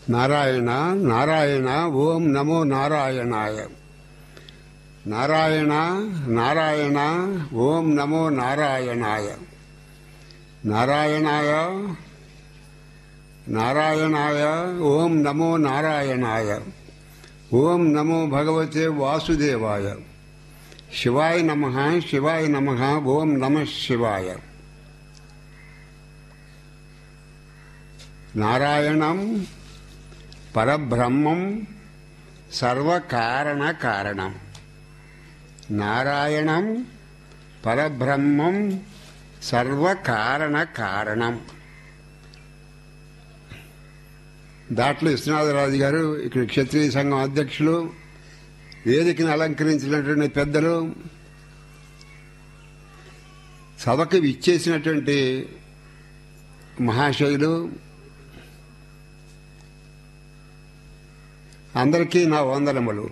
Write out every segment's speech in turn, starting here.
నారాయణ నారాయణ ఓం నమో నారాయణాయ నారాయణ నారాయణ ఓం నమో నారాయణాయ నారాయణాయ నారాయణాయ ఓం నమో నారాయణాయ ఓం నమో భగవతే వాసుదేవాయ శివాయ నమ శివాయ నమ ఓం నమ శివాయ నారాయణం పరబ్రహ్మం సర్వకారణ కారణం నారాయణం పరబ్రహ్మం సర్వకారణ కారణం దాంట్లో విశ్వనాథరాజు గారు ఇక్కడ క్షత్రియ సంఘం అధ్యక్షులు వేదికను అలంకరించినటువంటి పెద్దలు సభకు విచ్చేసినటువంటి మహాశయులు అందరికీ నా వందనములు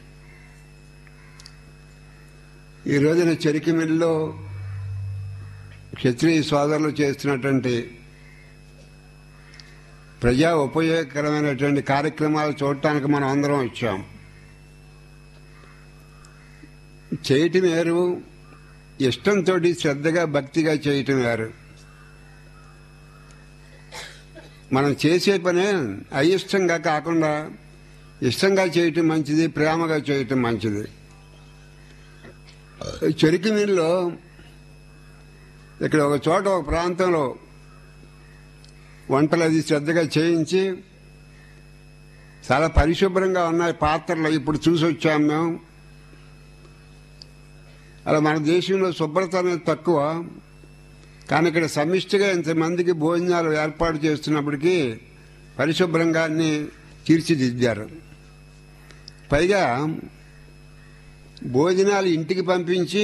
ఈ రోజున చెరికిమిల్లో క్షత్రియ సోదరులు చేస్తున్నటువంటి ప్రజా ఉపయోగకరమైనటువంటి కార్యక్రమాలు చూడటానికి మనం అందరం వచ్చాం చేయటం వేరు ఇష్టంతో శ్రద్ధగా భక్తిగా చేయటం వేరు మనం చేసే పనే అయిష్టంగా కాకుండా ఇష్టంగా చేయటం మంచిది ప్రేమగా చేయటం మంచిది చెరికి మిల్లో ఇక్కడ ఒక చోట ఒక ప్రాంతంలో వంటలు అది శ్రద్ధగా చేయించి చాలా పరిశుభ్రంగా ఉన్నాయి పాత్రలు ఇప్పుడు చూసి వచ్చాం మేము అలా మన దేశంలో శుభ్రత అనేది తక్కువ కానీ ఇక్కడ సమిష్టిగా ఇంతమందికి భోజనాలు ఏర్పాటు చేస్తున్నప్పటికీ పరిశుభ్రంగా అన్ని తీర్చిదిద్దారు పైగా భోజనాలు ఇంటికి పంపించి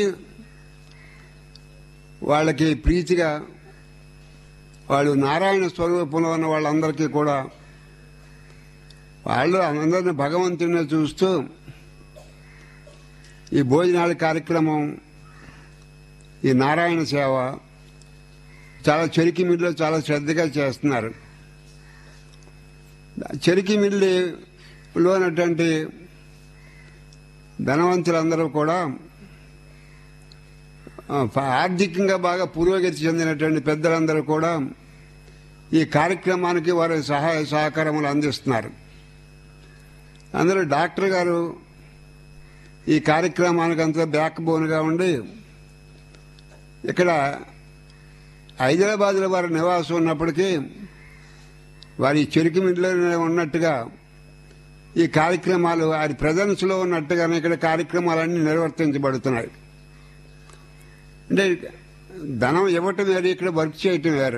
వాళ్ళకి ప్రీతిగా వాళ్ళు నారాయణ స్వరూపంలో ఉన్న వాళ్ళందరికీ కూడా వాళ్ళు అందరిని భగవంతుని చూస్తూ ఈ భోజనాల కార్యక్రమం ఈ నారాయణ సేవ చాలా చెరికి మిల్లు చాలా శ్రద్ధగా చేస్తున్నారు చెరికి మిల్లులో ఉన్నటువంటి ధనవంతులందరూ కూడా ఆర్థికంగా బాగా పురోగతి చెందినటువంటి పెద్దలందరూ కూడా ఈ కార్యక్రమానికి వారి సహాయ సహకారములు అందిస్తున్నారు అందరూ డాక్టర్ గారు ఈ కార్యక్రమానికి అంతా బ్యాక్ బోన్గా ఉండి ఇక్కడ హైదరాబాద్లో వారి నివాసం ఉన్నప్పటికీ వారి చెరుకు మిల్లులోనే ఉన్నట్టుగా ఈ కార్యక్రమాలు వారి ప్రజెన్స్లో ఉన్నట్టుగానే ఇక్కడ కార్యక్రమాలన్నీ నిర్వర్తించబడుతున్నాయి అంటే ధనం ఇవ్వటం వేరు ఇక్కడ వర్క్ చేయటం వేరు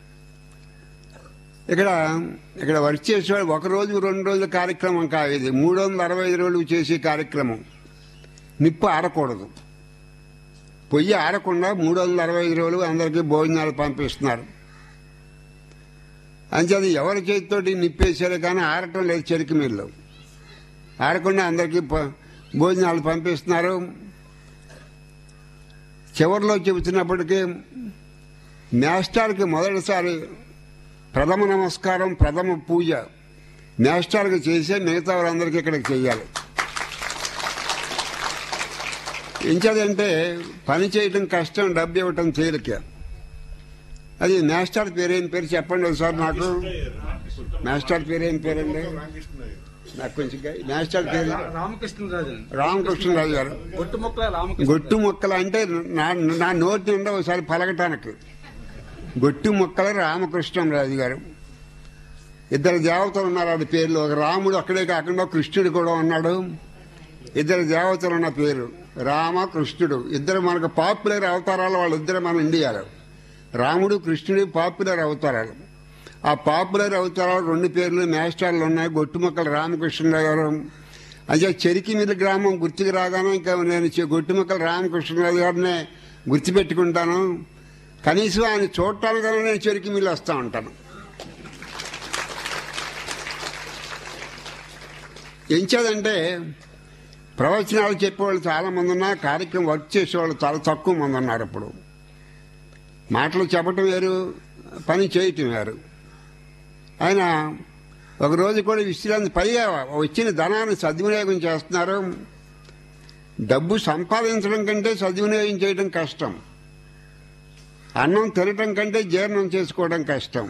ఇక్కడ ఇక్కడ వర్క్ చేసేవాడు ఒక రోజు రెండు రోజుల కార్యక్రమం కాదు ఇది మూడు వందల అరవై ఐదు రోజులు చేసే కార్యక్రమం నిప్పు ఆరకూడదు పొయ్యి ఆరకుండా మూడు వందల అరవై ఐదు రోజులు అందరికీ భోజనాలు పంపిస్తున్నారు అంచేది ఎవరి చేతితోటి నిప్పేశారు కానీ ఆరటం లేదు చెరికి మీళ్ళు ఆడకుండా అందరికీ భోజనాలు పంపిస్తున్నారు చివరిలో చెబుతున్నప్పటికీ మేస్టార్కి మొదటిసారి ప్రథమ నమస్కారం ప్రథమ పూజ మేస్టార్కి చేసే మిగతా వాళ్ళందరికీ ఇక్కడికి చెయ్యాలి ఎంచదంటే పని చేయటం కష్టం డబ్బు ఇవ్వటం తేలిక అది మాస్టర్ పేరేం పేరు చెప్పండి ఒకసారి నాకు మాస్టర్ పేరేం పేరండి నాకు కొంచెం మాస్టర్ పేరు రామకృష్ణరాజు రామకృష్ణరాజు గారు గొట్టు మొక్కల రామకృష్ణ గొట్టు మొక్కలు అంటే నా నా నోటి నిండా ఒకసారి పలకటానికి గొట్టు మొక్కల రామకృష్ణరాజు గారు ఇద్దరు దేవతలు ఉన్నారు ఆడి పేర్లు ఒక రాముడు అక్కడే కాకుండా కృష్ణుడు కూడా ఉన్నాడు ఇద్దరు దేవతలు ఉన్న పేరు రామ కృష్ణుడు ఇద్దరు మనకు పాపులర్ అవతారాలు వాళ్ళిద్దరు మన ఇండియాలో రాముడు కృష్ణుడు పాపులర్ అవతారాలు ఆ పాపులర్ అవతారాలు రెండు పేర్లు మేస్టార్లు ఉన్నాయి గొట్టుమక్కల రామకృష్ణరావు గారు అదే చెరికిమిల్లి గ్రామం గుర్తుకు రాగానే ఇంకా నేను చె- గొట్టుమక్కల రామకృష్ణరావు గారినే గుర్తుపెట్టుకుంటాను కనీసం ఆయన చూడటానికైనా నేను చెరికిమిల్లి వస్తూ ఉంటాను ఎంచేదంటే ప్రవచనాలు చెప్పేవాళ్ళు చాలా మంది ఉన్నా కార్యక్రమం వర్క్ చేసేవాళ్ళు చాలా తక్కువ మంది ఉన్నారు ఇప్పుడు మాటలు చెప్పటం వేరు పని చేయటం వేరు ఆయన ఒక రోజు కూడా విశ్రాంతి పైగా వచ్చిన ధనాన్ని సద్వినియోగం చేస్తున్నారు డబ్బు సంపాదించడం కంటే సద్వినియోగం చేయడం కష్టం అన్నం తినటం కంటే జీర్ణం చేసుకోవడం కష్టం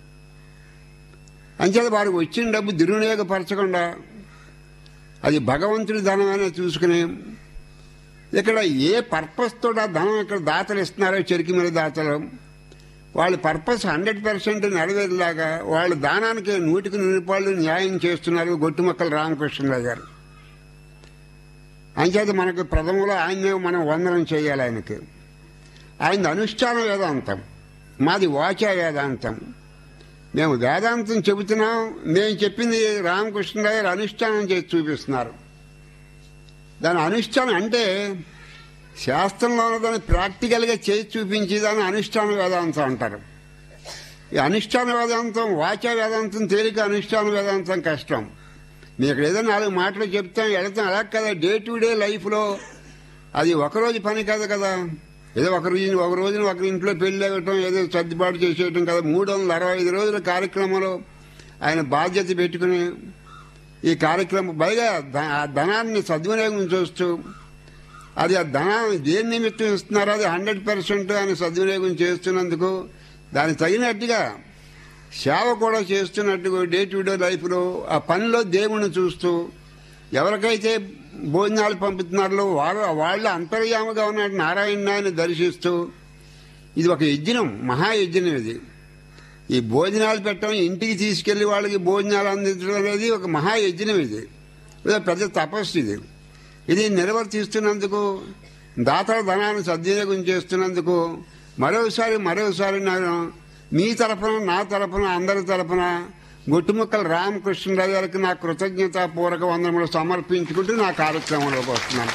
అంచేత వారికి వచ్చిన డబ్బు దుర్వినియోగపరచకుండా అది భగవంతుడి ధనం అనే చూసుకుని ఇక్కడ ఏ పర్పస్ తోటి ఆ ధనం ఇక్కడ దాతలు ఇస్తున్నారో చెరికి మీద దాతలు వాళ్ళ పర్పస్ హండ్రెడ్ పర్సెంట్ నెరవేరేలాగా వాళ్ళ దానానికి నూటికి నూరిపాళ్ళు న్యాయం చేస్తున్నారు గొట్టుమక్కల రామకృష్ణరావు గారు అంచేత మనకు ప్రథమంలో ఆయన్నే మనం వందనం చేయాలి ఆయనకి ఆయన అనుష్ఠాన వేదాంతం మాది వాచా వేదాంతం మేము వేదాంతం చెబుతున్నాం మేము చెప్పింది రామకృష్ణరావు గారు అనుష్ఠానం చేసి చూపిస్తున్నారు దాని అనుష్ఠానం అంటే శాస్త్రంలో దాన్ని ప్రాక్టికల్గా చేసి చూపించి దాన్ని అనుష్ఠాన వేదాంతం అంటారు ఈ అనుష్ఠాన వేదాంతం వాచా వేదాంతం తేలిక అనుష్ఠాన వేదాంతం కష్టం మీరు ఇక్కడ ఏదో నాలుగు మాటలు చెప్తాం వెళతాం అలా కదా డే టు డే లైఫ్లో అది ఒకరోజు పని కాదు కదా ఏదో ఒక రోజు ఒక రోజున ఒక ఇంట్లో పెళ్లి అవ్వటం ఏదో సర్దుబాటు చేసేయటం కదా మూడు వందల అరవై ఐదు రోజుల కార్యక్రమంలో ఆయన బాధ్యత పెట్టుకుని ఈ కార్యక్రమం పైగా ధ- ఆ ధనాన్ని సద్వినియోగం చేస్తూ అది ఆ ధనాన్ని దేని నిమిత్తం ఇస్తున్నారో అది హండ్రెడ్ పర్సెంట్ ఆయన సద్వినియోగం చేస్తున్నందుకు దానికి తగినట్టుగా సేవ కూడా చేస్తున్నట్టుగా డే టు డే లైఫ్లో ఆ పనిలో దేవుణ్ణి చూస్తూ ఎవరికైతే భోజనాలు పంపుతున్నారో వారు వాళ్ళ అంతర్యామగా ఉన్న నారాయణాన్ని దర్శిస్తూ ఇది ఒక యజ్ఞం మహాయజ్ఞం ఇది ఈ భోజనాలు పెట్టడం ఇంటికి తీసుకెళ్లి వాళ్ళకి భోజనాలు అందించడం అనేది ఒక మహాయజ్ఞం ఇది ఇది ఒక పెద్ద తపస్సు ఇది ఇది నిర్వర్తిస్తున్నందుకు దాతల ధనాన్ని సద్వినియోగం చేస్తున్నందుకు మరోసారి మరోసారి నేను మీ తరఫున నా తరఫున అందరి తరఫున గొట్టుముక్కల రామకృష్ణరావు గారికి నా కృతజ్ఞతాపూర్వక వందనములు సమర్పించుకుంటూ నా కార్యక్రమంలోకి వస్తున్నాను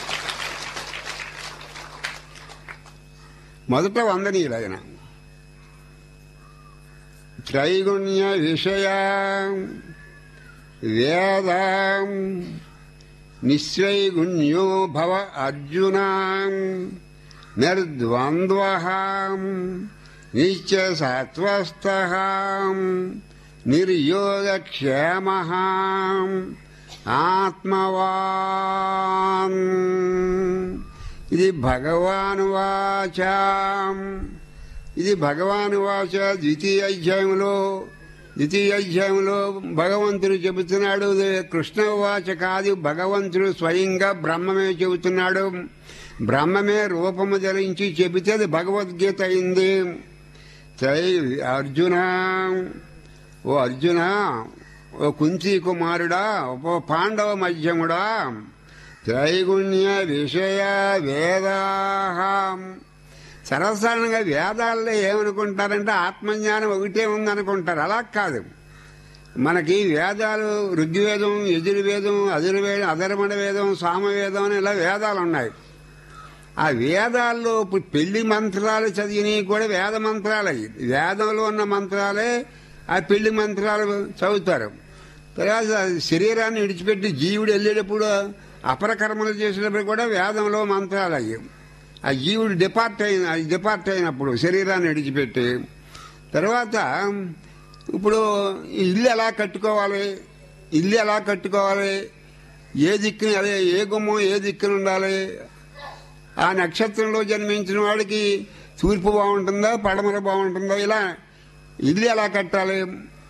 మొదట వందనీయులు ఆయన త్రైగుణ్య విషయ వేద నిశ్రైగుణ్యో భవ అర్జున నిర్ద్వంద్వ నిత్య సత్వస్థ నిర్యోగక్షేమ ఆత్మవాన్ ఇది భగవాన్ వాచాం ఇది భగవాను వాచ ద్వితీయ అధ్యాయంలో ద్వితీయ అధ్యాయంలో భగవంతుడు చెబుతున్నాడు ఇది కృష్ణ వాచ కాదు భగవంతుడు స్వయంగా బ్రహ్మమే చెబుతున్నాడు బ్రహ్మమే రూపము ధరించి చెబితే అది భగవద్గీత అయింది సై అర్జున ఓ అర్జున ఓ కుంతి కుమారుడా ఓ పాండవ మధ్యముడా త్రైగుణ్య విషయ వేదాహం సర్వసాధారణంగా వేదాల్లో ఏమనుకుంటారంటే ఆత్మజ్ఞానం ఒకటే ఉందనుకుంటారు అలా కాదు మనకి వేదాలు ఋగ్వేదం యజుర్వేదం అజుర్వేదం అధర్మణ వేదం సామవేదం అని ఇలా వేదాలు ఉన్నాయి ఆ వేదాల్లో ఇప్పుడు పెళ్లి మంత్రాలు చదివినవి కూడా వేద మంత్రాలు అయ్యి వేదంలో ఉన్న మంత్రాలే ఆ పెళ్లి మంత్రాలు చదువుతారు తర్వాత శరీరాన్ని విడిచిపెట్టి జీవుడు వెళ్ళేటప్పుడు అపరకర్మలు చేసేటప్పుడు కూడా వేదంలో మంత్రాలు అయ్యి ఆ జీవుడు డిపార్ట్ అయిన డిపార్ట్ అయినప్పుడు శరీరాన్ని విడిచిపెట్టి తర్వాత ఇప్పుడు ఈ ఇల్లు ఎలా కట్టుకోవాలి ఇల్లు ఎలా కట్టుకోవాలి ఏ దిక్కున అదే ఏ గుమ్మం ఏ దిక్కున ఉండాలి ఆ నక్షత్రంలో జన్మించిన వాడికి తూర్పు బాగుంటుందా పడమర బాగుంటుందా ఇలా ఇల్లు ఎలా కట్టాలి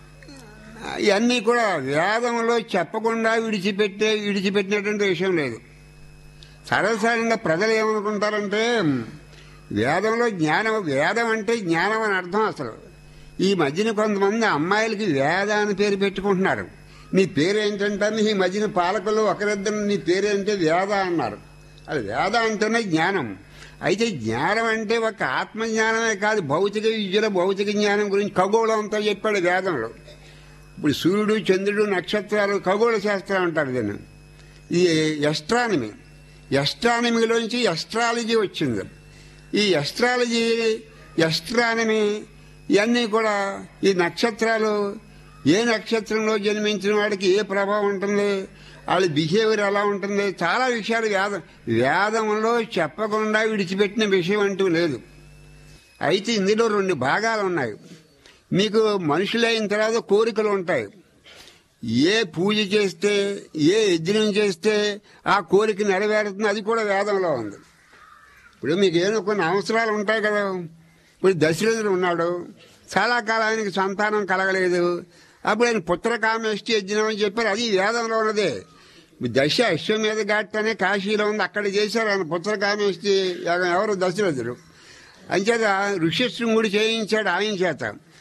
ఇవన్నీ కూడా వేదంలో చెప్పకుండా విడిచిపెట్టే విడిచిపెట్టినటువంటి విషయం లేదు సర్వసాధారణంగా ప్రజలు ఏమనుకుంటారంటే వేదంలో జ్ఞానం వేదం అంటే జ్ఞానం అని అర్థం అసలు ఈ మధ్యన కొంతమంది అమ్మాయిలకి వేద అని పేరు పెట్టుకుంటున్నారు నీ పేరు ఏంటంటే ఈ మధ్యన పాలకులు ఒకరిద్దరు నీ పేరేంటే వేద అన్నారు అది వేద అంటేనే జ్ఞానం అయితే జ్ఞానం అంటే ఒక ఆత్మజ్ఞానమే కాదు భౌతిక విద్యలో భౌతిక జ్ఞానం గురించి ఖగోళం అంతా చెప్పాడు వేదంలో ఇప్పుడు సూర్యుడు చంద్రుడు నక్షత్రాలు ఖగోళ శాస్త్రం అంటారు దీన్ని ఇది ఎస్ట్రానమీ ఎస్ట్రానమీలోంచి ఎస్ట్రాలజీ వచ్చింది ఈ ఎస్ట్రాలజీ ఎస్ట్రానమీ ఇవన్నీ కూడా ఈ నక్షత్రాలు ఏ నక్షత్రంలో జన్మించిన వాడికి ఏ ప్రభావం ఉంటుంది వాళ్ళ బిహేవియర్ ఎలా ఉంటుంది చాలా విషయాలు వేదం వేదంలో చెప్పకుండా విడిచిపెట్టిన విషయం అంటూ లేదు అయితే ఇందులో రెండు భాగాలు ఉన్నాయి మీకు మనుషులైన తర్వాత కోరికలు ఉంటాయి ఏ పూజ చేస్తే ఏ యజ్ఞం చేస్తే ఆ కోరిక నెరవేరుతుంది అది కూడా వేదంలో ఉంది ఇప్పుడు మీకు ఏదో కొన్ని అవసరాలు ఉంటాయి కదా ఇప్పుడు దశరథుడు ఉన్నాడు చాలా కాలానికి సంతానం కలగలేదు అప్పుడు ఆయన పుత్రకామేష్టి యజ్ఞం అని చెప్పారు అది వేదంలో ఉన్నదే దశ అశ్వమేధ ఘాట్ అనే కాశీలో ఉంది అక్కడ చేశారు ఆయన పుత్రకామేష్టి యాగం ఎవరు దశరథుడు అంచేత ఋష్యశృంగుడు చేయించాడు ఆయన చేత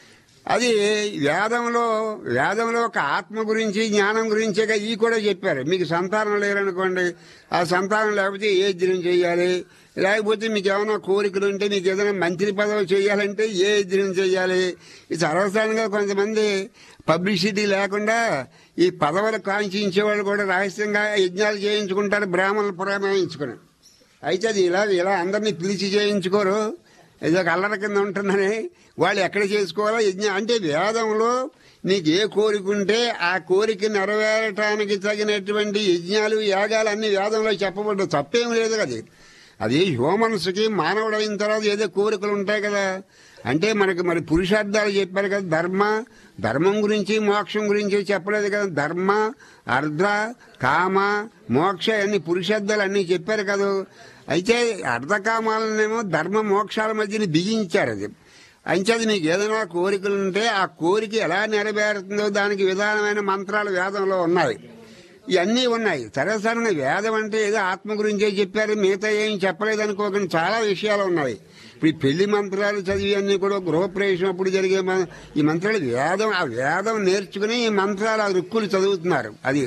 అది వేదంలో వేదంలో ఒక ఆత్మ గురించి జ్ఞానం గురించేగా ఈ కూడా చెప్పారు మీకు సంతానం లేరనుకోండి ఆ సంతానం లేకపోతే ఏ యజ్ఞం చేయాలి లేకపోతే మీకు ఏమైనా కోరికలు ఉంటే మీకు ఏదైనా మంత్రి పదవి చేయాలంటే ఏ యజ్ఞం చేయాలి ఇది సర్వసాధారణంగా కొంతమంది పబ్లిసిటీ లేకుండా ఈ పదవులు కాంక్షించే వాళ్ళు కూడా రహస్యంగా యజ్ఞాలు చేయించుకుంటారు బ్రాహ్మణులు పురామాయించుకుని అయితే అది ఇలా ఇలా అందరినీ పిలిచి చేయించుకోరు ఏదో ఒక అల్లర కింద ఉంటుందని వాళ్ళు ఎక్కడ చేసుకోవాలో యజ్ఞం అంటే వేదంలో నీకు ఏ కోరిక ఉంటే ఆ కోరిక నెరవేరటానికి తగినటువంటి యజ్ఞాలు యాగాలు అన్ని వేదంలో చెప్పబడ్డాయి తప్పేం లేదు కదా అది హ్యూమన్స్కి మానవుడు అయిన తర్వాత ఏదో కోరికలు ఉంటాయి కదా అంటే మనకి మరి పురుషార్థాలు చెప్పారు కదా ధర్మ ధర్మం గురించి మోక్షం గురించి చెప్పలేదు కదా ధర్మ అర్ధ కామ మోక్ష అన్ని పురుషార్థాలు అన్ని చెప్పారు కదా అయితే అర్ధకామాలనేమో ధర్మ మోక్షాల మధ్యన బిగించారు అది అంచేది మీకు ఏదైనా కోరికలు ఉంటే ఆ కోరిక ఎలా నెరవేరుతుందో దానికి విధానమైన మంత్రాలు వేదంలో ఉన్నాయి ఇవన్నీ ఉన్నాయి సరసరణ వేదం అంటే ఏదో ఆత్మ గురించే చెప్పారు మిగతా ఏం చెప్పలేదు అనుకోకుండా చాలా విషయాలు ఉన్నాయి ఇప్పుడు ఈ పెళ్లి మంత్రాలు చదివి అన్ని కూడా గృహప్రవేశం అప్పుడు జరిగే మ- ఈ మంత్రాలు వేదం ఆ వేదం నేర్చుకుని ఈ మంత్రాలు ఆ రుక్కులు చదువుతున్నారు అది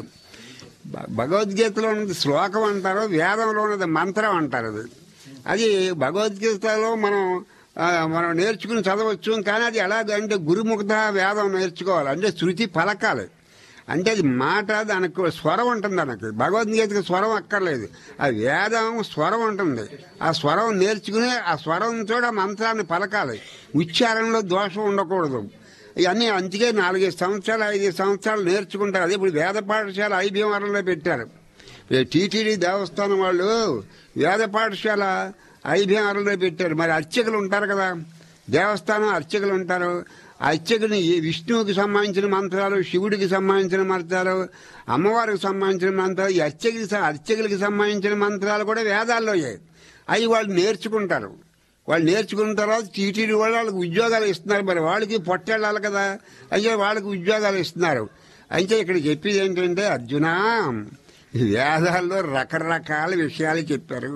భ- భగవద్గీతలో ఉన్నది శ్లోకం అంటారు వేదంలో ఉన్నది మంత్రం అంటారు అది అది భగవద్గీతలో మనం ఆ, మనం నేర్చుకుని చదవచ్చు కానీ అది ఎలాగంటే గురుముఖత వేదం నేర్చుకోవాలి అంటే శృతి పలకాలి అంటే అది మాట దానికి స్వరం ఉంటుంది దానికి భగవద్గీతకి స్వరం అక్కర్లేదు ఆ వేదం స్వరం ఉంటుంది ఆ స్వరం నేర్చుకుని ఆ స్వరంతో ఆ మంత్రాన్ని పలకాలి ఉచ్చారణలో దోషం ఉండకూడదు ఇవన్నీ అందుకే నాలుగైదు సంవత్సరాలు ఐదు సంవత్సరాలు నేర్చుకుంటారు అదే ఇప్పుడు వేద పాఠశాల ఐభీవరంలో పెట్టారు టీటీడీ దేవస్థానం వాళ్ళు వేద పాఠశాల ఐభీవరంలో పెట్టారు మరి అర్చకులు ఉంటారు కదా దేవస్థానం అర్చకులు ఉంటారు ఆ అర్చకుని ఈ విష్ణువుకి సంబంధించిన మంత్రాలు శివుడికి సంబంధించిన మంత్రాలు అమ్మవారికి సంబంధించిన మంత్రాలు ఈ అర్చకులకి అర్చకులకి సంబంధించిన మంత్రాలు కూడా వేదాల్లోయే అవి వాళ్ళు నేర్చుకుంటారు వాళ్ళు నేర్చుకున్న తర్వాత టీటీడీ వాళ్ళు వాళ్ళకి ఉద్యోగాలు ఇస్తున్నారు మరి వాళ్ళకి పొట్టెళ్ళాలి కదా అయితే వాళ్ళకి ఉద్యోగాలు ఇస్తున్నారు అయితే ఇక్కడ చెప్పేది ఏంటంటే అర్జున ఈ వేదాల్లో రకరకాల విషయాలు చెప్పారు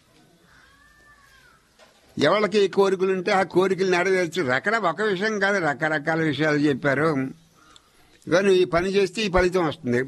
ఎవరికి కోరికలు ఉంటే ఆ కోరికలు నెరవేర్చు రకర ఒక విషయం కాదు రకరకాల విషయాలు చెప్పారు ఇక నువ్వు ఈ పని చేస్తే ఈ ఫలితం వస్తుంది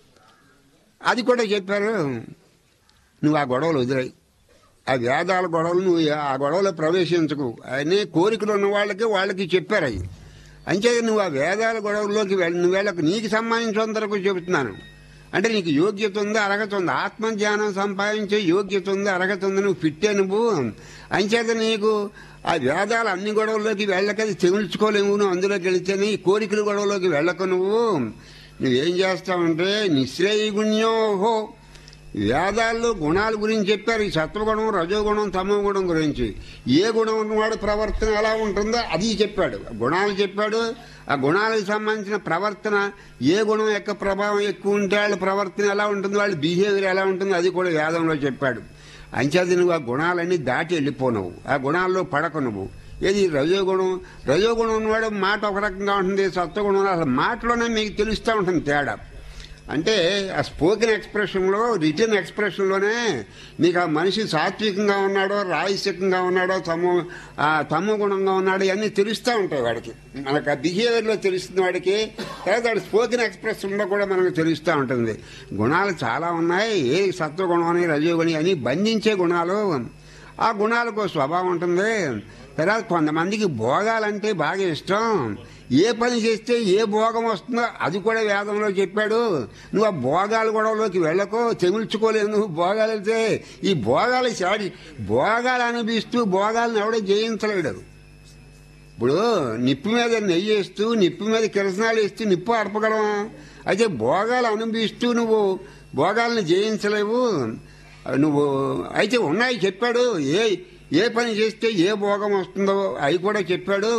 అది కూడా చెప్పారు నువ్వు ఆ గొడవలు వదిలేయి ఆ వేదాల గొడవలు నువ్వు ఆ గొడవలో ప్రవేశించకు అనే కోరికలు ఉన్న వాళ్ళకి వాళ్ళకి చెప్పారు అవి అంతే నువ్వు ఆ వేదాల గొడవల్లోకి వెళ్ళ నువ్వు వెళ్ళకు నీకు సంబంధించినంతవరకు చెబుతున్నాను అంటే నీకు యోగ్యత ఉంది అర్హత ఉంది ఆత్మజ్ఞానం సంపాదించే యోగ్యత ఉంది అర్హత ఉంది నువ్వు ఫిట్టే నువ్వు అంచేత నీకు ఆ వేదాలు అన్ని గొడవల్లోకి వెళ్ళకది తెగుల్చుకోలేవు నువ్వు అందులోకి వెళితేనే ఈ కోరికల గొడవలోకి వెళ్ళకు నువ్వు నువ్వేం చేస్తావంటే నిశ్రేయగుణ్యోహో వేదాల్లో గుణాల గురించి చెప్పారు ఈ సత్వగుణం రజోగుణం తమో గుణం గురించి ఏ గుణం ఉన్నవాడు ప్రవర్తన ఎలా ఉంటుందో అది చెప్పాడు గుణాలు చెప్పాడు ఆ గుణాలకు సంబంధించిన ప్రవర్తన ఏ గుణం యొక్క ప్రభావం ఎక్కువ ఉంటే వాళ్ళ ప్రవర్తన ఎలా ఉంటుంది వాళ్ళ బిహేవియర్ ఎలా ఉంటుందో అది కూడా వేదంలో చెప్పాడు అంచేది నువ్వు ఆ గుణాలన్నీ దాటి వెళ్ళిపోనవు ఆ గుణాల్లో పడక నువ్వు ఏది రజోగుణం రజోగుణం ఉన్నవాడు మాట ఒక రకంగా ఉంటుంది సత్వగుణం అసలు మాటలోనే మీకు తెలుస్తూ ఉంటుంది తేడా అంటే ఆ స్పోకెన్ ఎక్స్ప్రెషన్లో రిటర్న్ ఎక్స్ప్రెషన్లోనే మీకు ఆ మనిషి సాత్వికంగా ఉన్నాడో రాజసికంగా ఉన్నాడో తమ ఆ తమ గుణంగా ఉన్నాడో ఇవన్నీ తెలుస్తూ ఉంటాయి వాడికి మనకు ఆ బిహేవియర్లో తెలుస్తుంది వాడికి తర్వాత వాడి స్పోకెన్ ఎక్స్ప్రెషన్లో కూడా మనకు తెలుస్తూ ఉంటుంది గుణాలు చాలా ఉన్నాయి ఏ సత్వగుణం అని రజోగుణి అని బంధించే గుణాలు ఆ గుణాలకు ఒక స్వభావం ఉంటుంది తర్వాత కొంతమందికి భోగాలంటే బాగా ఇష్టం ఏ పని చేస్తే ఏ భోగం వస్తుందో అది కూడా వేదంలో చెప్పాడు నువ్వు ఆ భోగాల గొడవలోకి వెళ్ళకో తెగుల్చుకోలేవు నువ్వు భోగాలు వెళ్తే ఈ భోగాలు చాడి భోగాలు అనిపిస్తూ భోగాలను ఎవడో జయించలేడు ఇప్పుడు నిప్పు మీద నెయ్యి వేస్తూ నిప్పు మీద కిరసనాలు వేస్తూ నిప్పు అడపగలవా అయితే భోగాలు అనుభవిస్తూ నువ్వు భోగాలను జయించలేవు నువ్వు అయితే ఉన్నాయి చెప్పాడు ఏ ఏ పని చేస్తే ఏ భోగం వస్తుందో అవి కూడా చెప్పాడు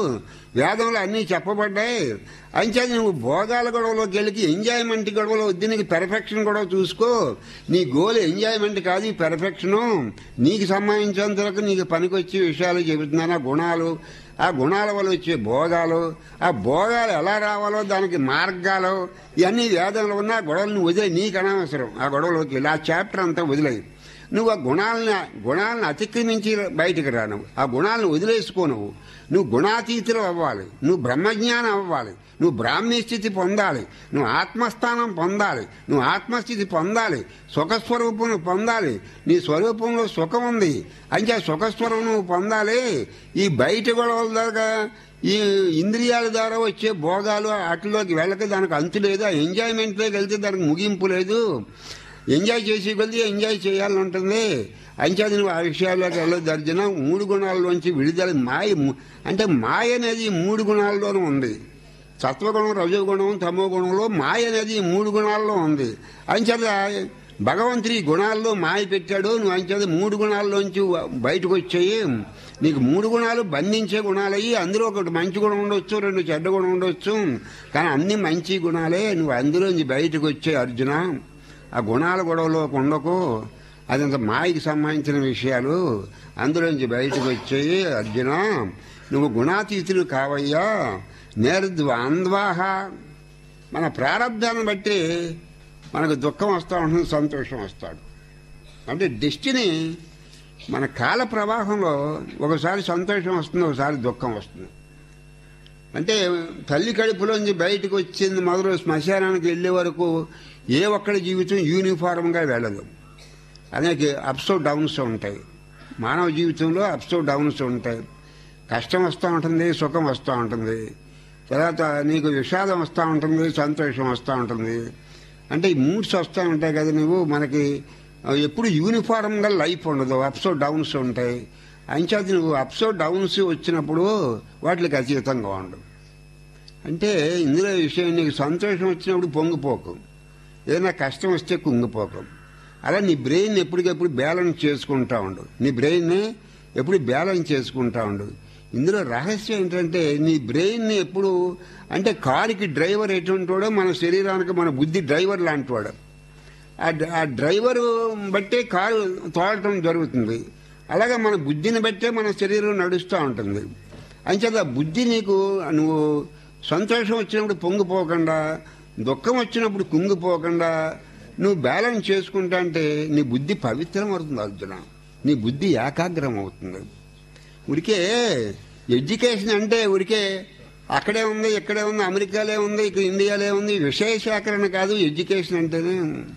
వేదంలో అన్నీ చెప్పబడ్డాయి అంచేది నువ్వు భోగాల గొడవలోకి వెళ్ళి ఎంజాయ్మెంట్ గొడవలో వద్దు నీకు పెర్ఫెక్షన్ గొడవ చూసుకో నీ గోల్ ఎంజాయ్మెంట్ కాదు ఈ పెర్ఫెక్షను నీకు సంబంధించినంత వరకు నీకు పనికొచ్చే విషయాలు చెబుతున్నాను ఆ గుణాలు ఆ గుణాల వల్ల వచ్చే భోగాలు ఆ భోగాలు ఎలా రావాలో దానికి మార్గాలు ఇవన్నీ వేదంలో ఉన్న ఆ గొడవలను వదిలే నీకు అనవసరం ఆ గొడవలోకి వెళ్ళి ఆ చాప్టర్ అంతా వదిలేయి నువ్వు ఆ గుణాలని గుణాలను అతిక్రమించి బయటికి రా నువ్వు ఆ గుణాలను వదిలేసుకో నువ్వు నువ్వు గుణాతీతులు అవ్వాలి నువ్వు బ్రహ్మజ్ఞానం అవ్వాలి నువ్వు బ్రాహ్మీ స్థితి పొందాలి నువ్వు ఆత్మస్థానం పొందాలి నువ్వు ఆత్మస్థితి పొందాలి సుఖస్వరూపం పొందాలి నీ స్వరూపంలో సుఖం ఉంది అంటే ఆ సుఖస్వరం నువ్వు పొందాలి ఈ బయట గొడవల దాకా ఈ ఇంద్రియాల ద్వారా వచ్చే భోగాలు వాటిలోకి వెళ్ళక దానికి అంతు లేదు ఆ ఎంజాయ్మెంట్లోకి వెళ్తే దానికి ముగింపు లేదు ఎంజాయ్ చేసి కొద్దీ ఎంజాయ్ చేయాలని ఉంటుంది అంచేది నువ్వు ఆ విషయాల్లోకి వెళ్ళొద్దు అర్జున మూడు గుణాల్లోంచి విడుదల మాయ ము- అంటే మాయ అనేది ఈ మూడు గుణాల్లోనూ ఉంది సత్వగుణం రజోగుణం తమో గుణంలో మాయ అనేది ఈ మూడు గుణాల్లో ఉంది అంచేత భగవంతుడి ఈ గుణాల్లో మాయ పెట్టాడు నువ్వు అంచేది మూడు గుణాల్లోంచి బయటకు వచ్చాయి నీకు మూడు గుణాలు బంధించే గుణాలయ్యి అందులో ఒకటి మంచి గుణం ఉండొచ్చు రెండు చెడ్డ గుణం ఉండొచ్చు కానీ అన్ని మంచి గుణాలే నువ్వు అందులోంచి బయటకు వచ్చే అర్జున ఆ గుణాల గొడవలో ఉండకు అదంత మాయకి సంబంధించిన విషయాలు అందులోంచి బయటకు వచ్చాయి అర్జున నువ్వు గుణాతీతులు కావయ్యా నిర్ద్వంద్వాహ మన ప్రారంధాన్ని బట్టి మనకు దుఃఖం వస్తూ ఉంటుంది సంతోషం వస్తాడు అంటే డెస్టినీ మన కాల ప్రవాహంలో ఒకసారి సంతోషం వస్తుంది ఒకసారి దుఃఖం వస్తుంది అంటే తల్లి కడుపులోంచి బయటకు వచ్చింది మొదలు శ్మశానానికి వెళ్ళే వరకు ఏ ఒక్కడి జీవితం యూనిఫారంగా వెళ్ళదు అనేక అప్స్ డౌన్స్ ఉంటాయి మానవ జీవితంలో అప్స్ డౌన్స్ ఉంటాయి కష్టం వస్తూ ఉంటుంది సుఖం వస్తూ ఉంటుంది తర్వాత నీకు విషాదం వస్తూ ఉంటుంది సంతోషం వస్తూ ఉంటుంది అంటే ఈ మూడ్స్ వస్తూ ఉంటాయి కదా నువ్వు మనకి ఎప్పుడు యూనిఫారంగా లైఫ్ ఉండదు అప్స్ డౌన్స్ ఉంటాయి అంచేత నువ్వు అప్స్ డౌన్స్ వచ్చినప్పుడు వాటికి అతీతంగా ఉండవు అంటే ఇందులో విషయం నీకు సంతోషం వచ్చినప్పుడు పొంగిపోకు ఏదైనా కష్టం వస్తే కుంగిపోకు అలా నీ బ్రెయిన్ ఎప్పటికెప్పుడు బ్యాలెన్స్ చేసుకుంటా ఉండు నీ బ్రెయిన్ని ఎప్పుడు బ్యాలెన్స్ చేసుకుంటా ఉండు ఇందులో రహస్యం ఏంటంటే నీ బ్రెయిన్ని ఎప్పుడు అంటే కారుకి డ్రైవర్ ఎటువంటి వాడో మన శరీరానికి మన బుద్ధి డ్రైవర్ లాంటి వాడు ఆ డ్ర- ఆ డ్రైవరు బట్టే కారు తోడటం జరుగుతుంది అలాగే మన బుద్ధిని బట్టే మన శరీరం నడుస్తూ ఉంటుంది అంచేత ఆ బుద్ధి నీకు నువ్వు సంతోషం వచ్చినప్పుడు పొంగిపోకుండా దుఃఖం వచ్చినప్పుడు కుంగిపోకుండా నువ్వు బ్యాలెన్స్ చేసుకుంటా అంటే నీ బుద్ధి పవిత్రం అవుతుంది అర్జున నీ బుద్ధి ఏకాగ్రం అవుతుంది ఉడికే ఎడ్యుకేషన్ అంటే ఉడికే అక్కడే ఉంది ఇక్కడే ఉంది అమెరికాలే ఉంది ఇక్కడ ఇండియాలే ఉంది విషయ సేకరణ కాదు ఎడ్యుకేషన్ అంటేనే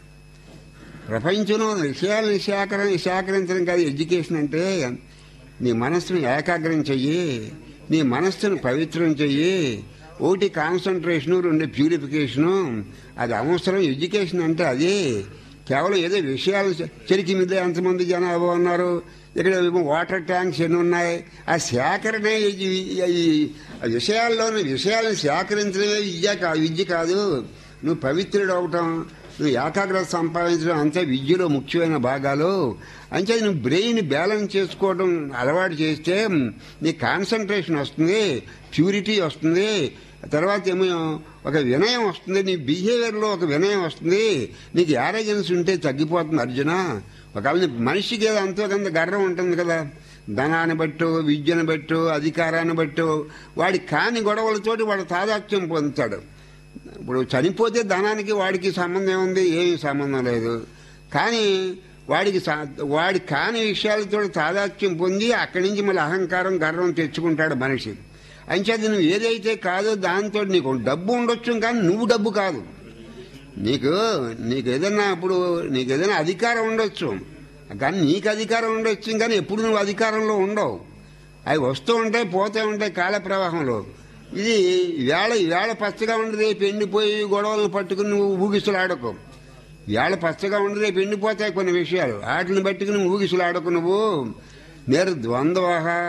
ప్రపంచంలో విషయాలను సేకరణ సేకరించడం కాదు ఎడ్యుకేషన్ అంటే నీ మనస్సును ఏకాగ్రం చెయ్యి నీ మనస్సును పవిత్రం చెయ్యి ఒకటి కాన్సన్ట్రేషను రెండు ప్యూరిఫికేషను అది అవసరం ఎడ్యుకేషన్ అంటే అది కేవలం ఏదో విషయాలు చె- చెరికి మీద ఎంతమంది జనాభా ఉన్నారు ఇక్కడ ఏమో వాటర్ ట్యాంక్స్ ఎన్ని ఉన్నాయి ఆ సేకరణే ఈ- ఈ- ఈ విషయాల్లోని విషయాలను సేకరించడమే విద్య కా విద్య కాదు నువ్వు పవిత్రుడు అవటం నువ్వు ఏకాగ్రత సంపాదించడం అంతే విద్యలో ముఖ్యమైన భాగాలు అంతే నువ్వు బ్రెయిన్ బ్యాలెన్స్ చేసుకోవడం అలవాటు చేస్తే నీ కాన్సన్ట్రేషన్ వస్తుంది ప్యూరిటీ వస్తుంది తర్వాత ఏమో ఒక వినయం వస్తుంది నీ బిహేవియర్లో ఒక వినయం వస్తుంది నీకు యారగెన్స్ ఉంటే తగ్గిపోతుంది అర్జున ఒకవేళ నీ మనిషికి ఏదో అంతో కొంత గర్వం ఉంటుంది కదా ధనాన్ని బట్టు విద్యను బట్టు అధికారాన్ని బట్టు వాడి కాని గొడవలతోటి వాడు తాదాత్యం పొందుతాడు ఇప్పుడు చనిపోతే ధనానికి వాడికి సంబంధం ఉంది ఏమీ సంబంధం లేదు కానీ వాడికి సా- వాడి కాని విషయాలతో తాదాత్యం పొంది అక్కడి నుంచి మళ్ళీ అహంకారం గర్వం తెచ్చుకుంటాడు మనిషి అంచేది నువ్వు ఏదైతే కాదో దాంతో నీకు డబ్బు ఉండొచ్చు కానీ నువ్వు డబ్బు కాదు నీకు నీకు ఏదైనా ఇప్పుడు నీకు ఏదైనా అధికారం ఉండొచ్చు కానీ నీకు అధికారం ఉండొచ్చు కానీ ఎప్పుడు నువ్వు అధికారంలో ఉండవు అవి వస్తూ ఉంటాయి పోతూ ఉంటాయి కాల ప్రవాహంలో ఇది వేళ వేళ పచ్చగా ఉండి రేపు ఎండిపోయి గొడవలను పట్టుకుని నువ్వు ఊగిసలాడకు వేళ పచ్చగా ఉండి రేపు ఎండిపోతాయి కొన్ని విషయాలు వాటిని పట్టుకుని నువ్వు ఊగిసలాడకు నువ్వు నిర్ద్వంద్వ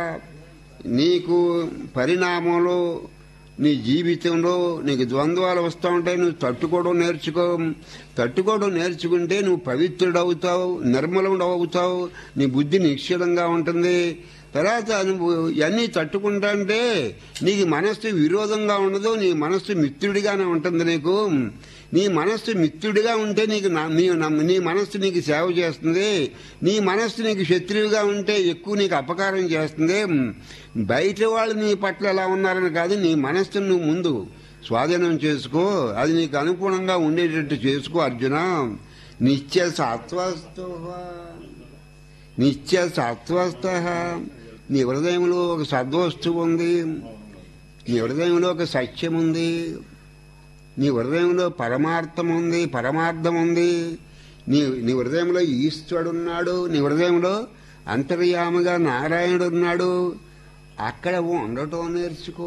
నీకు పరిణామంలో నీ జీవితంలో నీకు ద్వంద్వాలు వస్తూ ఉంటాయి నువ్వు తట్టుకోవడం నేర్చుకో తట్టుకోవడం నేర్చుకుంటే నువ్వు పవిత్రుడవుతావు నిర్మలుడు అవుతావు నీ బుద్ధి నిశ్చలంగా ఉంటుంది తర్వాత నువ్వు ఇవన్నీ తట్టుకుంటా అంటే నీకు మనస్సు విరోధంగా ఉండదు నీ మనస్సు మిత్రుడిగానే ఉంటుంది నీకు నీ మనస్సు మిత్రుడిగా ఉంటే నీకు నా- నీ నా- నీ మనస్సు నీకు సేవ చేస్తుంది నీ మనస్సు నీకు శత్రువుగా ఉంటే ఎక్కువ నీకు అపకారం చేస్తుంది బయట వాళ్ళు నీ పట్ల ఎలా ఉన్నారని కాదు నీ మనస్సును నువ్వు ముందు స్వాధీనం చేసుకో అది నీకు అనుగుణంగా ఉండేటట్టు చేసుకో అర్జున నిత్య సత్వస్తు నిత్య సత్వస్థ నీ హృదయంలో ఒక సద్వస్తువు ఉంది నీ హృదయంలో ఒక సత్యం ఉంది నీ హృదయంలో పరమార్థం ఉంది పరమార్థం ఉంది నీ నీ హృదయంలో ఈశ్వరుడున్నాడు నీ హృదయంలో అంతర్యాముగా నారాయణుడు ఉన్నాడు అక్కడ ఉండటం నేర్చుకో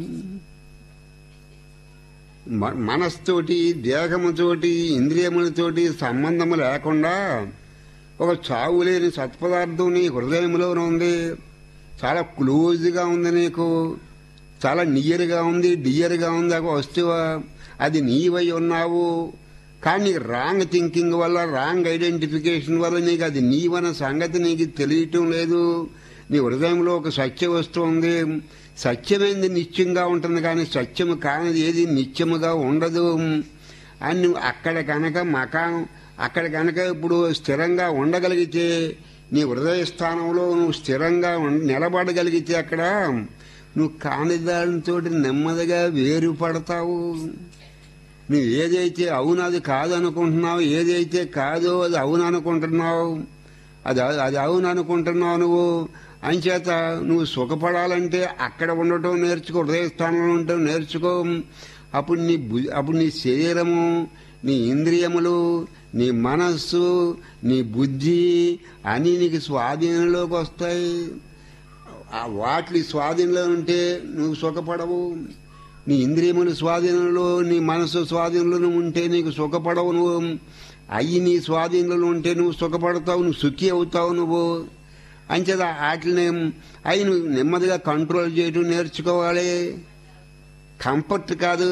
మ- మనస్తోటి దేహముతోటి ఇంద్రియములతోటి సంబంధం లేకుండా ఒక చావు లేని సత్పదార్థం నీ హృదయంలో ఉంది చాలా క్లోజ్గా ఉంది నీకు చాలా నియర్గా ఉంది డియర్గా ఉంది ఒక వస్తువు అది నీవై ఉన్నావు కానీ నీకు రాంగ్ థింకింగ్ వల్ల రాంగ్ ఐడెంటిఫికేషన్ వల్ల నీకు అది నీవన్న సంగతి నీకు తెలియటం లేదు నీ హృదయంలో ఒక సత్య వస్తువు ఉంది సత్యమైంది నిత్యంగా ఉంటుంది కానీ సత్యము కానిది ఏది నిత్యముగా ఉండదు అని నువ్వు అక్కడ కనుక మకాం అక్కడ కనుక ఇప్పుడు స్థిరంగా ఉండగలిగితే నీ హృదయ స్థానంలో నువ్వు స్థిరంగా ఉం- నిలబడగలిగితే అక్కడ నువ్వు కాని దానితో నెమ్మదిగా వేరుపడతావు నువ్వు ఏదైతే అవును అది కాదు అనుకుంటున్నావు ఏదైతే కాదో అది అవును అనుకుంటున్నావు అది అది అవును అనుకుంటున్నావు నువ్వు అంచేత నువ్వు సుఖపడాలంటే అక్కడ ఉండటం నేర్చుకో హృదయస్థానంలో ఉండటం నేర్చుకో అప్పుడు నీ బు- అప్పుడు నీ శరీరము నీ ఇంద్రియములు నీ మనస్సు నీ బుద్ధి అన్నీ నీకు స్వాధీనంలోకి వస్తాయి ఆ వాటి స్వాధీనంలో ఉంటే నువ్వు సుఖపడవు నీ ఇంద్రియముల స్వాధీనంలో నీ మనసు స్వాధీనంలో ఉంటే నీకు సుఖపడవు నువ్వు అయ్యి నీ స్వాధీనంలో ఉంటే నువ్వు సుఖపడతావు నువ్వు సుఖి అవుతావు నువ్వు అంచేత వాటిని అవి నువ్వు నెమ్మదిగా కంట్రోల్ చేయడం నేర్చుకోవాలి కంఫర్ట్ కాదు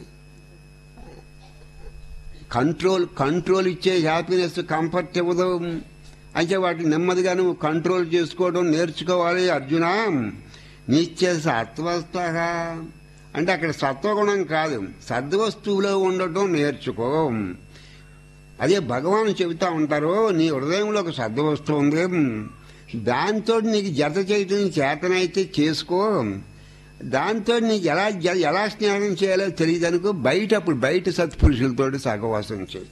కంట్రోల్ కంట్రోల్ ఇచ్చే హ్యాపీనెస్ కంఫర్ట్ ఇవ్వదు అంటే వాటిని నెమ్మదిగా నువ్వు కంట్రోల్ చేసుకోవడం నేర్చుకోవాలి అర్జున నిత్య సత్వస్థ అంటే అక్కడ సత్వగుణం కాదు సద్వస్తువులో ఉండటం నేర్చుకో అదే భగవాన్ చెబుతా ఉంటారు నీ హృదయంలో ఒక సద్వస్తువు ఉంది దాంతో నీకు జత చేయటం చేతనైతే చేసుకో దాంతో నీకు ఎలా జ- ఎలా స్నేహం చేయాలో తెలియదు అనుకో బయట అప్పుడు బయట సత్పురుషులతో సహవాసం చేయి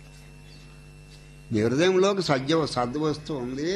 నీ హృదయంలో ఒక సత్య సద్వస్తువు ఉంది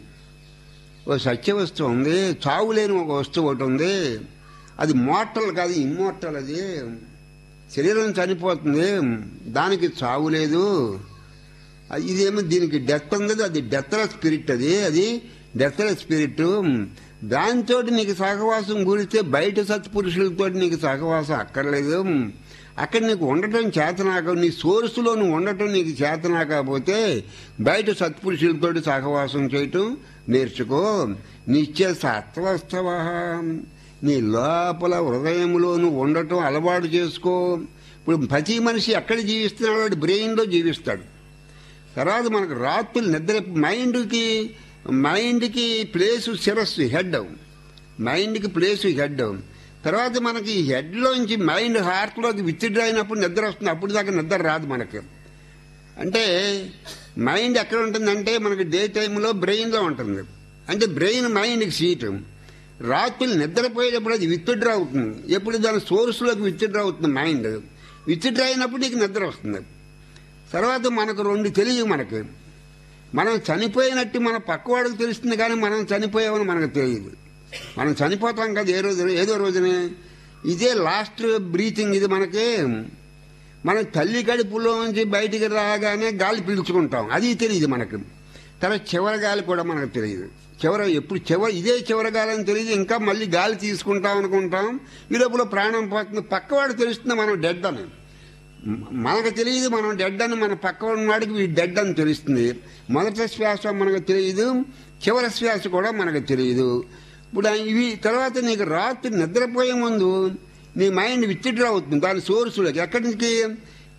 ఓ సత్య వస్తువు ఉంది చావు లేని ఒక వస్తువు ఒకటి ఉంది అది మోటల్ కాదు ఇమ్మోటల్ అది శరీరం చనిపోతుంది దానికి చావు లేదు అది ఇదేమో దీనికి డెత్ ఉంది అది డెత్ల స్పిరిట్ అది అది డెత్ల స్పిరిట్ దాంతో నీకు సహవాసం కూడితే బయట సత్పురుషులతో నీకు సహవాసం అక్కర్లేదు అక్కడ నీకు ఉండటం చేతనాక నీ సోర్సులో నువ్వు ఉండటం నీకు చేతనాకపోతే బయట సత్పురుషులతో సహవాసం చేయటం నేర్చుకో నిత్య సత్వస్తవ నీ లోపల హృదయంలో నువ్వు ఉండటం అలవాటు చేసుకో ఇప్పుడు ప్రతి మనిషి ఎక్కడ జీవిస్తున్నాడు వాడు బ్రెయిన్లో జీవిస్తాడు తర్వాత మనకు రాత్రులు నిద్ర మైండ్కి మైండ్కి ప్లేసు శిరస్సు హెడ్ మైండ్కి ప్లేసు హెడ్ తర్వాత మనకి ఈ హెడ్లోంచి మైండ్ హార్ట్లోకి విత్డ్రా అయినప్పుడు నిద్ర వస్తుంది అప్పుడు దాకా నిద్ర రాదు మనకి అంటే మైండ్ ఎక్కడ ఉంటుందంటే మనకి డే టైంలో బ్రెయిన్లో ఉంటుంది అంటే బ్రెయిన్ మైండ్కి సీటు రాత్రులు నిద్రపోయేటప్పుడు అది విత్డ్రా అవుతుంది ఎప్పుడు దాని సోర్స్లోకి విత్డ్రా అవుతుంది మైండ్ విత్డ్రా అయినప్పుడు నీకు నిద్ర వస్తుంది తర్వాత మనకు రెండు తెలియదు మనకి మనం చనిపోయినట్టు మన పక్కవాడికి తెలుస్తుంది కానీ మనం చనిపోయామని మనకు తెలియదు మనం చనిపోతాం కదా ఏ రోజు ఏదో రోజునే ఇదే లాస్ట్ బ్రీతింగ్ ఇది మనకి మన తల్లి కడుపులో నుంచి బయటికి రాగానే గాలి పీల్చుకుంటాం అది తెలియదు మనకి తర్వాత చివరి గాలి కూడా మనకు తెలియదు చివర ఎప్పుడు చివరి ఇదే చివరి గాలి అని తెలియదు ఇంకా మళ్ళీ గాలి తీసుకుంటాం అనుకుంటాం ఈ లోపల ప్రాణం పోతుంది పక్కవాడు తెలుస్తుంది మనం డెడ్ అని మ- మనకు తెలియదు మనం డెడ్ అని మన పక్క ఉన్నవాడికి వీడు డెడ్ అని తెలుస్తుంది మొదటి శ్వాస మనకు తెలియదు చివరి శ్వాస కూడా మనకు తెలియదు ఇప్పుడు ఆ ఇవి తర్వాత నీకు రాత్రి నిద్రపోయే ముందు నీ మైండ్ విత్డ్రా అవుతుంది దాని సోర్సులోకి ఎక్కడి నుంచి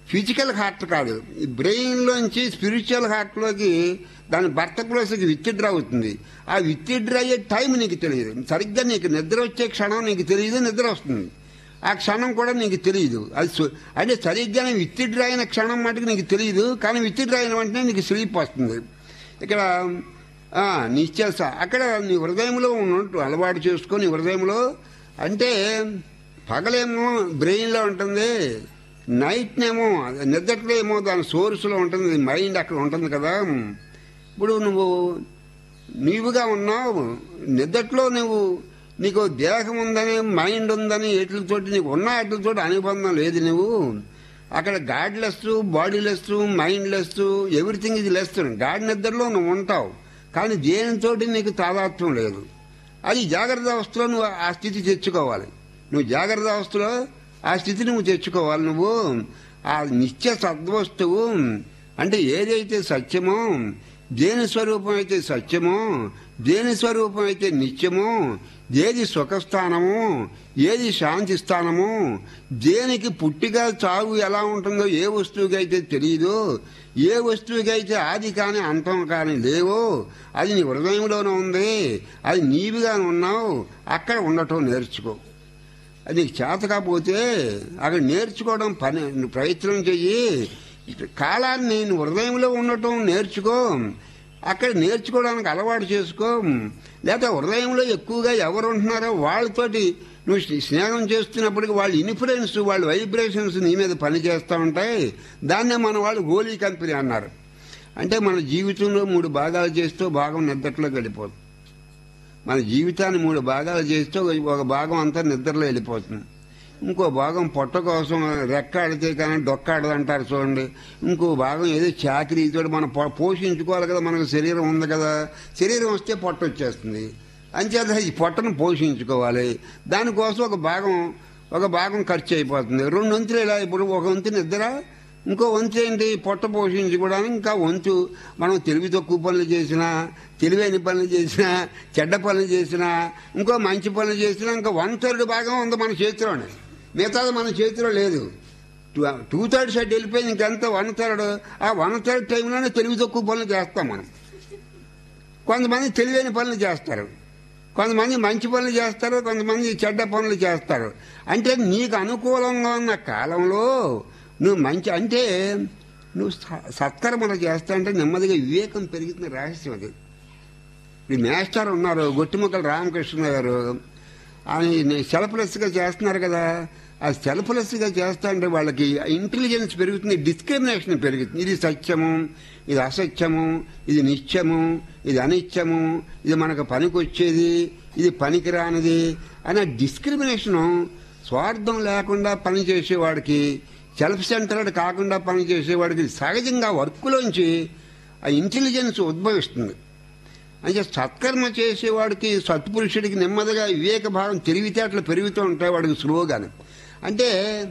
ఫిజికల్ హార్ట్ కాదు ఈ బ్రెయిన్లోంచి స్పిరిచువల్ హార్ట్లోకి దాని భర్త ప్లేస్కి విత్డ్రా అవుతుంది ఆ విత్డ్రా అయ్యే టైం నీకు తెలియదు సరిగ్గా నీకు నిద్ర వచ్చే క్షణం నీకు తెలియదు నిద్ర వస్తుంది ఆ క్షణం కూడా నీకు తెలియదు అది సు- అంటే సరిగ్గా విత్డ్రా అయిన క్షణం మటుకు నీకు తెలియదు కానీ విత్డ్రా అయిన వెంటనే నీకు స్లీప్ వస్తుంది ఇక్కడ ఆ, నిశ్చేస అక్కడ నీ హృదయంలో ఉన్నట్టు అలవాటు చేసుకొని నీ హృదయంలో అంటే పగలేమో బ్రెయిన్లో ఉంటుంది నైట్నేమో నిద్రలో ఏమో దాని సోర్స్లో ఉంటుంది మైండ్ అక్కడ ఉంటుంది కదా ఇప్పుడు నువ్వు నీవుగా ఉన్నావు నిద్దట్లో నువ్వు నీకు దేహం ఉందని మైండ్ ఉందని ఎట్లతోటి నీకు ఉన్న ఎట్లతోటి అనుబంధం లేదు నువ్వు అక్కడ godless bodyless mindless everything ఇది లెస్ గాడ్ నిద్రలో నువ్వు ఉంటావు కానీ దేనితోటి నీకు తాదాత్వం లేదు అది జాగ్రత్త అవస్థలో నువ్వు ఆ స్థితి తెచ్చుకోవాలి నువ్వు జాగ్రత్త అవస్థలో ఆ స్థితి నువ్వు తెచ్చుకోవాలి నువ్వు ఆ నిత్య సద్వస్తువు అంటే ఏదైతే సత్యమో దేని స్వరూపం అయితే సత్యమో దేని స్వరూపం అయితే నిత్యమో ఏది సుఖస్థానము ఏది శాంతి స్థానము దేనికి పుట్టిగా చావు ఎలా ఉంటుందో ఏ వస్తువుకి అయితే తెలియదు ఏ వస్తువుకి అయితే ఆది కాని అంతం కాని లేవో అది నీ హృదయంలోనే ఉంది అది నీవిగా ఉన్నావు అక్కడ ఉండటం నేర్చుకో అది నీకు చేత కాకపోతే అక్కడ నేర్చుకోవడం పని నువ్వు ప్రయత్నం చెయ్యి కాలాన్ని నువ్వు హృదయంలో ఉండటం నేర్చుకో అక్కడ నేర్చుకోవడానికి అలవాటు చేసుకో లేదా హృదయంలో ఎక్కువగా ఎవరు ఉంటున్నారో వాళ్ళతోటి నువ్వు స్నే- స్నేహం చేస్తున్నప్పటికీ వాళ్ళ ఇన్ఫ్లుయెన్స్ వాళ్ళ వైబ్రేషన్స్ నీ మీద పనిచేస్తూ ఉంటాయి దాన్నే మన వాళ్ళు గోలీ కంపెనీ అన్నారు అంటే మన జీవితంలో మూడు భాగాలు చేస్తూ భాగం నిద్రలోకి వెళ్ళిపోతుంది మన జీవితాన్ని మూడు భాగాలు చేస్తే ఒక- ఒక భాగం అంతా నిద్రలో వెళ్ళిపోతుంది ఇంకో భాగం పొట్ట కోసం రెక్కాడితే కానీ డొక్కాడదు అంటారు చూడండి ఇంకో భాగం ఏదో చాకరీతో మనం పో- పోషించుకోవాలి కదా మనకు శరీరం ఉంది కదా శరీరం వస్తే పొట్ట వచ్చేస్తుంది అంచేత ఈ పొట్టను పోషించుకోవాలి దానికోసం ఒక భాగం ఒక భాగం ఖర్చు అయిపోతుంది రెండు వంతులు ఇలా ఇప్పుడు ఒక వంతు నిద్ర ఇంకో వంతు ఏంటి పొట్ట పోషించుకోవడానికి ఇంకా వంతు మనం తెలివి తక్కువ పనులు చేసినా తెలివైన పనులు చేసినా చెడ్డ పనులు చేసినా ఇంకో మంచి పనులు చేసినా ఇంకా వన్ థర్డ్ భాగం ఉంది మన చేతిలోనే మిగతాది మన చేతిలో లేదు టూ- టూ థర్డ్ సైడ్ వెళ్ళిపోయింది ఇంకెంత వన్ థర్డ్ ఆ వన్ థర్డ్ టైంలోనే తెలివి తక్కువ పనులు చేస్తాం మనం కొంతమంది తెలివైన పనులు చేస్తారు కొంతమంది మంచి పనులు చేస్తారు కొంతమంది చెడ్డ పనులు చేస్తారు అంటే నీకు అనుకూలంగా ఉన్న కాలంలో నువ్వు మంచి అంటే నువ్వు స- సత్కర్మలు చేస్తా అంటే నెమ్మదిగా వివేకం పెరుగుతున్న రహస్యం అది ఇప్పుడు మేస్టర్ ఉన్నారు గొట్టిముక్కల రామకృష్ణ గారు ఆయన సెల్ఫ్లెస్గా చేస్తున్నారు కదా ఆ సెల్ఫ్లెస్గా చేస్తా అంటే వాళ్ళకి ఇంటెలిజెన్స్ పెరుగుతుంది డిస్క్రిమినేషన్ పెరుగుతుంది ఇది సత్యము ఇది అసత్యము ఇది నిత్యము ఇది అనిత్యము ఇది మనకు పనికొచ్చేది ఇది పనికిరానిది అనే డిస్క్రిమినేషను స్వార్థం లేకుండా పనిచేసేవాడికి సెల్ఫ్ సెంటర్డ్ కాకుండా పనిచేసేవాడికి సహజంగా వర్క్లోంచి ఆ ఇంటెలిజెన్స్ ఉద్భవిస్తుంది అంటే సత్కర్మ చేసేవాడికి సత్పురుషుడికి నెమ్మదిగా వివేక భావం తెలివితేటలు పెరుగుతూ ఉంటాయి వాడికి స్లోగాను అంటే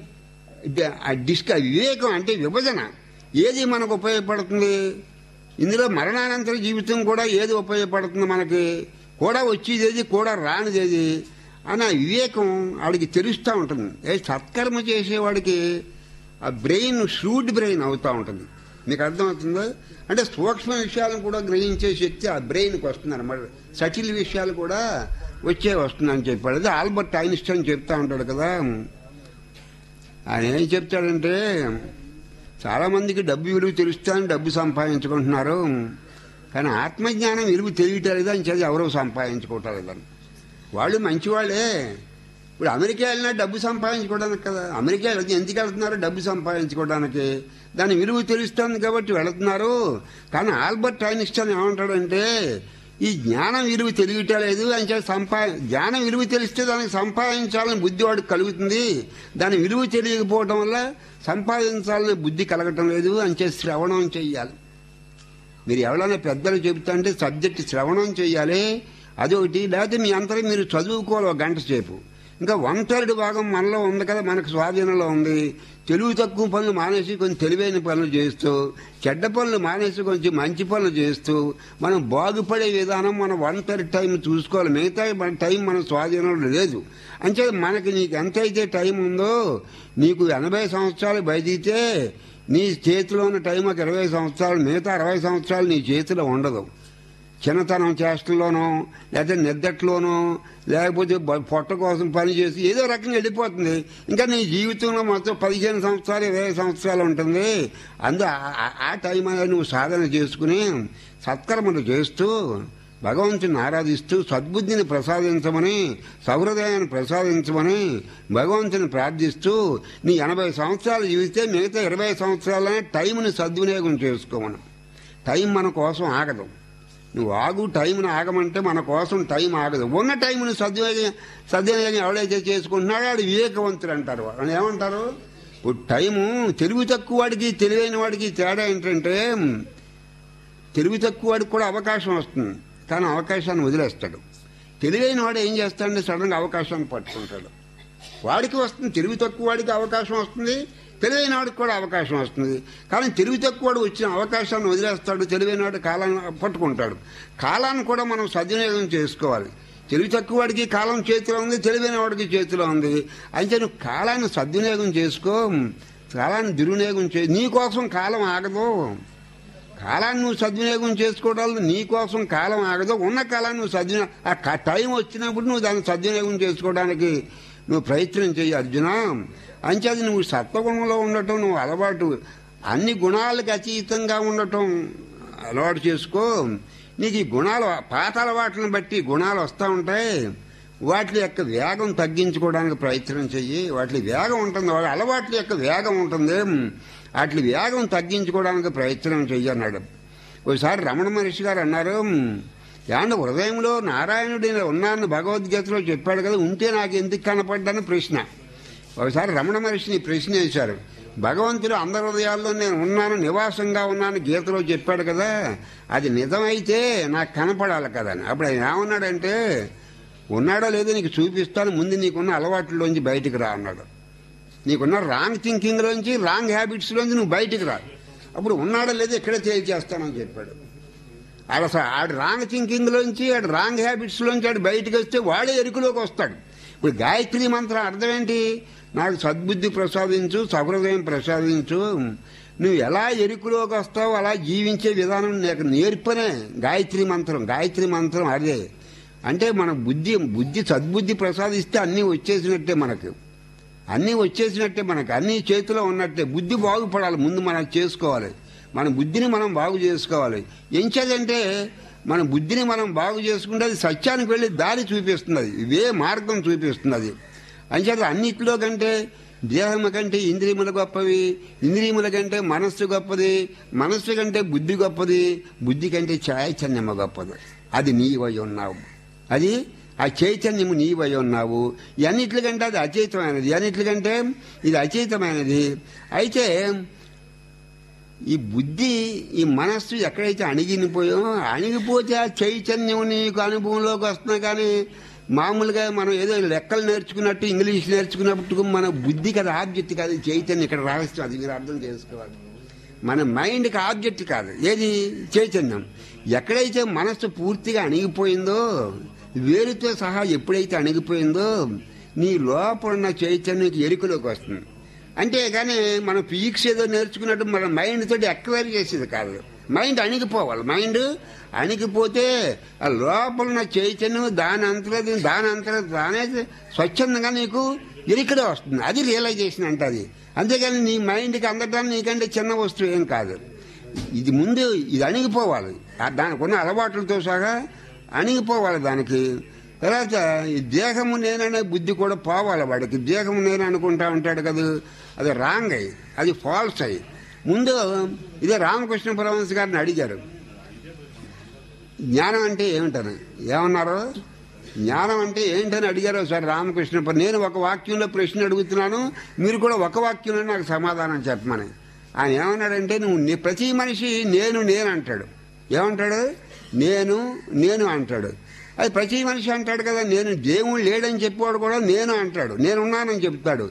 డ- ఆ డిస్క వివేకం అంటే విభజన ఏది మనకు ఉపయోగపడుతుంది ఇందులో మరణానంతర జీవితం కూడా ఏది ఉపయోగపడుతుంది మనకి కూడా వచ్చేది ఏది కూడా రానిది ఏది అని ఆ వివేకం వాడికి తెలుస్తూ ఉంటుంది ఏ సత్కర్మ చేసేవాడికి ఆ బ్రెయిన్ షూడ్ బ్రెయిన్ అవుతూ ఉంటుంది మీకు అర్థమవుతుందా అంటే సూక్ష్మ విషయాలను కూడా గ్రహించే శక్తి ఆ బ్రెయిన్కి వస్తుంది అనమాట సటిల్ విషయాలు కూడా వచ్చే వస్తుందని చెప్పాడు అది ఆల్బర్ట్ ఐన్స్టైన్ చెప్తా ఉంటాడు కదా ఆయన ఏం చెప్తాడంటే చాలా మందికి డబ్బు విలువ తెలుస్తాయని డబ్బు సంపాదించుకుంటున్నారు కానీ ఆత్మజ్ఞానం విలువ తెలియటలేదు అని చెప్పి ఎవరో సంపాదించుకోవటం లేదని వాళ్ళు మంచివాళ్ళే ఇప్పుడు అమెరికా వెళ్ళినా డబ్బు సంపాదించుకోవడానికి కదా అమెరికా వెళ్తే ఎందుకు వెళ్తున్నారు డబ్బు సంపాదించుకోవడానికి దాని విలువ తెలుస్తుంది కాబట్టి వెళుతున్నారు కానీ ఆల్బర్ట్ ఐన్స్టైన్ ఏమంటాడంటే ఈ జ్ఞానం విలువ తెలియటలేదు అని చెప్పి సంపా జ్ఞానం విలువ తెలిస్తే దానికి సంపాదించాలని బుద్ధి వాడికి కలుగుతుంది దాని విలువ తెలియకపోవడం వల్ల సంపాదించాలనే బుద్ధి కలగటం లేదు అని చెప్పి శ్రవణం చెయ్యాలి మీరు ఎవరైనా పెద్దలు చెబుతుంటే సబ్జెక్ట్ శ్రవణం చేయాలి అదొకటి లేకపోతే మీ అంతరం మీరు చదువుకోవాలి ఒక గంట సేపు ఇంకా వన్ థర్డ్ భాగం మనలో ఉంది కదా మనకు స్వాధీనంలో ఉంది తెలివి తక్కువ పనులు మానేసి కొంచెం తెలివైన పనులు చేస్తూ చెడ్డ పనులు మానేసి కొంచెం మంచి పనులు చేస్తూ మనం బాగుపడే విధానం మనం వన్ థర్డ్ టైం చూసుకోవాలి మిగతా మన టైం మన స్వాధీనంలో లేదు అంటే మనకి నీకు ఎంతైతే టైం ఉందో నీకు ఎనభై సంవత్సరాలు బయటితే నీ చేతిలో ఉన్న టైం ఒక ఇరవై సంవత్సరాలు మిగతా అరవై సంవత్సరాలు నీ చేతిలో ఉండదు చిన్నతనం చేష్టల్లోనో లేకపోతే నిద్దట్లోనో లేకపోతే బ- పొట్ట కోసం పని చేసి ఏదో రకంగా వెళ్ళిపోతుంది ఇంకా నీ జీవితంలో మొత్తం పదిహేను సంవత్సరాలు ఇరవై సంవత్సరాలు ఉంటుంది అందు ఆ- ఆ- ఆ టైం అనేది నువ్వు సాధన చేసుకుని సత్కర్మలు చేస్తూ భగవంతుని ఆరాధిస్తూ సద్బుద్ధిని ప్రసాదించమని సహృదయాన్ని ప్రసాదించమని భగవంతుని ప్రార్థిస్తూ నీ ఎనభై సంవత్సరాలు జీవితే మిగతా ఇరవై సంవత్సరాలనే టైంని సద్వినియోగం చేసుకోమను టైం మన కోసం ఆగదు నువ్వు ఆగు టైంని ఆగమంటే మన కోసం టైం ఆగదు ఉన్న టైంని సద్వినియోగం సద్వినియోగం ఎవడైతే చేసుకుంటున్నాడో వాడు వివేకవంతుడు అంటారు వాళ్ళు ఏమంటారు ఇప్పుడు టైము తెలివి తక్కువ వాడికి తెలివైన వాడికి తేడా ఏంటంటే తెలివి తక్కువ వాడికి కూడా అవకాశం వస్తుంది కానీ అవకాశాన్ని వదిలేస్తాడు తెలివైన వాడు ఏం చేస్తాడంటే సడన్గా అవకాశాన్ని పట్టుకుంటాడు వాడికి వస్తుంది తెలివి తక్కువ వాడికి అవకాశం వస్తుంది తెలివైన వాడికి కూడా అవకాశం వస్తుంది కానీ తెలివి తక్కువ వాడు వచ్చిన అవకాశాన్ని వదిలేస్తాడు తెలివైన వాడు కాలాన్ని పట్టుకుంటాడు కాలాన్ని కూడా మనం సద్వినియోగం చేసుకోవాలి తెలివి తక్కువ వాడికి కాలం చేతిలో ఉంది తెలివైన వాడికి చేతిలో ఉంది అయితే నువ్వు కాలాన్ని సద్వినియోగం చేసుకో కాలాన్ని దుర్వినియోగం చే నీ కోసం కాలం ఆగదు కాలాన్ని నువ్వు సద్వినియోగం చేసుకోవడం నీ కోసం కాలం ఆగదు ఉన్న కాలాన్ని నువ్వు సద్వినియోగం ఆ క- టైం వచ్చినప్పుడు నువ్వు దాన్ని సద్వినియోగం చేసుకోవడానికి నువ్వు ప్రయత్నం చెయ్యి అర్జున అంచేది నువ్వు సత్వగుణంలో ఉండటం నువ్వు అలవాటు అన్ని గుణాలకు అతీతంగా ఉండటం అలవాటు చేసుకో నీకు ఈ గుణాలు పాత అలవాట్లను బట్టి గుణాలు వస్తూ ఉంటాయి వాటి యొక్క వేగం తగ్గించుకోవడానికి ప్రయత్నం చెయ్యి వాటి వేగం ఉంటుంది వాటి అలవాట్ల యొక్క వేగం ఉంటుంది వాటి వేగం తగ్గించుకోవడానికి ప్రయత్నం చెయ్యి అన్నాడు ఒకసారి రమణ మహర్షి గారు అన్నారు ఏమంటే హృదయంలో నారాయణుడు ఇలా ఉన్నాను భగవద్గీతలో చెప్పాడు కదా ఉంటే నాకు ఎందుకు కనపడ్డాని ప్రశ్న ఒకసారి రమణ మహర్షిని ప్రశ్న వేశారు భగవంతుడు అందరి హృదయాల్లో నేను ఉన్నాను నివాసంగా ఉన్నాను గీతలో చెప్పాడు కదా అది నిజమైతే నాకు కనపడాలి కదా అని అప్పుడు ఆయన ఏమన్నాడంటే ఉన్నాడో లేదో నీకు చూపిస్తాను ముందు నీకున్న అలవాట్లోంచి బయటికి రా అన్నాడు నీకున్న రాంగ్ థింకింగ్లోంచి రాంగ్ హ్యాబిట్స్లోంచి నువ్వు బయటికి రా అప్పుడు ఉన్నాడో లేదో ఇక్కడే తేల్చేస్తానని చెప్పాడు ఆడ అసలు ఆడు రాంగ్ థింకింగ్లోంచి ఆడు రాంగ్ హ్యాబిట్స్లోంచి ఆడు బయటికి వస్తే వాడే ఎరుకులోకి వస్తాడు ఇప్పుడు గాయత్రి మంత్రం అర్థం ఏంటి నాకు సద్బుద్ధి ప్రసాదించు సహృదయం ప్రసాదించు నువ్వు ఎలా ఎరుకులోకి వస్తావో అలా జీవించే విధానం నీకు నేర్పనే గాయత్రి మంత్రం గాయత్రి మంత్రం అదే అంటే మన బుద్ధి బుద్ధి సద్బుద్ధి ప్రసాదిస్తే అన్నీ వచ్చేసినట్టే మనకు అన్నీ వచ్చేసినట్టే మనకు అన్నీ చేతిలో ఉన్నట్టే బుద్ధి బాగుపడాలి ముందు మనం చేసుకోవాలి మన బుద్ధిని మనం బాగు చేసుకోవాలి ఏం చేదంటే మన బుద్ధిని మనం బాగు చేసుకుంటే అది సత్యానికి వెళ్ళి దారి చూపిస్తుంది అది ఇవే మార్గం చూపిస్తుంది అది అంచేత అన్నిట్లో కంటే దేహము కంటే ఇంద్రియములు గొప్పవి ఇంద్రియముల కంటే మనస్సు గొప్పది మనస్సు కంటే బుద్ధి గొప్పది బుద్ధి కంటే చైతన్యము గొప్పది అది నీవై ఉన్నావు అది ఆ చైతన్యము నీవై ఉన్నావు అన్నిట్లకంటే అది అచేతమైనది అన్నిట్లకంటే ఇది అచేతమైనది అయితే ఈ బుద్ధి ఈ మనస్సు ఎక్కడైతే అణిగిపోయో అణిగిపోతే ఆ చైతన్యం నీకు అనుభవంలోకి వస్తున్నా కానీ మామూలుగా మనం ఏదో లెక్కలు నేర్చుకున్నట్టు ఇంగ్లీష్ నేర్చుకున్నట్టు మన బుద్ధికి అది ఆబ్జెక్ట్ కాదు ఈ చైతన్యం ఇక్కడ రహస్యం అది మీరు అర్థం చేసుకోవాలి మన మైండ్కి ఆబ్జెక్ట్ కాదు ఏది చైతన్యం ఎక్కడైతే మనస్సు పూర్తిగా అణిగిపోయిందో వేరుతో సహా ఎప్పుడైతే అణిగిపోయిందో నీ లోపల ఉన్న చైతన్యం ఎరుకలోకి వస్తుంది అంటే కానీ మనం ఫిజిక్స్ ఏదో నేర్చుకున్నట్టు మన మైండ్ తోటి ఎక్వైర్ చేసేది కాదు మైండ్ అణిగిపోవాలి మైండ్ అణిగిపోతే ఆ లోపల ఉన్న చైతన్యం దాని అంతలో దాని అంతలో దానే స్వచ్ఛందంగా నీకు ఎరికడే వస్తుంది అది రియలైజేషన్ అంటే అది అంతేగాని నీ మైండ్కి అందటానికి నీకంటే చిన్న వస్తువు ఏం కాదు ఇది ముందు ఇది అణిగిపోవాలి ఆ దానికి ఉన్న అలవాట్లతో సహా అణిగిపోవాలి దానికి తర్వాత ఈ దేహము నేననే బుద్ధి కూడా పోవాలి వాడికి దేహము నేను అనుకుంటా ఉంటాడు కదా అది రాంగ్ అయ్యి అది ఫాల్స్ అయ్యి ముందు ఇదే రామకృష్ణ పరమహంస గారిని అడిగారు జ్ఞానం అంటే ఏమిటని ఏమన్నారు జ్ఞానం అంటే ఏంటని అడిగారు సార్ రామకృష్ణ పర- నేను ఒక వాక్యంలో ప్రశ్న అడుగుతున్నాను మీరు కూడా ఒక వాక్యంలో నాకు సమాధానం చెప్పమని ఆయన ఏమన్నాడంటే నువ్వు నీ- ప్రతి మనిషి నేను నేను అంటాడు ఏమంటాడు నేను నేను అంటాడు అది ప్రతి మనిషి అంటాడు కదా నేను దేవుడు లేడని చెప్పేవాడు కూడా నేను అంటాడు నేనున్నానని చెప్తాడు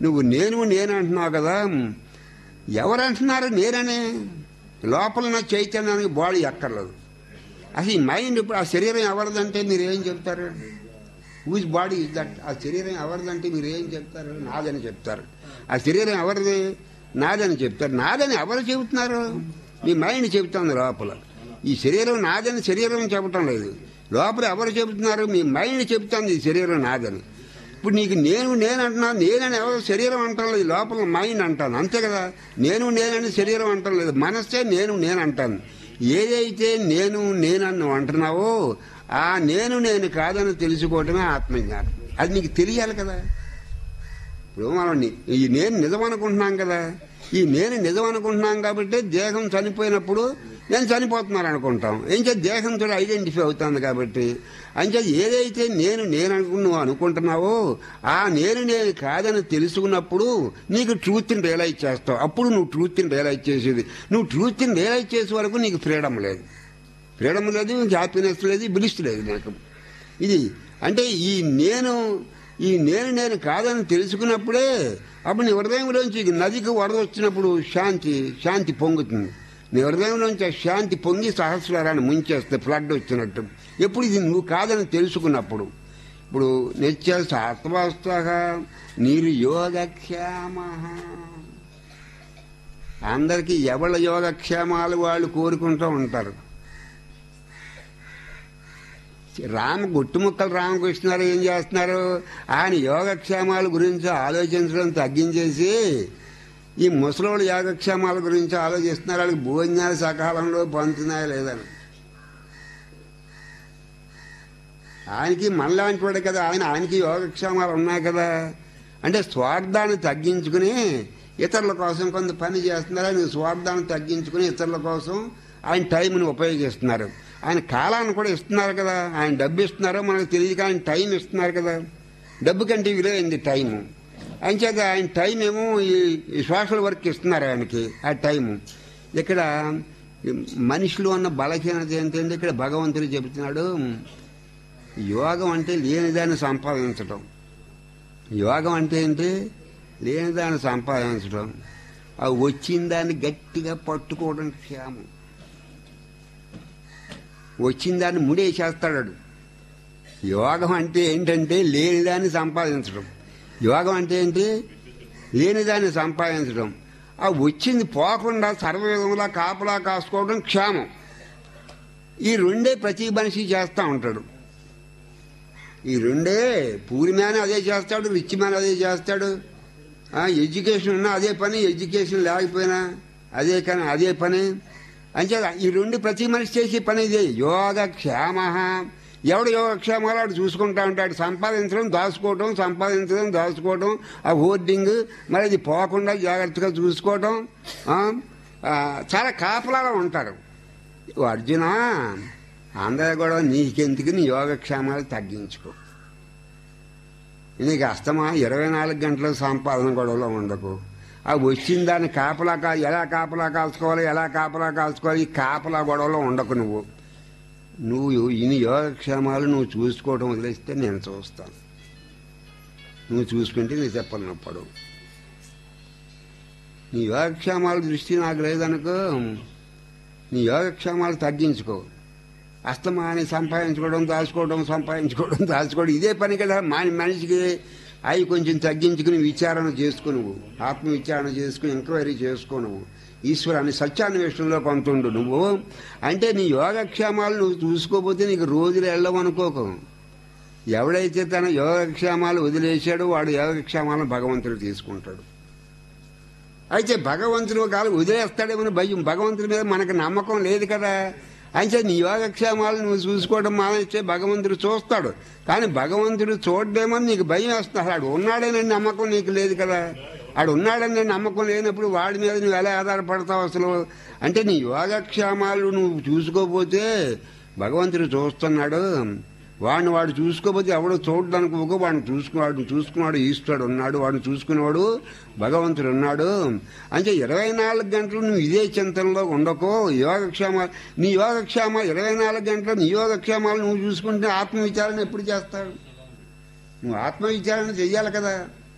నువ్వు నేను నేను అంటున్నావు కదా ఎవరు అంటున్నారు నేననే లోపల నా చైతన్యానికి బాడీ ఎక్కర్లేదు అసలు ఈ మైండ్ ఇప్పుడు ఆ శరీరం ఎవరిదంటే మీరు ఏం చెప్తారు హూజ్ బాడీ ఇస్ దట్ ఆ శరీరం ఎవరిదంటే మీరు ఏం చెప్తారు నాదని చెప్తారు ఆ శరీరం ఎవరిది నాదని చెప్తారు నాదని ఎవరు చెబుతున్నారు మీ మైండ్ చెబుతుంది లోపల ఈ శరీరం నాదని శరీరం చెప్పటం లేదు లోపల ఎవరు చెబుతున్నారు మీ మైండ్ చెబుతుంది ఈ శరీరం నాదని ఇప్పుడు నీకు నేను నేను అంటున్నాను నేనని ఎవరు శరీరం అంటాం లేదు లోపల మైండ్ అంటాను అంతే కదా నేను నేనని శరీరం అంటాం లేదు మనస్సే నేను నేను అంటాను ఏదైతే నేను నేనని నువ్వు అంటున్నావో ఆ నేను నేను కాదని తెలుసుకోవటమే ఆత్మజ్ఞానం అది నీకు తెలియాలి కదా ఇప్పుడు మనం ని- ఈ నేను నిజం అనుకుంటున్నాం కదా ఈ నేను నిజం అనుకుంటున్నాం కాబట్టి దేహం చనిపోయినప్పుడు నేను చనిపోతున్నాను అనుకుంటాం ఏం చేత దేహంతో ఐడెంటిఫై అవుతుంది కాబట్టి అంచే ఏదైతే నేను నేను అనుకు నువ్వు అనుకుంటున్నావో ఆ నేను నేను కాదని తెలుసుకున్నప్పుడు నీకు ట్రూత్ని రియలైజ్ చేస్తావు అప్పుడు నువ్వు ట్రూత్ని రియలైజ్ చేసేది నువ్వు ట్రూత్ని రియలైజ్ చేసే వరకు నీకు ఫ్రీడమ్ లేదు ఫ్రీడమ్ లేదు హ్యాపీనెస్ లేదు బ్లిస్ లేదు నాకు ఇది అంటే ఈ నేను ఈ నేను నేను కాదని తెలుసుకున్నప్పుడే అప్పుడు నీ హృదయంలోంచి ఈ నదికి వరద వచ్చినప్పుడు శాంతి శాంతి పొంగుతుంది నీ హృదయంలోంచి ఆ శాంతి పొంగి సహస్రాన్ని ముంచేస్తే ఫ్లడ్ వచ్చినట్టు ఎప్పుడు ఇది నువ్వు కాదని తెలుసుకున్నప్పుడు ఇప్పుడు నిత్య ఆత్మస్థ నీరు యోగక్షేమ అందరికీ ఎవళ్ళ యోగక్షేమాలు వాళ్ళు కోరుకుంటూ ఉంటారు రామ గుట్టుముక్కలు రామకృష్ణారు ఏం చేస్తున్నారు ఆయన యోగక్షేమాల గురించి ఆలోచించడం తగ్గించేసి ఈ ముసలోళ్ళ యోగక్షేమాల గురించి ఆలోచిస్తున్నారు వాళ్ళకి భోజనాలు సకాలంలో పంచుతున్నాయా లేదని ఆయనకి మనలాంటి వాడే కదా ఆయన ఆయనకి యోగక్షేమాలు ఉన్నాయి కదా అంటే స్వార్థాన్ని తగ్గించుకుని ఇతరుల కోసం కొంత పని చేస్తున్నారు ఆయన స్వార్థాన్ని తగ్గించుకుని ఇతరుల కోసం ఆయన టైంని ఉపయోగిస్తున్నారు ఆయన కాలాన్ని కూడా ఇస్తున్నారు కదా ఆయన డబ్బు ఇస్తున్నారో మనకు తెలియదు కానీ ఆయన టైం ఇస్తున్నారు కదా డబ్బు కంటే విలువైంది టైము ఆయన చేత ఆయన టైం ఏమో ఈ ఈ సోషల్ వర్క్ ఇస్తున్నారు ఆయనకి ఆ టైము ఇక్కడ ఈ మనిషిలో ఉన్న బలహీనత ఏంటంటే ఇక్కడ భగవంతుడు చెబుతున్నాడు యోగం అంటే లేనిదాన్ని సంపాదించడం యోగం అంటే ఏంటి లేనిదాన్ని సంపాదించడం ఆ వచ్చిన దాన్ని గట్టిగా పట్టుకోవడం క్షేమం వచ్చిన దాన్ని ముడేసేస్తాడు యోగం అంటే ఏంటంటే లేనిదాన్ని సంపాదించడం యోగం అంటే ఏంటి లేనిదాన్ని సంపాదించడం ఆ వచ్చింది పోకుండా సర్వవిధంలా కాపలా కాసుకోవడం క్షేమం ఈ రెండే ప్రతి మనిషి చేస్తూ ఉంటాడు ఈ రెండే పూరి మ్యాన్ అదే చేస్తాడు రిచ్ మ్యాన్ అదే చేస్తాడు ఆ, ఎడ్యుకేషన్ ఉన్నా అదే పని ఎడ్యుకేషన్ లేకపోయినా అదే కానీ అదే పని అంతే ఈ రెండు ప్రతి మనిషి చేసే పని ఇదే యోగక్షేమ ఎవడు యోగక్షేమాలు వాడు చూసుకుంటా ఉంటాడు సంపాదించడం దాచుకోవడం సంపాదించడం దాచుకోవడం ఆ హోర్డింగ్ మరి అది పోకుండా జాగ్రత్తగా చూసుకోవడం ఆ, ఆ, చాలా కాపలాలో ఉంటారు ఓ అర్జున అందరూ కూడా నీకెందుకు నీ యోగక్షేమాలు తగ్గించుకో నీకు అస్తమా ఇరవై నాలుగు గంటల సంపాదన గొడవలో ఉండకు ఆ వచ్చిన దాన్ని కాపలా కా ఎలా కాపలా కాల్చుకోవాలి ఎలా కాపలా కాల్చుకోవాలి ఈ కాపలా గొడవలో ఉండకు నువ్వు నువ్వు ఇన్ని యోగక్షేమాలు నువ్వు చూసుకోవడం వదిలేస్తే నేను చూస్తాను నువ్వు చూసుకుంటే నీ చెప్పలు నొప్పడు నీ యోగక్షేమాల దృష్టి నాకు లేదనుకో నీ యోగక్షేమాలు తగ్గించుకో అస్తమాని సంపాదించుకోవడం దాచుకోవడం సంపాదించుకోవడం దాచుకోవడం ఇదే పని కదా మాని మనిషికి అవి కొంచెం తగ్గించుకుని విచారణ చేసుకో నువ్వు ఆత్మ విచారణ చేసుకుని ఎంక్వైరీ చేసుకో నువ్వు ఈశ్వరాన్ని సత్యాన్వేషణలో కొంతుండు నువ్వు అంటే నీ యోగక్షేమాలు నువ్వు చూసుకోకపోతే నీకు రోజులు వెళ్ళవనుకోకు ఎవడైతే తన యోగక్షేమాలు వదిలేశాడో వాడు యోగక్షేమాలను భగవంతుడు తీసుకుంటాడు అయితే భగవంతుడు కాదు వదిలేస్తాడేమని భయం భగవంతుడి మీద మనకు నమ్మకం లేదు కదా అయితే నీ యోగక్షేమాలు నువ్వు చూసుకోవడం మానేస్తే భగవంతుడు చూస్తాడు కానీ భగవంతుడు చూడడేమో నీకు భయం వేస్తున్నాడు ఆడు ఉన్నాడనే నమ్మకం నీకు లేదు కదా ఆడు ఉన్నాడనే నమ్మకం లేనప్పుడు వాడి మీద నువ్వు ఎలా ఆధారపడతావు అసలు అంటే నీ యోగక్షేమాలు నువ్వు చూసుకోకపోతే భగవంతుడు చూస్తున్నాడు వాడిని వాడు చూసుకోకపోతే ఎవడో చూడడానికి ఒక వాడిని చూసుకున్నాడు చూసుకున్నాడు ఈశ్వరుడు ఉన్నాడు వాడిని చూసుకునేవాడు భగవంతుడు ఉన్నాడు అంటే ఇరవై నాలుగు గంటలు నువ్వు ఇదే చింతనలో ఉండకో యోగక్షేమ నీ యోగక్షేమ ఇరవై నాలుగు గంటలు నీ యోగక్షేమాలు నువ్వు చూసుకుంటే ఆత్మవిచారణ ఎప్పుడు చేస్తావు నువ్వు ఆత్మవిచారణ చెయ్యాలి కదా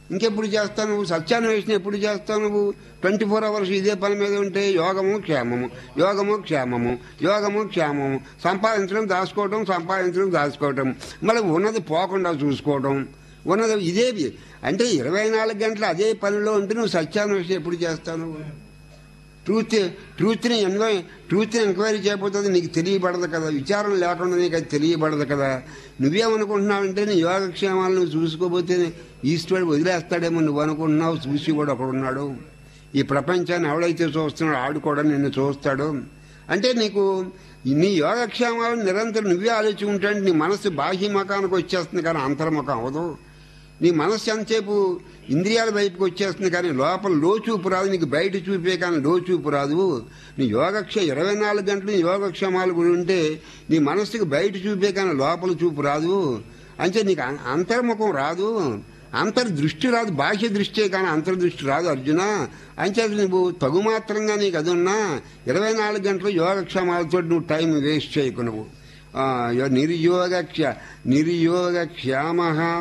ఇంకెప్పుడు చేస్తావు నువ్వు సత్యాన్వేషణ ఎప్పుడు చేస్తావు నువ్వు ట్వంటీ ఫోర్ అవర్స్ ఇదే పని మీద ఉంటే యోగము క్షేమము యోగము క్షేమము యోగము క్షేమము సంపాదించడం దాచుకోవటం సంపాదించడం దాచుకోవటం మళ్ళీ ఉన్నది పోకుండా చూసుకోవటం ఉన్నది ఇదేవి అంటే ఇరవై నాలుగు గంటలు అదే పనిలో ఉంటే నువ్వు సత్యాన్వేషణ ఎప్పుడు చేస్తావు నువ్వు ట్రూత్ ట్రూత్ని ఎన్వై ట్రూత్ని ఎంక్వైరీ చేయబోతుంది నీకు తెలియబడదు కదా విచారం లేకుండా నీకు అది తెలియబడదు కదా నువ్వేమనుకుంటున్నావంటే నీ యోగక్షేమాలు నువ్వు చూసుకోబోతే ఈశ్వరుడు వదిలేస్తాడేమో నువ్వు అనుకుంటున్నావు చూసి కూడా ఒకడున్నాడు ఈ ప్రపంచాన్ని ఎవడైతే చూస్తున్నాడో ఆడు కూడా నిన్ను చూస్తాడు అంటే నీకు నీ యోగక్షేమాలు నిరంతరం నువ్వే ఆలోచించుకుంటే నీ మనసు బాహ్య మకానికి వచ్చేస్తుంది కానీ అంతర్ముఖం అవదు నీ మనస్సు ఎంతసేపు ఇంద్రియాల వైపుకి వచ్చేస్తుంది కానీ లోపల లోచూపు రాదు నీకు బయట చూపే కానీ లోచూపు రాదు నీ యోగక్ష ఇరవై నాలుగు గంటలు నీ యోగక్షేమాలు కూడా ఉంటే నీ మనస్సుకి బయట చూపే కానీ లోపల చూపు రాదు అంటే నీకు అం- అంతర్ముఖం రాదు అంతర్దృష్టి రాదు బాహ్య దృష్టే కానీ అంతర్దృష్టి రాదు అర్జున అంచేత నువ్వు తగుమాత్రంగా నీకు అది ఉన్నా ఇరవై నాలుగు గంటలు యోగక్షేమాలతో నువ్వు టైం వేస్ట్ చేయకు నువ్వు ఆ, యో- నిర్యోగ క్ష నిర్యోగ క్షేమ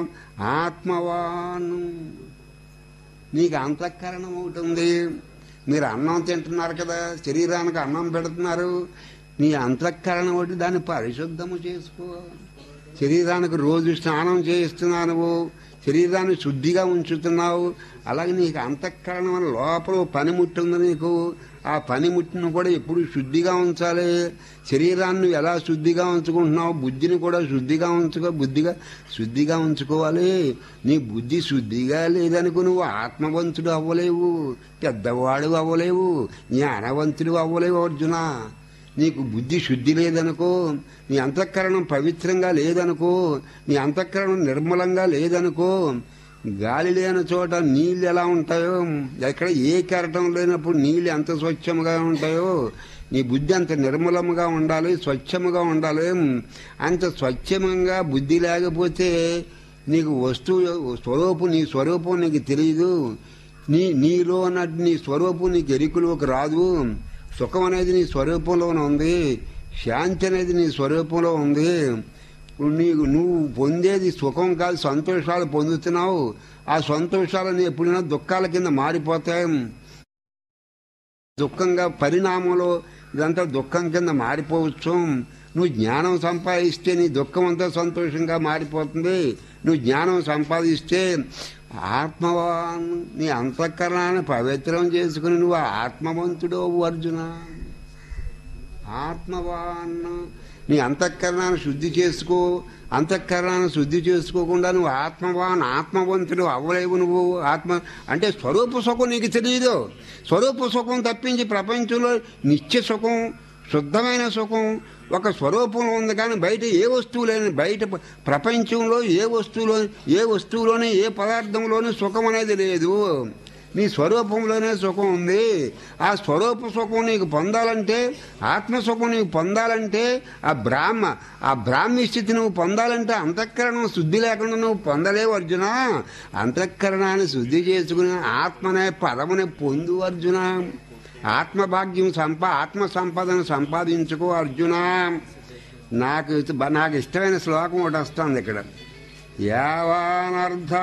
ఆత్మవాను నీకు అంతఃకరణం ఒకటి ఉంది మీరు అన్నం తింటున్నారు కదా శరీరానికి అన్నం పెడుతున్నారు నీ అంతఃకరణం ఒకటి దాన్ని పరిశుద్ధము చేసుకో శరీరానికి రోజు స్నానం చేయిస్తున్నావు శరీరాన్ని శుద్ధిగా ఉంచుతున్నావు అలాగే నీకు అంతఃకరణం వల్ల లోపల ఓ పనిముట్టు ఉంది నీకు ఆ పనిముట్టును కూడా ఎప్పుడు శుద్ధిగా ఉంచాలి శరీరాన్ని ఎలా శుద్ధిగా ఉంచుకుంటున్నావు బుద్ధిని కూడా శుద్ధిగా ఉంచుకో బుద్ధిగా శుద్ధిగా ఉంచుకోవాలి నీ బుద్ధి శుద్ధిగా లేదనుకో నువ్వు ఆత్మవంతుడు అవ్వలేవు పెద్దవాడు అవ్వలేవు జ్ఞానవంతుడు అవ్వలేవు అర్జున నీకు బుద్ధి శుద్ధి లేదనుకో నీ అంతఃకరణం పవిత్రంగా లేదనుకో నీ అంతఃకరణం నిర్మలంగా లేదనుకో గాలి లేని చోట నీళ్ళు ఎలా ఉంటాయో ఎక్కడ ఏ కెరటం లేనప్పుడు నీళ్ళు ఎంత స్వచ్ఛముగా ఉంటాయో నీ బుద్ధి అంత నిర్మలముగా ఉండాలి స్వచ్ఛముగా ఉండాలి అంత స్వచ్ఛమంగా బుద్ధి లేకపోతే నీకు వస్తువు స్వరూపం నీ స్వరూపం నీకు తెలియదు నీ నీలో ఉన్నట్టు నీ స్వరూపం నీకు ఎరికలోకి రాదు సుఖం అనేది నీ స్వరూపంలోనే ఉంది శాంతి అనేది నీ స్వరూపంలో ఉంది ఇప్పుడు నీకు నువ్వు పొందేది సుఖం కాదు సంతోషాలు పొందుతున్నావు ఆ సంతోషాలని ఎప్పుడైనా దుఃఖాల కింద మారిపోతాయి దుఃఖంగా పరిణామంలో ఇదంతా దుఃఖం కింద మారిపోవచ్చు నువ్వు జ్ఞానం సంపాదిస్తే నీ దుఃఖం అంతా సంతోషంగా మారిపోతుంది నువ్వు జ్ఞానం సంపాదిస్తే ఆత్మవాన్ నీ అంతఃకరణాన్ని పవిత్రం చేసుకుని నువ్వు ఆత్మవంతుడు అర్జున ఆత్మవాన్ నీ అంతఃకరణాన్ని శుద్ధి చేసుకో అంతఃకరణాన్ని శుద్ధి చేసుకోకుండా నువ్వు ఆత్మవాన్ ఆత్మవంతుడు అవ్వలేవు నువ్వు ఆత్మ అంటే స్వరూప సుఖం నీకు తెలియదు స్వరూప సుఖం తప్పించి ప్రపంచంలో నిత్య సుఖం శుద్ధమైన సుఖం ఒక స్వరూపం ఉంది కానీ బయట ఏ వస్తువు లేని బయట ప- ప్రపంచంలో ఏ వస్తువులో ఏ వస్తువులోని ఏ పదార్థంలోని సుఖం అనేది లేదు నీ స్వరూపంలోనే సుఖం ఉంది ఆ స్వరూప సుఖం నీకు పొందాలంటే ఆత్మ సుఖం నీకు పొందాలంటే ఆ బ్రాహ్మ ఆ బ్రాహ్మీ స్థితి నువ్వు పొందాలంటే అంతఃకరణం శుద్ధి లేకుండా నువ్వు పొందలేవు అర్జున అంతఃకరణాన్ని శుద్ధి చేసుకుని ఆత్మనే పదముని పొందు అర్జున ఆత్మభాగ్యం సంపా ఆత్మ సంపదన సంపాదించుకో అర్జున నాకు ఇది- నాకు ఇష్టమైన శ్లోకం ఒకటి వస్తుంది ఇక్కడ యావానర్థ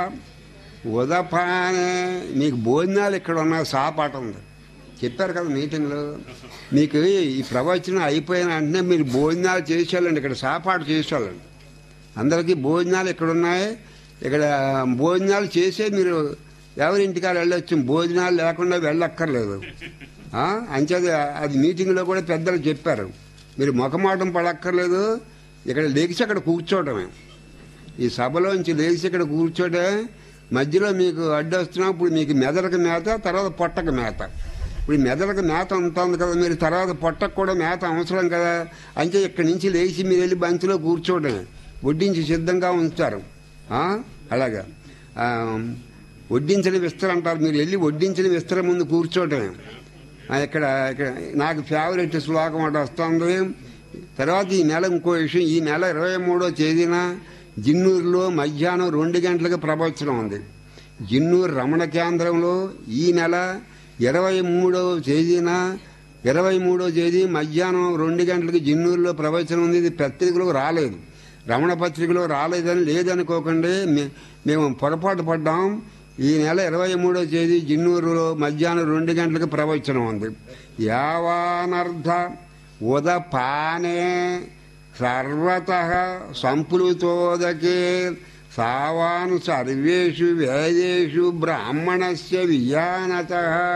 ఉదపానే మీకు భోజనాలు ఇక్కడ ఉన్న సాపాట ఉంది చెప్పారు కదా మీటింగ్లో మీకు ఈ ప్రవచనం అయిపోయిన వెంటనే మీరు భోజనాలు చేసేయాలండి ఇక్కడ సాపాటు చేసేయాలండి అందరికీ భోజనాలు ఇక్కడ ఉన్నాయి ఇక్కడ భోజనాలు చేసే మీరు ఎవరింటికాడ వెళ్ళొచ్చు భోజనాలు లేకుండా వెళ్ళక్కర్లేదు ఆ? అంచేది అది మీటింగ్లో కూడా పెద్దలు చెప్పారు మీరు ముఖమాటం పడక్కర్లేదు ఇక్కడ లేచి అక్కడ కూర్చోవటమే ఈ సభలోంచి లేచి ఇక్కడ కూర్చోటే మధ్యలో మీకు అడ్డొస్తున్నాం ఇప్పుడు మీకు మెదడుకు మేత తర్వాత పొట్టకు మేత ఇప్పుడు ఈ మెదడుకు మేత ఉంటుంది కదా మీరు తర్వాత పొట్టకు కూడా మేత అవసరం కదా అంటే ఇక్కడి నుంచి లేచి మీరు వెళ్ళి బంతిలో కూర్చోవటమే వడ్డించి సిద్ధంగా ఉంచుతారు ఆ? అలాగా ఆ, వడ్డించిన విస్తర అంటారు మీరు వెళ్ళి వడ్డించిన విస్తర ముందు కూర్చోవటమే ఆ, ఇక్కడ ఇక్కడ నాకు ఫేవరెట్ శ్లోకం ఒకటి వస్తుంది తర్వాత ఈ నెల ఇంకో విషయం ఈ నెల ఇరవై మూడో తేదీన జిన్నూరులో మధ్యాహ్నం రెండు గంటలకు ప్రవచనం ఉంది జిన్నూరు రమణ కేంద్రంలో ఈ నెల ఇరవై మూడవ తేదీన ఇరవై మూడో తేదీ మధ్యాహ్నం రెండు గంటలకు జిన్నూరులో ప్రవచనం ఉంది ఇది పత్రికలో రాలేదు రమణ పత్రికలో రాలేదని లేదనుకోకండి మే- మేము పొరపాటు పడ్డాం ఈ నెల ఇరవై మూడో తేదీ జిన్నూరులో మధ్యాహ్నం రెండు గంటలకు ప్రవచనం ఉంది యావానర్ధ ఉదపానే సర్వత సంప్లుతోదకే సావాన్ సర్వేషు వేదేషు బ్రాహ్మణస్య విజానత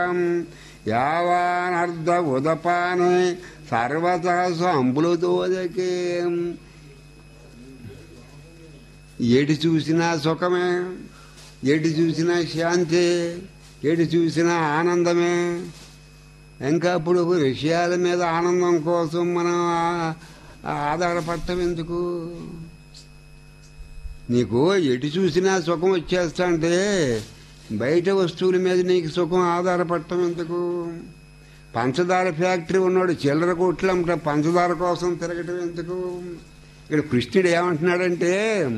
యావానర్ధ ఉదపానే సర్వత సంప్లుతోదకే ఎటు చూసినా సుఖమే ఎటు చూసినా శాంతి ఎటు చూసినా ఆనందమే ఇంకా ఇప్పుడు విషయాల మీద ఆనందం కోసం మనం ఆ- ఆధారపడటం ఎందుకు నీకు ఎటు చూసినా సుఖం వచ్చేస్తా అంటే బయట వస్తువుల మీద నీకు సుఖం ఆధారపడటం ఎందుకు పంచదార ఫ్యాక్టరీ ఉన్నాడు చిల్లర కొట్లు అమ్మట పంచదార కోసం తిరగటం ఎందుకు ఇక్కడ కృష్ణుడు ఏమంటున్నాడంటే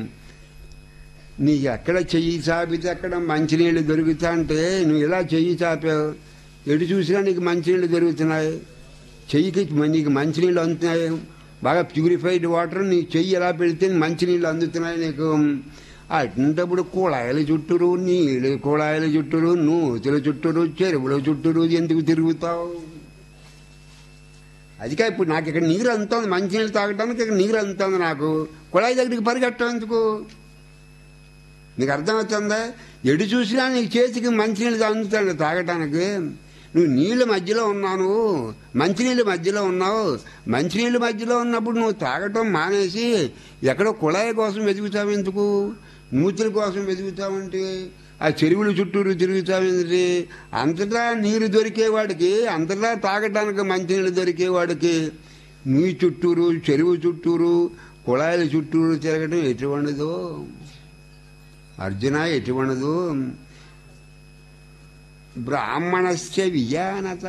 నీకు ఎక్కడ చెయ్యి చాపితే అక్కడ మంచినీళ్ళు దొరుకుతా అంటే నువ్వు ఇలా చెయ్యి చాపావు ఎటు చూసినా నీకు మంచినీళ్ళు దొరుకుతున్నాయి చెయ్యికి నీకు మంచినీళ్ళు అందుతున్నాయి బాగా ప్యూరిఫైడ్ వాటర్ నీ చెయ్యి ఎలా పెడితే మంచినీళ్ళు అందుతున్నాయి నీకు అటువంటిప్పుడు కుళాయిల చుట్టూరు నీళ్ళు కుళాయిల చుట్టూరు నూతుల చుట్టూరు చెరువుల చుట్టూరు ఎందుకు తిరుగుతావు అదిగా ఇప్పుడు నాకు ఇక్కడ నీరు అందుతుంది మంచినీళ్ళు తాగడానికి ఇక్కడ నీరు అందుతుంది నాకు కుళాయి దగ్గరికి పరిగెట్టడం ఎందుకు నీకు అర్థమవుతుందా ఎటు చూసినా నీకు చేతికి మంచినీళ్ళు అందుతాడు తాగటానికి నువ్వు నీళ్ళ మధ్యలో ఉన్నాను మంచినీళ్ళ మధ్యలో ఉన్నావు మంచినీళ్ళ మధ్యలో ఉన్నప్పుడు నువ్వు తాగటం మానేసి ఎక్కడో కుళాయి కోసం వెతుకుతావు ఎందుకు నూతుల కోసం వెతుకుతావంటే ఆ చెరువుల చుట్టూరు తిరుగుతావేంటి అంతటా నీరు దొరికేవాడికి అంతటా తాగటానికి మంచినీళ్ళు దొరికేవాడికి నీ చుట్టూరు చెరువు చుట్టూరు కుళాయిల చుట్టూరు తిరగటం ఎటువంటిదో అర్జున ఎటువంటిదు బ్రాహ్మణస్య విజానత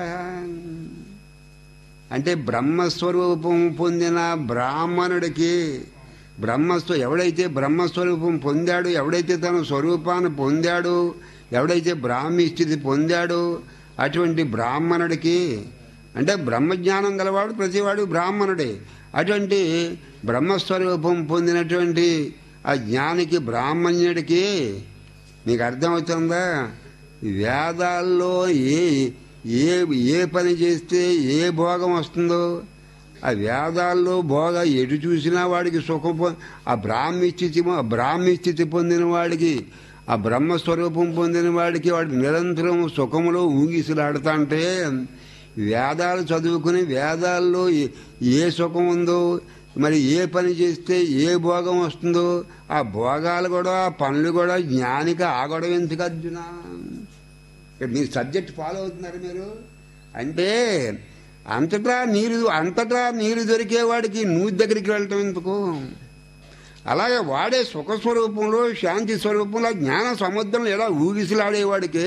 అంటే బ్రహ్మస్వరూపం పొందిన బ్రాహ్మణుడికి బ్రహ్మస్వ ఎవడైతే బ్రహ్మస్వరూపం పొందాడు ఎవడైతే తన స్వరూపాన్ని పొందాడు ఎవడైతే బ్రాహ్మీ స్థితి పొందాడో అటువంటి బ్రాహ్మణుడికి అంటే బ్రహ్మజ్ఞానం గలవాడు ప్రతివాడు బ్రాహ్మణుడే అటువంటి బ్రహ్మస్వరూపం పొందినటువంటి ఆ జ్ఞానికి బ్రాహ్మణ్యుడికి నీకు అర్థమవుతుందా వేదాల్లో ఏ ఏ ఏ పని చేస్తే ఏ భోగం వస్తుందో ఆ వేదాల్లో భోగ ఎటు చూసినా వాడికి సుఖం పొ- ఆ బ్రాహ్మీ స్థితి ఆ బ్రాహ్మీ స్థితి పొందిన వాడికి ఆ బ్రహ్మస్వరూపం పొందిన వాడికి వాడు నిరంతరం సుఖములో ఊగిసలాడుతా అంటే వేదాలు చదువుకుని వేదాల్లో ఏ- ఏ సుఖం ఉందో మరి ఏ పని చేస్తే ఏ భోగం వస్తుందో ఆ భోగాలు కూడా ఆ పనులు కూడా జ్ఞానికి ఆగడం ఎందుకు అర్జున ఇక్కడ మీరు సబ్జెక్ట్ ఫాలో అవుతున్నారు మీరు అంటే అంతటా నీరు అంతటా నీరు దొరికేవాడికి నూతి దగ్గరికి వెళ్ళటం ఎందుకు అలాగే వాడే సుఖ స్వరూపంలో శాంతి స్వరూపంలో జ్ఞాన సముద్రంలో ఎలా ఊగిసలాడేవాడికి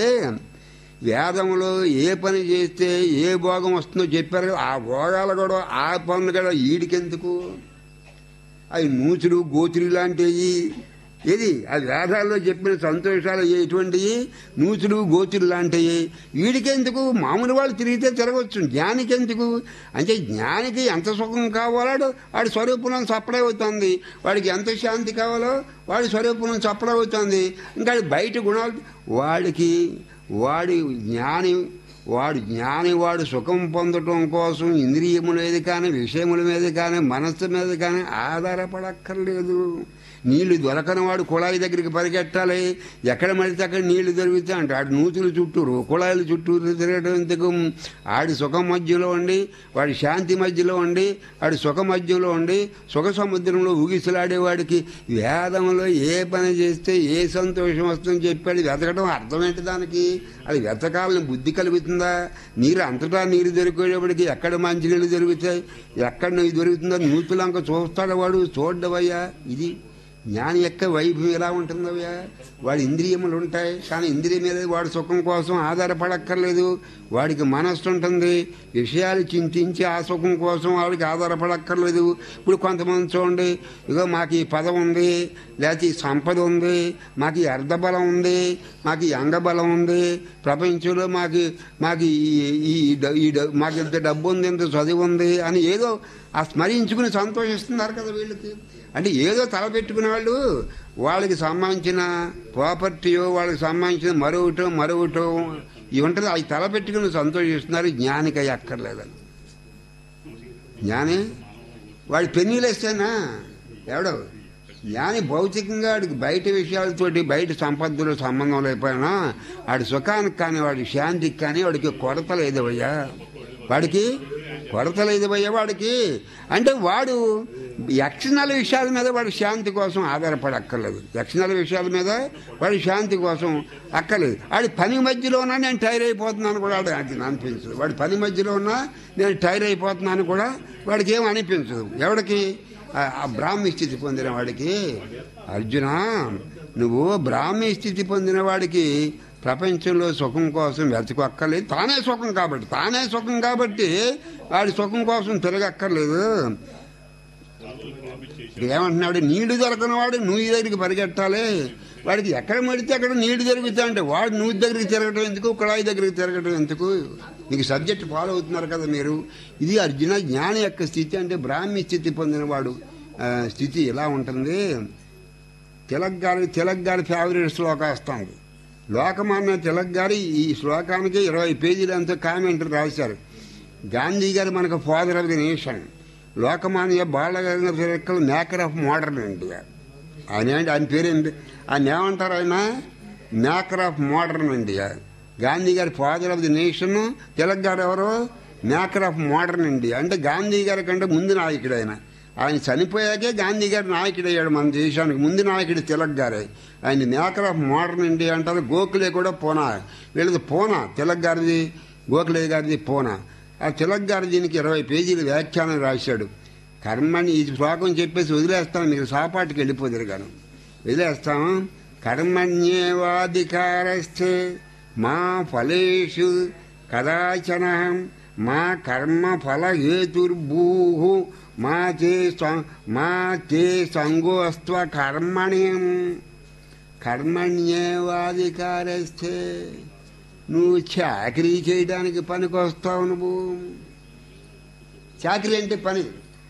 వేదంలో ఏ పని చేస్తే ఏ భోగం వస్తుందో చెప్పారు కదా, ఆ భోగాలు కూడా ఆ పనులు కూడా ఈడికెందుకు అవి నూచులు గోచులు లాంటివి ఏది ఆ వేదాల్లో చెప్పిన సంతోషాలు ఎటువంటివి నూచులు గోచులు లాంటివి వీడికెందుకు మామూలు వాళ్ళు తిరిగితే తిరగవచ్చు జ్ఞానికెందుకు అంటే జ్ఞానికి ఎంత సుఖం కావాలో వాడి స్వరూపంలో సప్లై అవుతుంది వాడికి ఎంత శాంతి కావాలో వాడి స్వరూపంలో సప్లై అవుతుంది ఇంకా బయట గుణాలు వాడికి వాడి జ్ఞాని వాడు జ్ఞాని వాడు సుఖం పొందటం కోసం ఇంద్రియముల మీద కానీ విషయముల మీద కానీ మనస్సు మీద కానీ ఆధారపడక్కర్లేదు నీళ్లు దొరకని వాడు కుళాయి దగ్గరికి పరిగెట్టాలి ఎక్కడ మడితే అక్కడ నీళ్లు దొరుకుతాయి అంటే ఆడు నూతుల చుట్టూరు కుళాయిల చుట్టూరు తిరగడం ఎందుకు ఆడి సుఖం మధ్యలో ఉండి వాడి శాంతి మధ్యలో ఉండి వాడి సుఖ మధ్యలో ఉండి సుఖ సముద్రంలో ఊగిసలాడేవాడికి వేదంలో ఏ పని చేస్తే ఏ సంతోషం వస్తుందని చెప్పాడు వెతకడం అర్థమేంటి దానికి అది వెతకాలని బుద్ధి కలుగుతుందా నీరు అంతటా నీరు దొరికేటప్పటికి ఎక్కడ మంచినీళ్ళు దొరుకుతాయి ఎక్కడ నీరు దొరుకుతుందో నూతులంక చూస్తాడు వాడు చూడ్డవయ్యా ఇది జ్ఞాని యొక్క వైభవం ఎలా ఉంటుందయ్యా వాడి ఇంద్రియములు ఉంటాయి కానీ ఇంద్రియం మీద వాడి సుఖం కోసం ఆధారపడక్కర్లేదు వాడికి మనస్సు ఉంటుంది విషయాలు చింతించి ఆ సుఖం కోసం వాడికి ఆధారపడక్కర్లేదు ఇప్పుడు కొంతమంది చూడండి ఇగో మాకు ఈ పదం ఉంది లేకపోతే ఈ సంపద ఉంది మాకు ఈ అర్ధబలం ఉంది మాకు ఈ అంగబలం ఉంది ప్రపంచంలో మాకు మాకు ఈ ఈ డ- ఈ డ- మాకు ఇంత డబ్బు ఉంది ఇంత చదువు ఉంది అని ఏదో ఆ స్మరించుకుని సంతోషిస్తున్నారు కదా వీళ్ళకి అంటే ఏదో తలపెట్టుకునే వాళ్ళు వాళ్ళకి సంబంధించిన ప్రాపర్టీయో వాళ్ళకి సంబంధించిన మరొకటో మరొకటో ఇవి ఉంటుంది అవి తలపెట్టుకుని సంతోషిస్తున్నారు జ్ఞానికి అవి అక్కర్లేదని జ్ఞాని వాడి పెన్నీలు వేస్తేనా ఎవడో జ్ఞాని భౌతికంగా వాడికి బయట విషయాలతోటి బయట సంపదలు సంబంధం లేకపోయినా వాడి సుఖానికి కానీ వాడి శాంతికి కానీ వాడికి కొరత లేదు భయ్యా వాడికి కొరత లేదు భయ్యా వాడికి అంటే వాడు యక్షణాల విషయాల మీద వాడి శాంతి కోసం ఆధారపడక్కర్లేదు యక్షణాల విషయాల మీద వాడి శాంతి కోసం అక్కర్లేదు వాడి పని మధ్యలో ఉన్నా నేను టైర్ అయిపోతున్నాను కూడా వాడు అది అనిపించదు వాడి పని మధ్యలో ఉన్నా నేను టైర్ అయిపోతున్నాను కూడా వాడికి ఏం అనిపించదు ఎవడికి ఆ- ఆ బ్రాహ్మీ స్థితి పొందిన వాడికి అర్జున నువ్వు బ్రాహ్మీ స్థితి పొందిన వాడికి ప్రపంచంలో సుఖం కోసం వెతకక్కర్లేదు తానే సుఖం కాబట్టి తానే సుఖం కాబట్టి వాడి సుఖం కోసం తిరగక్కర్లేదు ఇప్పుడు ఏమంటున్నాడు నీళ్లు దొరకని వాడు నువ్వు దగ్గరికి పరిగెట్టాలి వాడికి ఎక్కడ మడితే అక్కడ నీళ్లు దొరుకుతా అంటే వాడు నువ్వు దగ్గరికి తిరగటం ఎందుకు కుళాయి దగ్గరికి తిరగటం ఎందుకు మీకు సబ్జెక్ట్ ఫాలో అవుతున్నారు కదా మీరు ఇది అర్జున జ్ఞాని యొక్క స్థితి అంటే బ్రాహ్మీ స్థితి పొందినవాడు ఆ, స్థితి ఎలా ఉంటుంది తిలక్ గారి తిలక్ గారి ఫేవరెట్ శ్లోక వస్తుంది లోకమాన్య తిలక్ గారి ఈ శ్లోకానికి ఇరవై పేజీలు ఎంతో కామెంట్ రాశారు గాంధీ గారు మనకు father of the nation Lokmanya Balagangadhara Tilak maker of modern India ఆయన ఏంటి ఆయన పేరేంటి ఆయన ఏమంటారు ఆయన maker of modern India Gandhi గారి father of the nation Tilak గారు ఎవరు మేకర్ ఆఫ్ మోడర్న్ ఇండియా అంటే గాంధీ గారి కంటే ముందు నాయకుడు ఆయన ఆయన చనిపోయాకే గాంధీ గారు నాయకుడు అయ్యాడు మన దేశానికి ముందు నాయకుడు తిలక్ గారే ఆయన మేకర్ ఆఫ్ మోడర్న్ ఇండియా అంటారు గోఖలే కూడా పోనా వీళ్ళది పోనా తిలక్ గారిది గోఖలే గారిది పోనా ఆ తిలక్ గారు దీనికి ఇరవై పేజీలు వ్యాఖ్యానం రాశాడు కర్మని ఈ శ్లోకం చెప్పేసి వదిలేస్తాను మీరు సాపాటికి వెళ్ళిపోతారు గాను వదిలేస్తాం కర్మణ్యేవాధికారస్థే మా ఫలేషు కదాచన మా కర్మ ఫల హేతుర్భూ మా చే సం- మా చే సంగోస్త్వ కర్మణి కర్మణ్యేవాధికారస్థే నువ్వు చాకరీ చేయడానికి పనికొస్తావు నువ్వు చాకరీ అంటే పని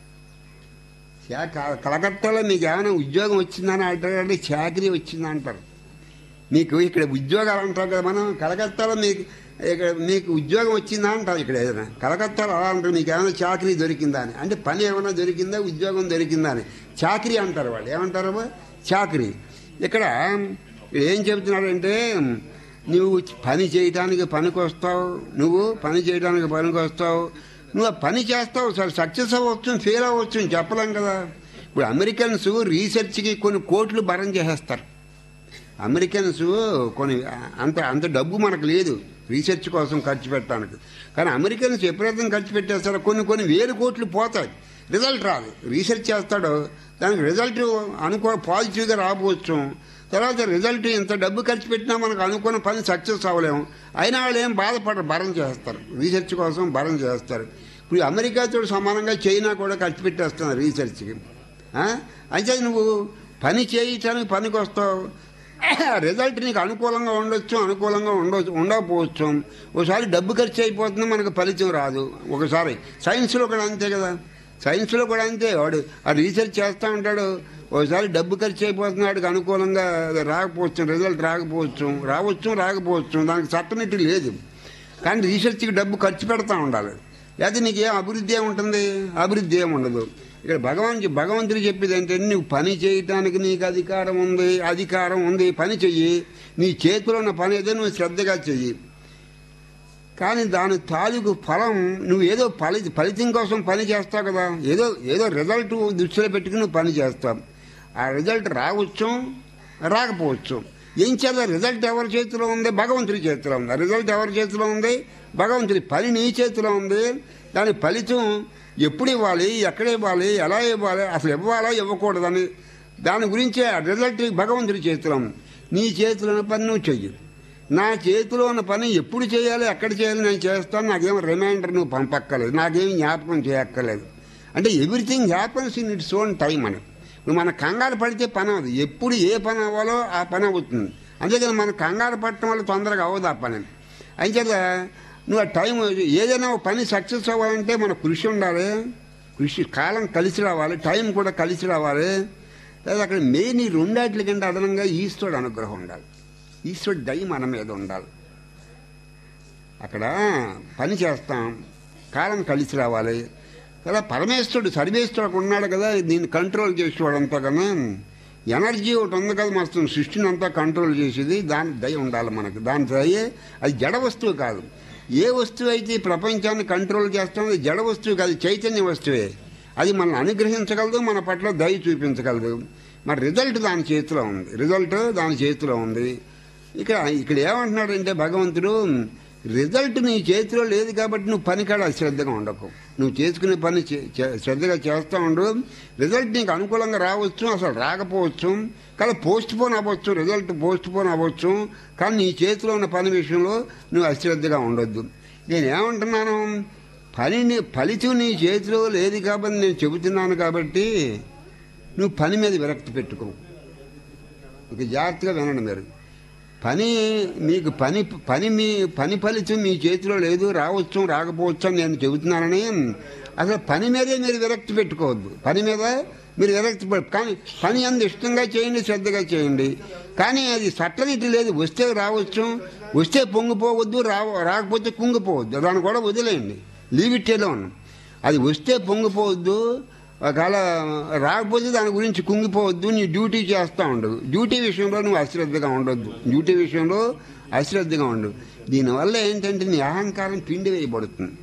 చా- క- కలకత్తాలో మీకు ఏమైనా ఉద్యోగం వచ్చిందని అంటారంటే చాకరీ వచ్చిందంటారు మీకు ఇక్కడ ఉద్యోగాలు అంటారు కదా మనం కలకత్తాలో మీకు ఇక్కడ మీకు ఉద్యోగం వచ్చిందా అంటారు ఇక్కడ ఏదైనా కలకత్తాలో అలా అంటారు మీకు ఏమైనా చాకరీ దొరికిందా అని అంటే పని ఏమైనా దొరికిందా ఉద్యోగం దొరికిందా అని చాకరీ అంటారు వాళ్ళు ఏమంటారు చాకరీ ఇక్కడ ఇక్కడ ఏం చెబుతున్నాడంటే నువ్వు పని చేయడానికి పనికొస్తావు నువ్వు పని చేయడానికి పనికొస్తావు నువ్వు ఆ పని చేస్తావు సరే సక్సెస్ అవ్వచ్చు ఫెయిల్ అవ్వచ్చు చెప్పలేం కదా ఇప్పుడు అమెరికన్స్ రీసెర్చ్కి కొన్ని కోట్లు భరం చేసేస్తారు అమెరికన్స్ కొన్ని అంత అంత డబ్బు మనకు లేదు రీసెర్చ్ కోసం ఖర్చు పెట్టడానికి కానీ అమెరికన్స్ ఎప్పుడైతే ఖర్చు పెట్టేస్తారో కొన్ని కొన్ని వేలు కోట్లు పోతాయి రిజల్ట్ రాదు రీసెర్చ్ చేస్తాడో దానికి రిజల్ట్ అనుకో పాజిటివ్గా రాబోవచ్చు తర్వాత రిజల్ట్ ఇంత డబ్బు ఖర్చు పెట్టినా మనకు అనుకున్న పని సక్సెస్ అవ్వలేము అయినా వాళ్ళు ఏం బాధపడరు భరం చేస్తారు రీసెర్చ్ కోసం భరం చేస్తారు ఇప్పుడు అమెరికాతో సమానంగా చైనా కూడా ఖర్చు పెట్టేస్తున్నారు రీసెర్చ్కి ఆ? అయితే నువ్వు పని చేయటానికి పనికి వస్తావు రిజల్ట్ నీకు అనుకూలంగా ఉండొచ్చు అనుకూలంగా ఉండొచ్చు ఉండకపోవచ్చు ఒకసారి డబ్బు ఖర్చు అయిపోతుంది మనకు ఫలితం రాదు ఒకసారి సైన్స్లో కూడా అంతే కదా సైన్స్లో కూడా అంతే వాడు ఆ రీసెర్చ్ చేస్తూ ఉంటాడు ఒకసారి డబ్బు ఖర్చు అయిపోతుంది వాడికి అనుకూలంగా అది రాకపోవచ్చు రిజల్ట్ రాకపోవచ్చు రావచ్చు రాకపోవచ్చు దానికి సర్టనిటీ లేదు కానీ రీసెర్చ్కి డబ్బు ఖర్చు పెడతా ఉండాలి లేకపోతే నీకు ఏం అభివృద్ధి ఏముంటుంది అభివృద్ధి ఏమి ఉండదు ఇక్కడ భగవాన్ భగవంతుడు చెప్పేది ఏంటంటే నువ్వు పని చేయటానికి నీకు అధికారం ఉంది అధికారం ఉంది పని చెయ్యి నీ చేతిలో ఉన్న పని ఏదో నువ్వు శ్రద్ధగా చెయ్యి కానీ దాని తాలూకు ఫలం నువ్వు ఏదో ఫలి ఫలితం కోసం పని చేస్తావు కదా ఏదో ఏదో రిజల్ట్ దృష్టిలో పెట్టుకుని నువ్వు పని చేస్తావు ఆ రిజల్ట్ రావచ్చు రాకపోవచ్చు ఏం చేయాలి రిజల్ట్ ఎవరి చేతిలో ఉంది భగవంతుడి చేతిలో ఉంది ఆ రిజల్ట్ ఎవరి చేతిలో ఉంది భగవంతుడి పని నీ చేతిలో ఉంది దాని ఫలితం ఎప్పుడు ఇవ్వాలి ఎక్కడ ఇవ్వాలి ఎలా ఇవ్వాలి అసలు ఇవ్వాలా ఇవ్వకూడదని దాని గురించే ఆ రిజల్ట్ భగవంతుడి చేతిలో ఉంది నీ చేతిలో ఉన్న పని నువ్వు చెయ్యి నా చేతిలో ఉన్న పని ఎప్పుడు చేయాలి ఎక్కడ చేయాలి నేను చేస్తాను నాకేం రిమైండర్ నువ్వు పంపక్కర్లేదు నాకేం జ్ఞాపకం చేయక్కర్లేదు అంటే everything happens in its own time అని ఇప్పుడు మన కంగారు పడితే పని అవ్వదు ఎప్పుడు ఏ పని అవ్వాలో ఆ పని అవుతుంది అంతేకాదు మన కంగారు పడటం వల్ల తొందరగా అవ్వదు ఆ పని అంచేత నువ్వు ఆ టైం ఏదైనా ఒక పని సక్సెస్ అవ్వాలంటే మన కృషి ఉండాలి కృషి కాలం కలిసి రావాలి టైం కూడా కలిసి రావాలి లేదా అక్కడ మెయిన్ ఈ రెండాట్ల కంటే అదనంగా ఈశ్వరుడు అనుగ్రహం ఉండాలి ఈశ్వరుడు దయ మన మీద ఉండాలి అక్కడ పని చేస్తాం కాలం కలిసి రావాలి కదా పరమేశ్వరుడు సర్వేశ్వరుడు ఉన్నాడు కదా దీన్ని కంట్రోల్ చేసేవాడు అంతా కదా ఎనర్జీ ఒకటి ఉంది కదా మొత్తం సృష్టిని అంతా కంట్రోల్ చేసేది దాని దయ ఉండాలి మనకు దాని దయ అది జడ వస్తువు కాదు ఏ వస్తువు అయితే ఈ ప్రపంచాన్ని కంట్రోల్ చేస్తుందో అది జడ వస్తువు కాదు చైతన్య వస్తువే అది మనల్ని అనుగ్రహించగలదు మన పట్ల దయ చూపించగలదు మరి రిజల్ట్ దాని చేతిలో ఉంది రిజల్ట్ దాని చేతిలో ఉంది ఇక్కడ ఇక్కడ ఏమంటున్నాడంటే భగవంతుడు రిజల్ట్ నీ చేతిలో లేదు కాబట్టి నువ్వు పని కాడ శ్రద్ధగా ఉండకు నువ్వు చేసుకునే పని చే- చే- శ్రద్ధగా చేస్తూ ఉండు రిజల్ట్ నీకు అనుకూలంగా రావచ్చు అసలు రాకపోవచ్చు కానీ పోస్ట్ పోన్ అవ్వచ్చు రిజల్ట్ పోస్ట్ పోన్ అవ్వచ్చు కానీ నీ చేతిలో ఉన్న పని విషయంలో నువ్వు అశ్రద్ధగా ఉండొద్దు నేను ఏమంటున్నాను పనిని ఫలితం నీ చేతిలో లేదు కాబట్టి నేను చెబుతున్నాను కాబట్టి నువ్వు పని మీద విరక్తి పెట్టుకో ఇక జాగ్రత్తగా వినండి మీరు పని మీకు పని పని మీ పని ఫలితం మీ చేతిలో లేదు రావచ్చు రాకపోవచ్చు అని నేను చెబుతున్నానని అసలు పని మీదే మీరు విరక్తి పెట్టుకోవద్దు పని మీద మీరు విరక్తి పెట్టు కానీ పని అంత ఇష్టంగా చేయండి శ్రద్ధగా చేయండి కానీ అది సట్టనిటి లేదు వస్తే రావచ్చు వస్తే పొంగిపోవద్దు రా రాకపోతే కుంగిపోవద్దు దాన్ని కూడా వదిలేయండి లీవ్ ఇట్ ఎలోన్ అది వస్తే పొంగిపోవద్దు ఒకవేళ రాకపోతే దాని గురించి కుంగిపోవద్దు నీ డ్యూటీ చేస్తూ ఉండదు డ్యూటీ విషయంలో నువ్వు అశ్రద్ధగా ఉండొద్దు డ్యూటీ విషయంలో అశ్రద్ధగా ఉండదు దీనివల్ల ఏంటంటే నీ అహంకారం పిండి వేయబడుతుంది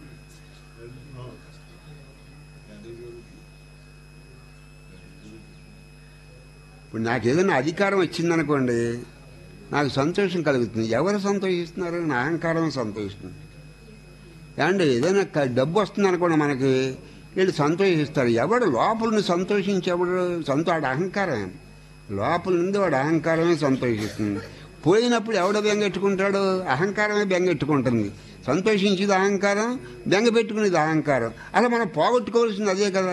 ఇప్పుడు నాకు ఏదైనా అధికారం వచ్చిందనుకోండి నాకు సంతోషం కలుగుతుంది ఎవరు సంతోషిస్తున్నారు నా అహంకారం సంతోషిస్తుంది ఏమండి ఏదైనా క- డబ్బు వస్తుంది అనుకోండి మనకి వీళ్ళు సంతోషిస్తారు ఎవడు లోపల సంతోషించేవాడు సంతో వాడు అహంకారం లోపల నుండి వాడు అహంకారమే సంతోషిస్తుంది పోయినప్పుడు ఎవడ బెంగెట్టుకుంటాడు అహంకారమే బెంగెట్టుకుంటుంది సంతోషించేది అహంకారం బెంగ పెట్టుకునేది అహంకారం అలా మనం పోగొట్టుకోవాల్సింది అదే కదా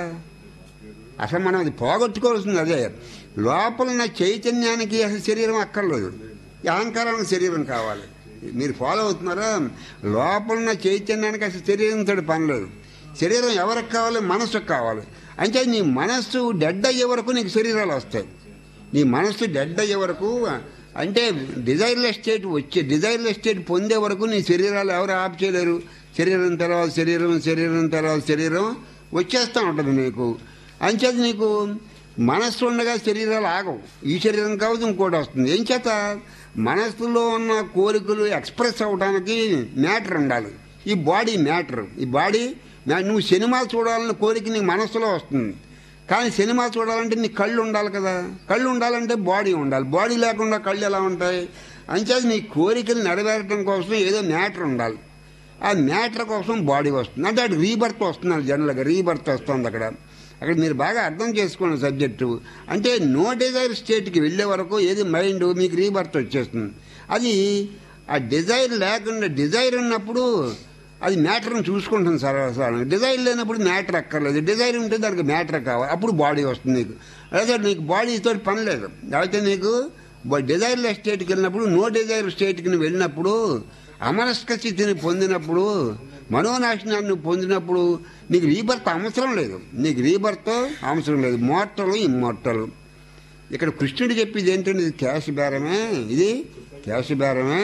అసలు మనం అది పోగొట్టుకోవాల్సింది అదే లోపల ఉన్న చైతన్యానికి అసలు శరీరం అక్కర్లేదు ఈ అహంకారానికి శరీరం కావాలి మీరు ఫాలో అవుతున్నారా లోపల ఉన్న చైతన్యానికి అసలు శరీరంతో పని లేదు శరీరం ఎవరికి కావాలి మనస్సుకు కావాలి అంటే నీ మనస్సు డెడ్ అయ్యే వరకు నీకు శరీరాలు వస్తాయి నీ మనస్సు డెడ్ అయ్యే వరకు అంటే డిజైర్లెస్ స్టేట్ వచ్చే డిజైర్లెస్ స్టేట్ పొందే వరకు నీ శరీరాలు ఎవరు ఆప్ చేయలేరు శరీరం తర్వాత శరీరం శరీరం తర్వాత శరీరం వచ్చేస్తూ ఉంటుంది నీకు అంచేది నీకు మనస్సు ఉండగా శరీరాలు ఆగవు ఈ శరీరం కావద్దు ఇంకోటి వస్తుంది ఏం చేత మనస్సులో ఉన్న కోరికలు ఎక్స్ప్రెస్ అవ్వడానికి మ్యాటర్ ఉండాలి ఈ బాడీ మ్యాటర్ ఈ బాడీ మ్యా- నువ్వు సినిమా చూడాలన్న కోరిక నీ మనస్సులో వస్తుంది కానీ సినిమా చూడాలంటే నీ కళ్ళు ఉండాలి కదా కళ్ళు ఉండాలంటే బాడీ ఉండాలి బాడీ లేకుండా కళ్ళు ఎలా ఉంటాయి అంచేది నీ కోరికలు నెరవేరడం కోసం ఏదో మ్యాటర్ ఉండాలి ఆ మ్యాటర్ కోసం బాడీ వస్తుంది అంటే అటు రీబర్త్ వస్తుంది జనరల్గా రీబర్త్ వస్తుంది అక్కడ అక్కడ మీరు బాగా అర్థం చేసుకోండి సబ్జెక్టు అంటే నో డిజైర్ స్టేట్కి వెళ్ళే వరకు ఏది మైండ్ మీకు రీబర్త్ వచ్చేస్తుంది అది ఆ డిజైర్ లేకుండా డిజైర్ ఉన్నప్పుడు అది మ్యాటర్ని చూసుకుంటుంది సర్వసాధారణంగా డిజైర్ లేనప్పుడు మ్యాటర్ అక్కర్లేదు డిజైర్ ఉంటే దానికి మ్యాటర్ కావాలి అప్పుడు బాడీ వస్తుంది నీకు అదే నీకు బాడీతో పని లేదు అయితే నీకు డిజైర్లెస్ స్టేట్కి వెళ్ళినప్పుడు నో డిజైర్ స్టేట్కి నువ్వు వెళ్ళినప్పుడు అమరస్క స్థితిని పొందినప్పుడు మనోనాశనాన్ని పొందినప్పుడు నీకు రీబర్త్ అవసరం లేదు నీకు రీబర్త్ అవసరం లేదు మోర్టల్ ఇమ్మోర్టల్ ఇక్కడ కృష్ణుడు చెప్పేది ఏంటంటే ఇది క్యాష్ బేరమే ఇది క్యాష్ బేరమే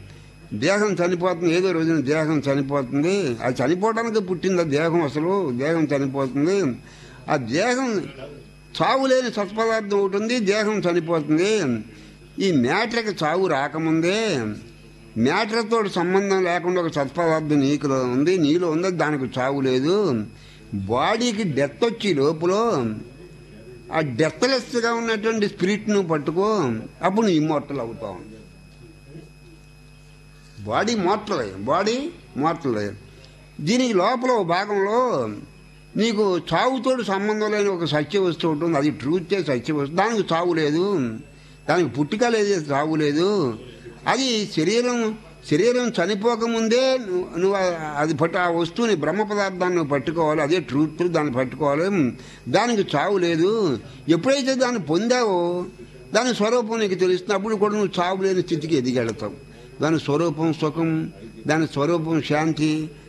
దేహం చనిపోతుంది ఏదో రోజున దేహం చనిపోతుంది అది చనిపోవడానికి పుట్టింది ఆ దేహం అసలు దేహం చనిపోతుంది ఆ దేహం చావు లేని సత్పదార్థం ఒకటి ఉంది దేహం చనిపోతుంది ఈ మ్యాటర్కి చావు రాకముందే మ్యాటర్తో సంబంధం లేకుండా ఒక సత్పదార్థం నీకులో ఉంది నీలో ఉంది దానికి చావు లేదు బాడీకి డెత్ వచ్చి లోపల ఆ డెత్లెస్గా ఉన్నటువంటి స్పిరిట్ నువ్వు పట్టుకో అప్పుడు నువ్వు ఇమ్మోర్టల్ అవుతావు బాడీ మోర్టల్ బాడీ మోర్టల్ దీనికి లోపల ఓ భాగంలో నీకు చావుతోటి సంబంధం లేని ఒక సత్య వస్తువు ఉంటుంది అది ట్రూతే సత్య వస్తువు దానికి చావు లేదు దానికి పుట్టుక లేదు చావు లేదు అది శరీరం శరీరం చనిపోకముందే నువ్వు నువ్వు ఆ- అది పట్టు ఆ వస్తువుని బ్రహ్మ పదార్థాన్ని నువ్వు పట్టుకోవాలి అదే ట్రూత్ దాన్ని పట్టుకోవాలి దానికి చావు లేదు ఎప్పుడైతే దాన్ని పొందావో దాని స్వరూపం నీకు తెలుస్తున్నప్పుడు కూడా నువ్వు చావు లేని స్థితికి ఎదిగెడతావు దాని స్వరూపం సుఖం దాని స్వరూపం శాంతి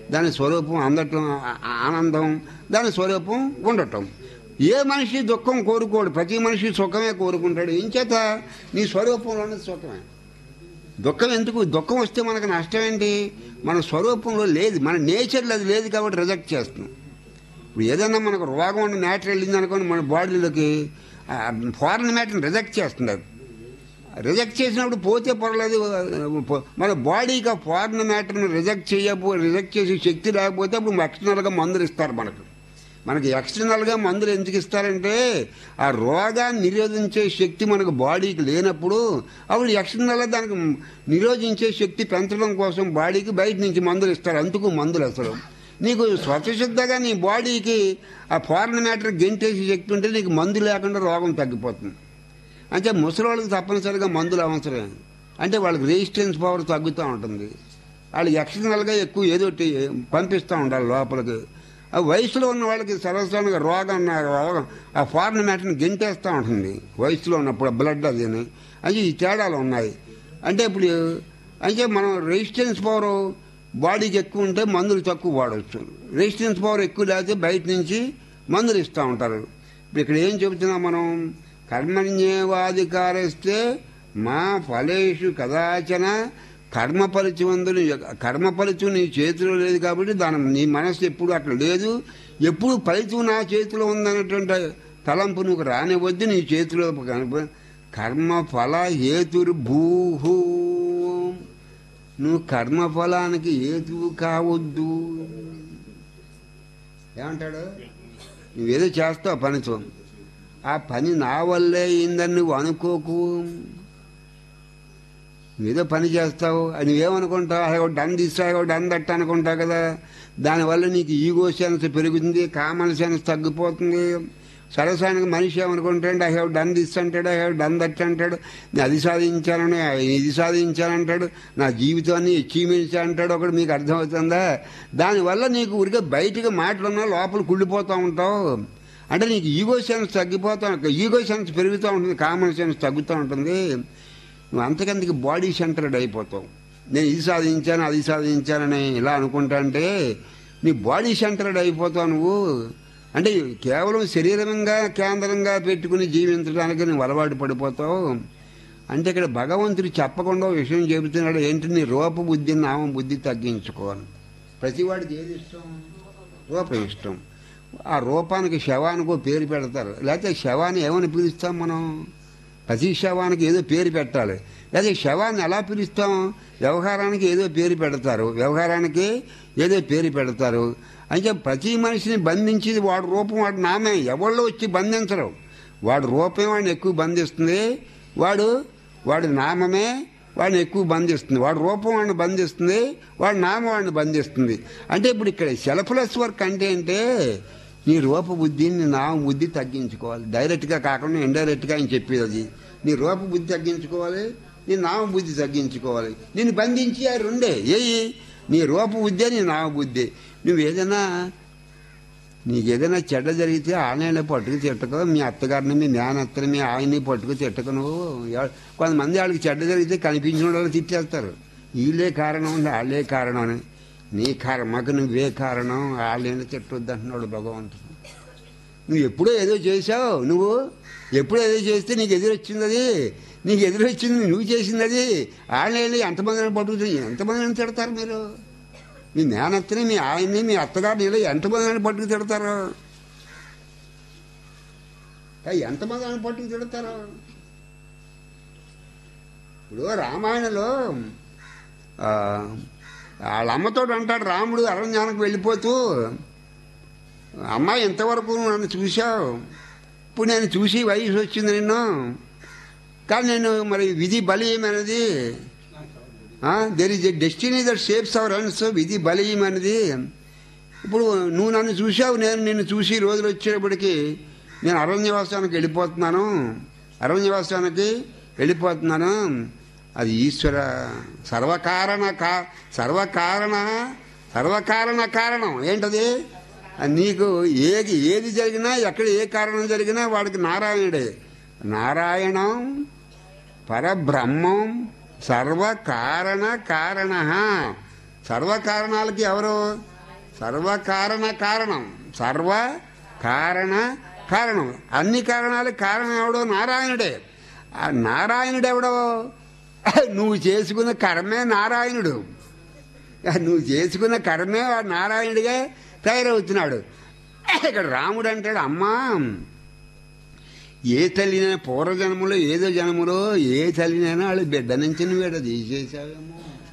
దాని స్వరూపం అందటం ఆ- ఆనందం దాని స్వరూపం ఉండటం ఏ మనిషి దుఃఖం కోరుకోడు ప్రతి మనిషి సుఖమే కోరుకుంటాడు ఏం చేత నీ స్వరూపంలోనే సుఖమే దుఃఖం ఎందుకు దుఃఖం వస్తే మనకు నష్టం ఏంటి మన స్వరూపంలో లేదు మన నేచర్లో అది లేదు కాబట్టి రిజెక్ట్ చేస్తున్నాం ఇప్పుడు ఏదైనా మనకు రోగం ఉన్న మ్యాటర్ వెళ్ళింది అనుకోండి మన బాడీలోకి ఫారెన్ మ్యాటర్ని రిజెక్ట్ చేస్తున్నారు రిజెక్ట్ చేసినప్పుడు పోతే పర్లేదు పో- మన బాడీకి ఆ ఫారెన్ మ్యాటర్ని రిజెక్ట్ చేయబో రిజెక్ట్ చేసే శక్తి లేకపోతే అప్పుడు ఎక్స్టర్నల్గా మందులు ఇస్తారు మనకు మనకి ఎక్స్టర్నల్గా మందులు ఎందుకు ఇస్తారంటే ఆ రోగాన్ని నిరోధించే శక్తి మనకు బాడీకి లేనప్పుడు అప్పుడు ఎక్స్టర్నల్గా దానికి నిరోధించే శక్తి పెంచడం కోసం బాడీకి బయట నుంచి మందులు ఇస్తారు అందుకు మందులు అసలు నీకు స్వతసిద్ధంగా నీ బాడీకి ఆ ఫారెన్ మ్యాటర్ గెంటేసే శక్తి ఉంటే నీకు మందు లేకుండా రోగం తగ్గిపోతుంది అంటే ముసలివాళ్ళకి తప్పనిసరిగా మందులు అవసరమే అంటే వాళ్ళకి రెసిస్టెన్స్ పవర్ తగ్గుతూ ఉంటుంది వాళ్ళు ఎక్స్టర్నల్గా ఎక్కువ ఏదో ఒకటి పంపిస్తూ ఉండాలి లోపలికి ఆ వయసులో ఉన్న వాళ్ళకి సర్వసాధారణంగా రోగం రోగం ఆ ఫారెన్ మ్యాటర్ని గెంటేస్తూ ఉంటుంది వయసులో ఉన్నప్పుడు బ్లడ్ అదిని అది ఈ తేడాలు ఉన్నాయి అంటే ఇప్పుడు అంటే మనం రెసిస్టెన్స్ పవర్ బాడీకి ఎక్కువ ఉంటే మందులు తక్కువ వాడవచ్చు రెసిస్టెన్స్ పవర్ ఎక్కువ లేకపోతే బయట నుంచి మందులు ఇస్తూ ఉంటారు ఇప్పుడు ఇక్కడ ఏం చెబుతున్నాం మనం కర్మణ్యేవాధికారిస్తే మా ఫలేషు కదాచన కర్మ ఫలితమందులు కర్మ ఫలితం నీ చేతిలో లేదు కాబట్టి దాని నీ మనసు ఎప్పుడు అక్కడ లేదు ఎప్పుడు ఫలితం నా చేతిలో ఉందనేటువంటి తలంపు నువ్వు రానివద్దు నీ చేతిలో కనిప కర్మ ఫల హేతురు భూహు నువ్వు కర్మ ఫలానికి హేతువు కావద్దు ఏమంటాడు నువ్వేదో చేస్తావు పనితో ఆ పని నా వల్లే అయిందని నువ్వు అనుకోకు నువ్వేదో పని చేస్తావు అది నువ్వేమనుకుంటావు అయ్యో డన్ తీస్తావు డన్ దట్ అనుకుంటావు కదా దానివల్ల నీకు ఈగో సెన్స్ పెరుగుతుంది కామన్ సెన్స్ తగ్గిపోతుంది సరసానికి మనిషి ఏమనుకుంటాడు ఐ హ్యావ్ డన్ దిస్ అంటాడు ఐ హ్యావ్ డన్ దట్ అంటాడు నేను అది సాధించానని ఇది సాధించానంటాడు నా జీవితాన్ని అచీవ్మెంట్స్ అంటాడు ఒకటి మీకు అర్థమవుతుందా దానివల్ల నీకు ఊరికే బయటకు మాటలున్నా లోపల కుళ్ళిపోతూ ఉంటావు అంటే నీకు ఈగో సెన్స్ తగ్గిపోతా ఈగో సెన్స్ పెరుగుతూ ఉంటుంది కామన్ సెన్స్ తగ్గుతూ ఉంటుంది నువ్వు అంతకంతకి బాడీ సెంటర్డ్ అయిపోతావు నేను ఇది సాధించాను అది సాధించానని ఇలా అనుకుంటా అంటే నీ బాడీ సెంటర్డ్ అయిపోతావు నువ్వు అంటే కేవలం శరీరంగా కేంద్రంగా పెట్టుకుని జీవించడానికి నువ్వు అలవాటు పడిపోతావు అంటే ఇక్కడ భగవంతుడు చెప్పకుండా ఓ విషయం చెబుతున్నాడు ఏంటి నీ రూప బుద్ధి నామ బుద్ధి తగ్గించుకోవాలి ప్రతివాడికి ఏది ఇష్టం రూపం ఇష్టం ఆ రూపానికి శవానికో పేరు పెడతారు లేకపోతే శవాన్ని ఏమని పిలుస్తాం మనం ప్రతి శవానికి ఏదో పేరు పెట్టాలి లేదా శవాన్ని ఎలా పిలుస్తాం వ్యవహారానికి ఏదో పేరు పెడతారు వ్యవహారానికి ఏదో పేరు పెడతారు అంటే ప్రతి మనిషిని బంధించేది వాడి రూపం వాడి నామే ఎవళ్ళు వచ్చి బంధించరు వాడి రూపం వాడిని ఎక్కువ బంధిస్తుంది వాడు వాడి నామమే వాడిని ఎక్కువ బంధిస్తుంది వాడి రూపం వాడిని బంధిస్తుంది వాడి నామం వాడిని బంధిస్తుంది అంటే ఇప్పుడు ఇక్కడ సెల్ఫ్లెస్ వర్క్ అంటే ఏంటే నీ రూప బుద్ధిని నీ నామ బుద్ధి తగ్గించుకోవాలి డైరెక్ట్గా కాకుండా ఇండైరెక్ట్గా ఆయన చెప్పేది అది నీ రూప బుద్ధి తగ్గించుకోవాలి నీ నామ బుద్ధి తగ్గించుకోవాలి నిన్ను బంధించి ఆ రెండే ఏయి నీ రూప బుద్ధి నీ నామ బుద్ధి నువ్వు ఏదైనా నీకు ఏదైనా చెడ్డ జరిగితే ఆలయాన్ని పట్టుకు తిట్టకు మీ అత్తగారిని మీ మేనత్తని మీ ఆయన్ని పట్టుకు తిట్టకు నువ్వు ఎవ- కొంతమంది వాళ్ళకి చెడ్డ జరిగితే కనిపించిన వాళ్ళు తిట్టేస్తారు వీళ్ళే కారణం వాళ్ళే కారణం అని నీ కర్మకు నువ్వే కారణం వాళ్ళని తిట్టొద్దు అంటున్నాడు భగవంతుడు నువ్వు ఎప్పుడో ఏదో చేశావు నువ్వు ఎప్పుడో ఏదో చేస్తే నీకు ఎదురొచ్చింది అది నీకు ఎదురొచ్చింది నువ్వు చేసింది అది వాళ్ళని ఎంతమందిని పట్టుకుని ఎంతమందిని తిడతారు మీరు మీ మేనత్తని మీ ఆయన్ని మీ అత్తగారిని ఇలా ఎంతమందిని పట్టుకు తిడతారు ఏ, ఎంతమందిని పట్టుకు తిడతారు ఇప్పుడు రామాయణంలో ఆ, వాళ్ళ అమ్మతో అంటాడు రాముడు అరణ్యానికి వెళ్ళిపోతూ అమ్మాయి ఎంతవరకు నన్ను చూశావు ఇప్పుడు నేను చూసి వయసు వచ్చింది నిన్ను కానీ నేను మరి విధి బలీయమైనది there is a destiny that shapes our ends విధి బలీయమైనది ఇప్పుడు నువ్వు నన్ను చూశావు నేను నిన్ను చూసి రోజులు వచ్చేటప్పటికి నేను అరణ్యవాసానికి వెళ్ళిపోతున్నాను అరణ్యవాసానికి వెళ్ళిపోతున్నాను అది ఈశ్వర సర్వకారణ కా సర్వకారణ సర్వకారణ కారణం ఏంటది అది నీకు ఏది ఏది జరిగినా ఎక్కడ ఏ కారణం జరిగినా వాడికి నారాయణుడే నారాయణం పరబ్రహ్మం సర్వకారణ కారణ సర్వకారణాలకి ఎవరు సర్వకారణ కారణం సర్వ కారణ కారణం అన్ని కారణాలు కారణం ఎవడో నారాయణుడే ఆ నారాయణుడు ఎవడో నువ్వు చేసుకున్న కర్మే నారాయణుడు నువ్వు చేసుకున్న కర్మే వాడు నారాయణుడిగా తయారవుతున్నాడు ఇక్కడ రాముడు అంటాడు అమ్మా ఏ తల్లినైనా పూర్వజన్మలో ఏదో జన్మలో ఏ తల్లినైనా వాళ్ళు బిడ్డ నుంచి నువ్వు ఇక్కడ తీసేసావేమో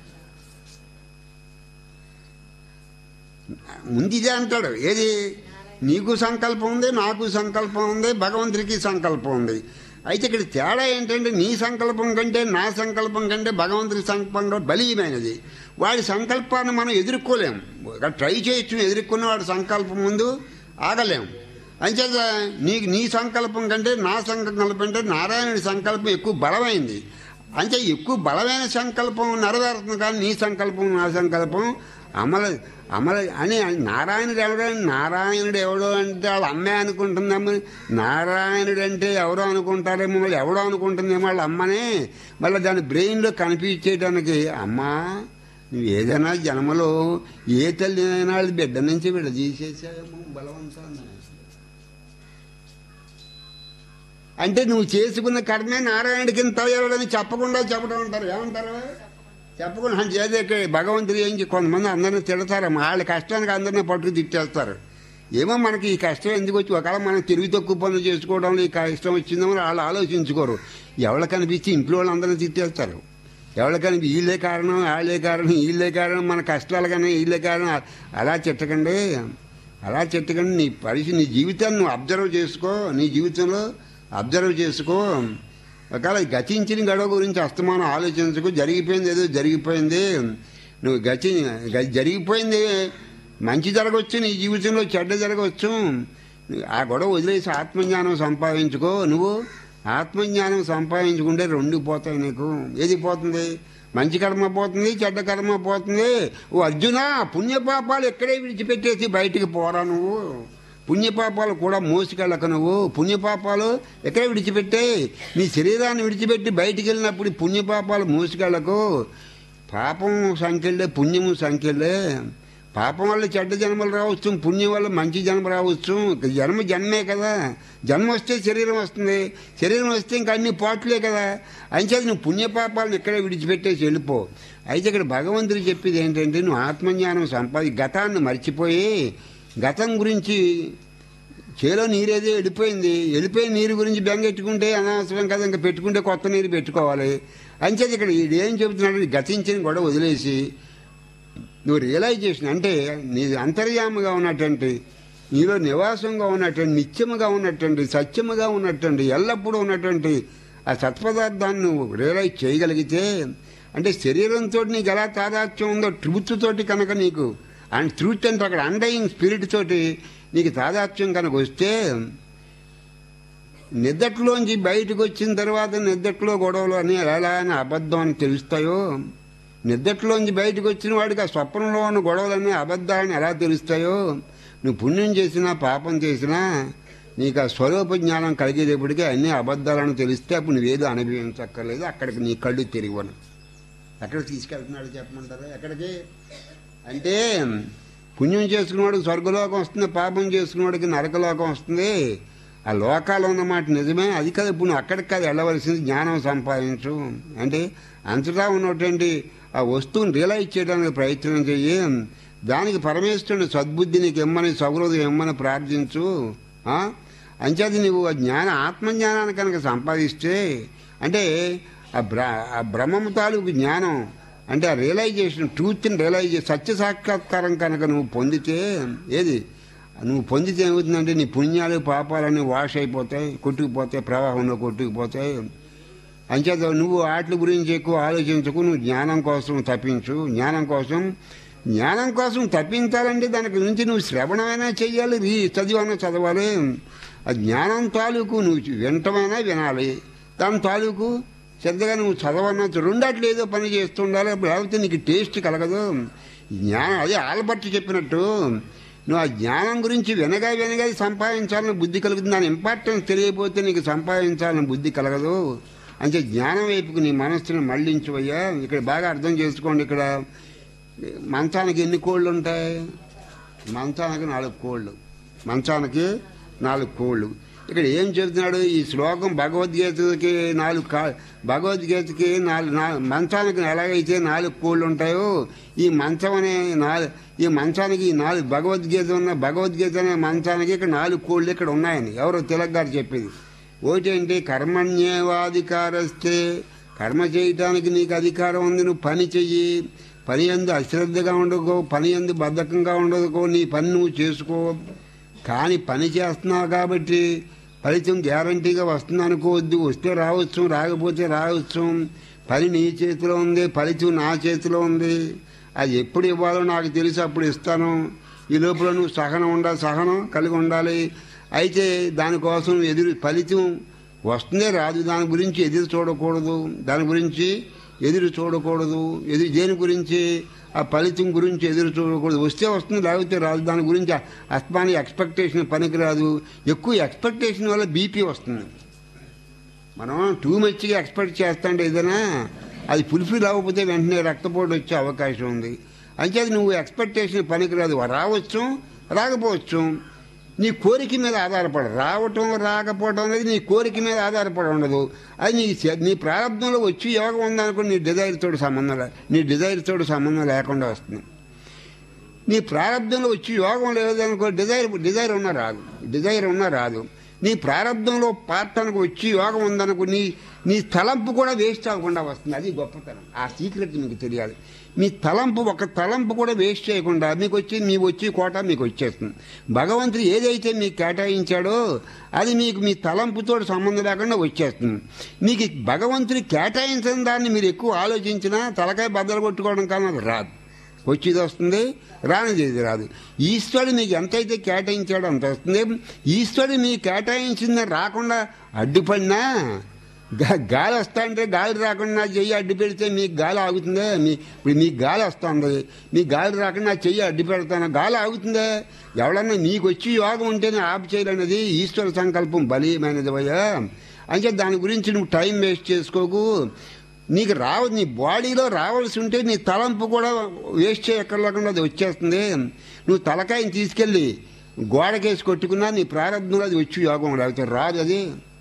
ముందు ఇదే అంటాడు ఏది నీకు సంకల్పం ఉంది నాకు సంకల్పం ఉంది భగవంతుడికి సంకల్పం ఉంది అయితే ఇక్కడ తేడా ఏంటంటే నీ సంకల్పం కంటే నా సంకల్పం కంటే భగవంతుడి సంకల్పం బలీయమైనది వాడి సంకల్పాన్ని మనం ఎదుర్కోలేం ఒక ట్రై చేయొచ్చు ఎదుర్కొన్న వాడి సంకల్పం ముందు ఆగలేం అంచేత నీకు నీ సంకల్పం కంటే నా సంకల్పం కంటే నారాయణుడి సంకల్పం ఎక్కువ బలమైంది అంటే ఎక్కువ బలమైన సంకల్పం నెరవేరుతుంది కానీ నీ సంకల్పం నా సంకల్పం అమలు అమలు అని నారాయణుడు ఎవడో నారాయణుడు ఎవడో అంటే వాళ్ళ అమ్మే అనుకుంటుందమ్మ నారాయణుడు అంటే ఎవరో అనుకుంటారేమో మళ్ళీ ఎవడో అనుకుంటుందేమో వాళ్ళ అమ్మనే మళ్ళీ దాని బ్రెయిన్లో కనిపించేయడానికి అమ్మా నువ్వు ఏదైనా జన్మలో ఏ తల్లినైనా వాళ్ళ బిడ్డ నుంచి విడదీసేసావేమో బలవంతాన్ని అంటే నువ్వు చేసుకున్న కర్మే నారాయణుడికి తయారని చెప్పకుండా చెప్పడం అంటారు ఏమంటారు చెప్పకుండా చేదే భగవంతుడు ఏం చే- కొంతమంది అందరిని తిడతారు వాళ్ళ కష్టానికి అందరినీ పట్టుకు తిట్టేస్తారు ఏమో మనకి ఈ కష్టం ఎందుకు వచ్చి ఒకవేళ మనం తెలివి తక్కువ పనులు చేసుకోవడంలో ఈ కష్టం వచ్చిందో వాళ్ళు ఆలోచించుకోరు ఎవరు కనిపించి ఇంట్లో వాళ్ళందరినీ తిట్టేస్తారు ఎవరు కనిపి వీళ్ళే కారణం వాళ్ళే కారణం వీళ్ళే కారణం మన కష్టాలు కానీ వీళ్ళే కారణం అలా తిట్టకండి అలా తిట్టకండి నీ పరిస్థితి నీ జీవితాన్ని నువ్వు అబ్జర్వ్ చేసుకో నీ జీవితంలో అబ్జర్వ్ చేసుకో ఒకవేళ గతించిన గడవ గురించి అస్తమానం ఆలోచించకు జరిగిపోయింది ఏదో జరిగిపోయింది నువ్వు గతి గ- జరిగిపోయింది మంచి జరగవచ్చు నీ జీవితంలో చెడ్డ జరగవచ్చు ఆ గొడవ వదిలేసి ఆత్మజ్ఞానం సంపాదించుకో నువ్వు ఆత్మజ్ఞానం సంపాదించుకుంటే రెండు పోతాయి నీకు ఏది పోతుంది మంచి కర్మ పోతుంది చెడ్డ కర్మ పోతుంది ఓ అర్జున పుణ్యపాపాలు ఎక్కడే విడిచిపెట్టేసి బయటికి పోరా నువ్వు పుణ్యపాపాలు కూడా మోసుకెళ్ళక నువ్వు పుణ్యపాపాలు ఎక్కడ విడిచిపెట్టే నీ శరీరాన్ని విడిచిపెట్టి బయటికి వెళ్ళినప్పుడు ఈ పుణ్యపాపాలు మోసుకెళ్ళకు పాపం సంఖ్యలే పుణ్యము సంఖ్యలే పాపం వల్ల చెడ్డ జన్మలు రావచ్చు పుణ్యం వల్ల మంచి జన్మ రావచ్చు ఇక జన్మ జన్మే కదా జన్మ వస్తే శరీరం వస్తుంది శరీరం వస్తే ఇంకా అన్ని పాటలే కదా అంచేది నువ్వు పుణ్యపాపాలను ఇక్కడే విడిచిపెట్టేసి వెళ్ళిపో అయితే ఇక్కడ భగవంతుడు చెప్పేది ఏంటంటే నువ్వు ఆత్మజ్ఞానం సంపాది గతాన్ని మర్చిపోయి గతం గురించి చేలో నీరేదో వెళ్ళిపోయింది వెళ్ళిపోయిన నీరు గురించి బెంగెట్టుకుంటే అనవసరం కదా ఇంకా పెట్టుకుంటే కొత్త నీరు పెట్టుకోవాలి అంచేది ఇక్కడ ఈడు ఏం చెబుతున్నాడు గతించిన గొడవ వదిలేసి నువ్వు రియలైజేషన్ అంటే నీ అంతర్యాముగా ఉన్నటువంటి నీలో నివాసంగా ఉన్నటువంటి నిత్యముగా ఉన్నటువంటి సత్యముగా ఉన్నటువంటి ఎల్లప్పుడూ ఉన్నటువంటి ఆ సత్పదార్థాన్ని నువ్వు రియలైజ్ చేయగలిగితే అంటే శరీరంతో నీకు ఎలా తాదాత్యం ఉందో ట్రూత్ తోటి కనుక నీకు అండ్ ట్రూత్ అంటే అక్కడ అండయింగ్ స్పిరిట్ తోటి నీకు తాదాత్యం కనుక వస్తే నిద్దట్లోంచి బయటకు వచ్చిన తర్వాత నిద్దట్లో గొడవలు అని ఎలా అని అబద్ధం అని తెలుస్తాయో నిద్దట్లోంచి బయటకు వచ్చిన వాడికి ఆ స్వప్నంలో ఉన్న గొడవలన్నీ అబద్ధాలని ఎలా తెలుస్తాయో నువ్వు పుణ్యం చేసినా పాపం చేసినా నీకు ఆ స్వరూప జ్ఞానం కలిగేటప్పటికీ అన్ని అబద్ధాలను తెలిస్తే అప్పుడు నువ్వేదో అనుభవించక్కర్లేదు అక్కడికి నీ కళ్ళు తిరిగివను ఎక్కడ తీసుకెళ్తున్నాడు చెప్పమంటారా ఎక్కడికి అంటే పుణ్యం చేసుకున్నవాడికి స్వర్గలోకం వస్తుంది పాపం చేసుకున్నవాడికి నరకలోకం వస్తుంది ఆ లోకాలు ఉన్నమాట నిజమే అది కాదు ఇప్పుడు నువ్వు అక్కడికి కాదు వెళ్ళవలసింది జ్ఞానం సంపాదించు అంటే అంతటా ఉన్నటువంటి ఆ వస్తువుని రియలైజ్ చేయడానికి ప్రయత్నం చెయ్యి దానికి పరమేశ్వరుని సద్బుద్ధి నీకు ఇమ్మని సౌహృదయం ఇమ్మని ప్రార్థించు ఆ? అంచేది నువ్వు ఆ జ్ఞాన ఆత్మజ్ఞానాన్ని కనుక సంపాదిస్తే అంటే ఆ బ్ర ఆ బ్రహ్మము తాలూకు జ్ఞానం అంటే ఆ రియలైజేషన్ ట్రూత్ని రియలైజ్ సత్య సాక్షాత్కారం కనుక నువ్వు పొందితే ఏది నువ్వు పొందితే ఏమవుతుందంటే నీ పుణ్యాలు పాపాలన్నీ వాష్ అయిపోతాయి కొట్టుకుపోతాయి ప్రవాహంలో కొట్టుకుపోతాయి అంచేత నువ్వు వాటి గురించి ఎక్కువ ఆలోచించకు నువ్వు జ్ఞానం కోసం తప్పించు జ్ఞానం కోసం జ్ఞానం కోసం తప్పించాలంటే దానికి నుంచి నువ్వు శ్రవణమైనా చెయ్యాలి రీ చదివైనా చదవాలి ఆ జ్ఞానం తాలూకు నువ్వు వినటమైనా వినాలి దాని తాలూకు శ్రద్ధగా నువ్వు చదవన్నా రెండట్లు ఏదో పని చేస్తుండాలి అప్పుడు లేకపోతే నీకు టేస్ట్ కలగదు జ్ఞానం అదే ఆల్బర్ట్ చెప్పినట్టు నువ్వు ఆ జ్ఞానం గురించి వినగా వినగా సంపాదించాలని బుద్ధి కలుగుతుంది దాని ఇంపార్టెన్స్ తెలియకపోతే నీకు సంపాదించాలని బుద్ధి కలగదు అంటే జ్ఞానం వైపుకు నీ మనస్సును మళ్లించవయ్యా ఇక్కడ బాగా అర్థం చేసుకోండి ఇక్కడ మంచానికి ఎన్ని కోళ్ళు ఉంటాయి మంచానికి నాలుగు కోళ్ళు మంచానికి నాలుగు కోళ్ళు ఇక్కడ ఏం చెబుతున్నాడు ఈ శ్లోకం భగవద్గీతకి నాలుగు కా భగవద్గీతకి నాలుగు నా- మంచానికి ఎలాగైతే నాలుగు కోళ్ళు ఉంటాయో ఈ మంచం అనే నాలుగు ఈ మంచానికి ఈ నాలుగు భగవద్గీత ఉన్న భగవద్గీత అనే మంచానికి ఇక్కడ నాలుగు కోళ్ళు ఇక్కడ ఉన్నాయని ఎవరో తిలక్ గారు చెప్పేది ఒకటేంటి కర్మణ్యేవాధికారస్తే కర్మ చేయటానికి నీకు అధికారం ఉంది నువ్వు పని చెయ్యి పని ఎందు అశ్రద్ధగా ఉండకో పని ఎందు బద్ధకంగా ఉండదుకో నీ పని నువ్వు చేసుకో కానీ పని చేస్తున్నావు కాబట్టి ఫలితం గ్యారంటీగా వస్తుంది అనుకోవద్దు వస్తే రావచ్చు రాకపోతే రావచ్చు పని నీ చేతిలో ఉంది ఫలితం నా చేతిలో ఉంది అది ఎప్పుడు ఇవ్వాలో నాకు తెలుసు అప్పుడు ఇస్తాను ఈ లోపల నువ్వు సహనం ఉండాలి సహనం కలిగి ఉండాలి అయితే దానికోసం ఎదురు ఫలితం వస్తుందే రాదు దాని గురించి ఎదురు చూడకూడదు దాని గురించి ఎదురు చూడకూడదు ఎదురు దేని గురించి ఆ ఫలితం గురించి ఎదురు చూడకూడదు వస్తే వస్తుంది లేకపోతే రాదు దాని గురించి అస్మాని ఎక్స్పెక్టేషన్ పనికి రాదు ఎక్కువ ఎక్స్పెక్టేషన్ వల్ల బీపీ వస్తుంది మనం టూ మచ్గా ఎక్స్పెక్ట్ చేస్తాంటే ఏదైనా అది ఫుల్ఫిల్ అవ్వకపోతే వెంటనే రక్తపోటు వచ్చే అవకాశం ఉంది అంచేది నువ్వు ఎక్స్పెక్టేషన్ పనికిరాదు రావచ్చు రాకపోవచ్చు నీ కోరిక మీద ఆధారపడ రావటం రాకపోవడం అనేది నీ కోరిక మీద ఆధారపడి ఉండదు అది నీ శ- నీ ప్రారంభంలో వచ్చి యోగం ఉందనుకో నీ డిజైర్ తోటి సంబంధం లే నీ డిజైర్ తోటి సంబంధం లేకుండా వస్తుంది నీ ప్రారంభంలో వచ్చి యోగం లేదనుకో డిజైర్ డిజైర్ ఉన్నా రాదు డిజైర్ ఉన్నా రాదు నీ ప్రారంభంలో పార్ట్ అనుకో వచ్చి యోగం ఉందనుకో నీ నీ తలంపు కూడా వేస్ట్ అవ్వకుండా వస్తుంది అది గొప్పతనం ఆ సీక్రెట్ మీకు తెలియాలి మీ తలంపు ఒక తలంపు కూడా వేస్ట్ చేయకుండా మీకు వచ్చి మీ వచ్చి కోట మీకు వచ్చేస్తుంది భగవంతుడు ఏదైతే మీకు కేటాయించాడో అది మీకు మీ తలంపుతో సంబంధం లేకుండా వచ్చేస్తుంది మీకు భగవంతుడు కేటాయించిన దాన్ని మీరు ఎక్కువ ఆలోచించినా తలకాయ బద్దలు కొట్టుకోవడం కానీ అది రాదు వచ్చేది వస్తుంది రానిది ఇది రాదు ఈశ్వరుడు మీకు ఎంతైతే కేటాయించాడో అంత వస్తుంది ఈశ్వరుడు మీకు కేటాయించింది రాకుండా అడ్డుపడినా గా- గాలి వస్తా అంటే గాలి రాకుండా చెయ్యి అడ్డు పెడితే మీకు గాలి ఆగుతుందే మీ ఇప్పుడు మీకు గాలి వస్తుంది మీ గాలి రాకుండా చెయ్యి అడ్డు పెడతాను గాలి ఆగుతుందే ఎవడన్నా నీకు వచ్చి యోగం ఉంటేనే ఆపు చేయాలన్నది ఈశ్వర సంకల్పం బలీయమైనది భయ్యా అంటే దాని గురించి నువ్వు టైం వేస్ట్ చేసుకోకు నీకు రావ నీ బాడీలో రావాల్సి ఉంటే నీ తలంపు కూడా వేస్ట్ చేయక్కర్లేకుండా అది వచ్చేస్తుంది నువ్వు తలకాయని తీసుకెళ్ళి గోడకేసి కొట్టుకున్నా నీ ప్రారంభంలో అది వచ్చి యోగం లేకపోతే రాదు అది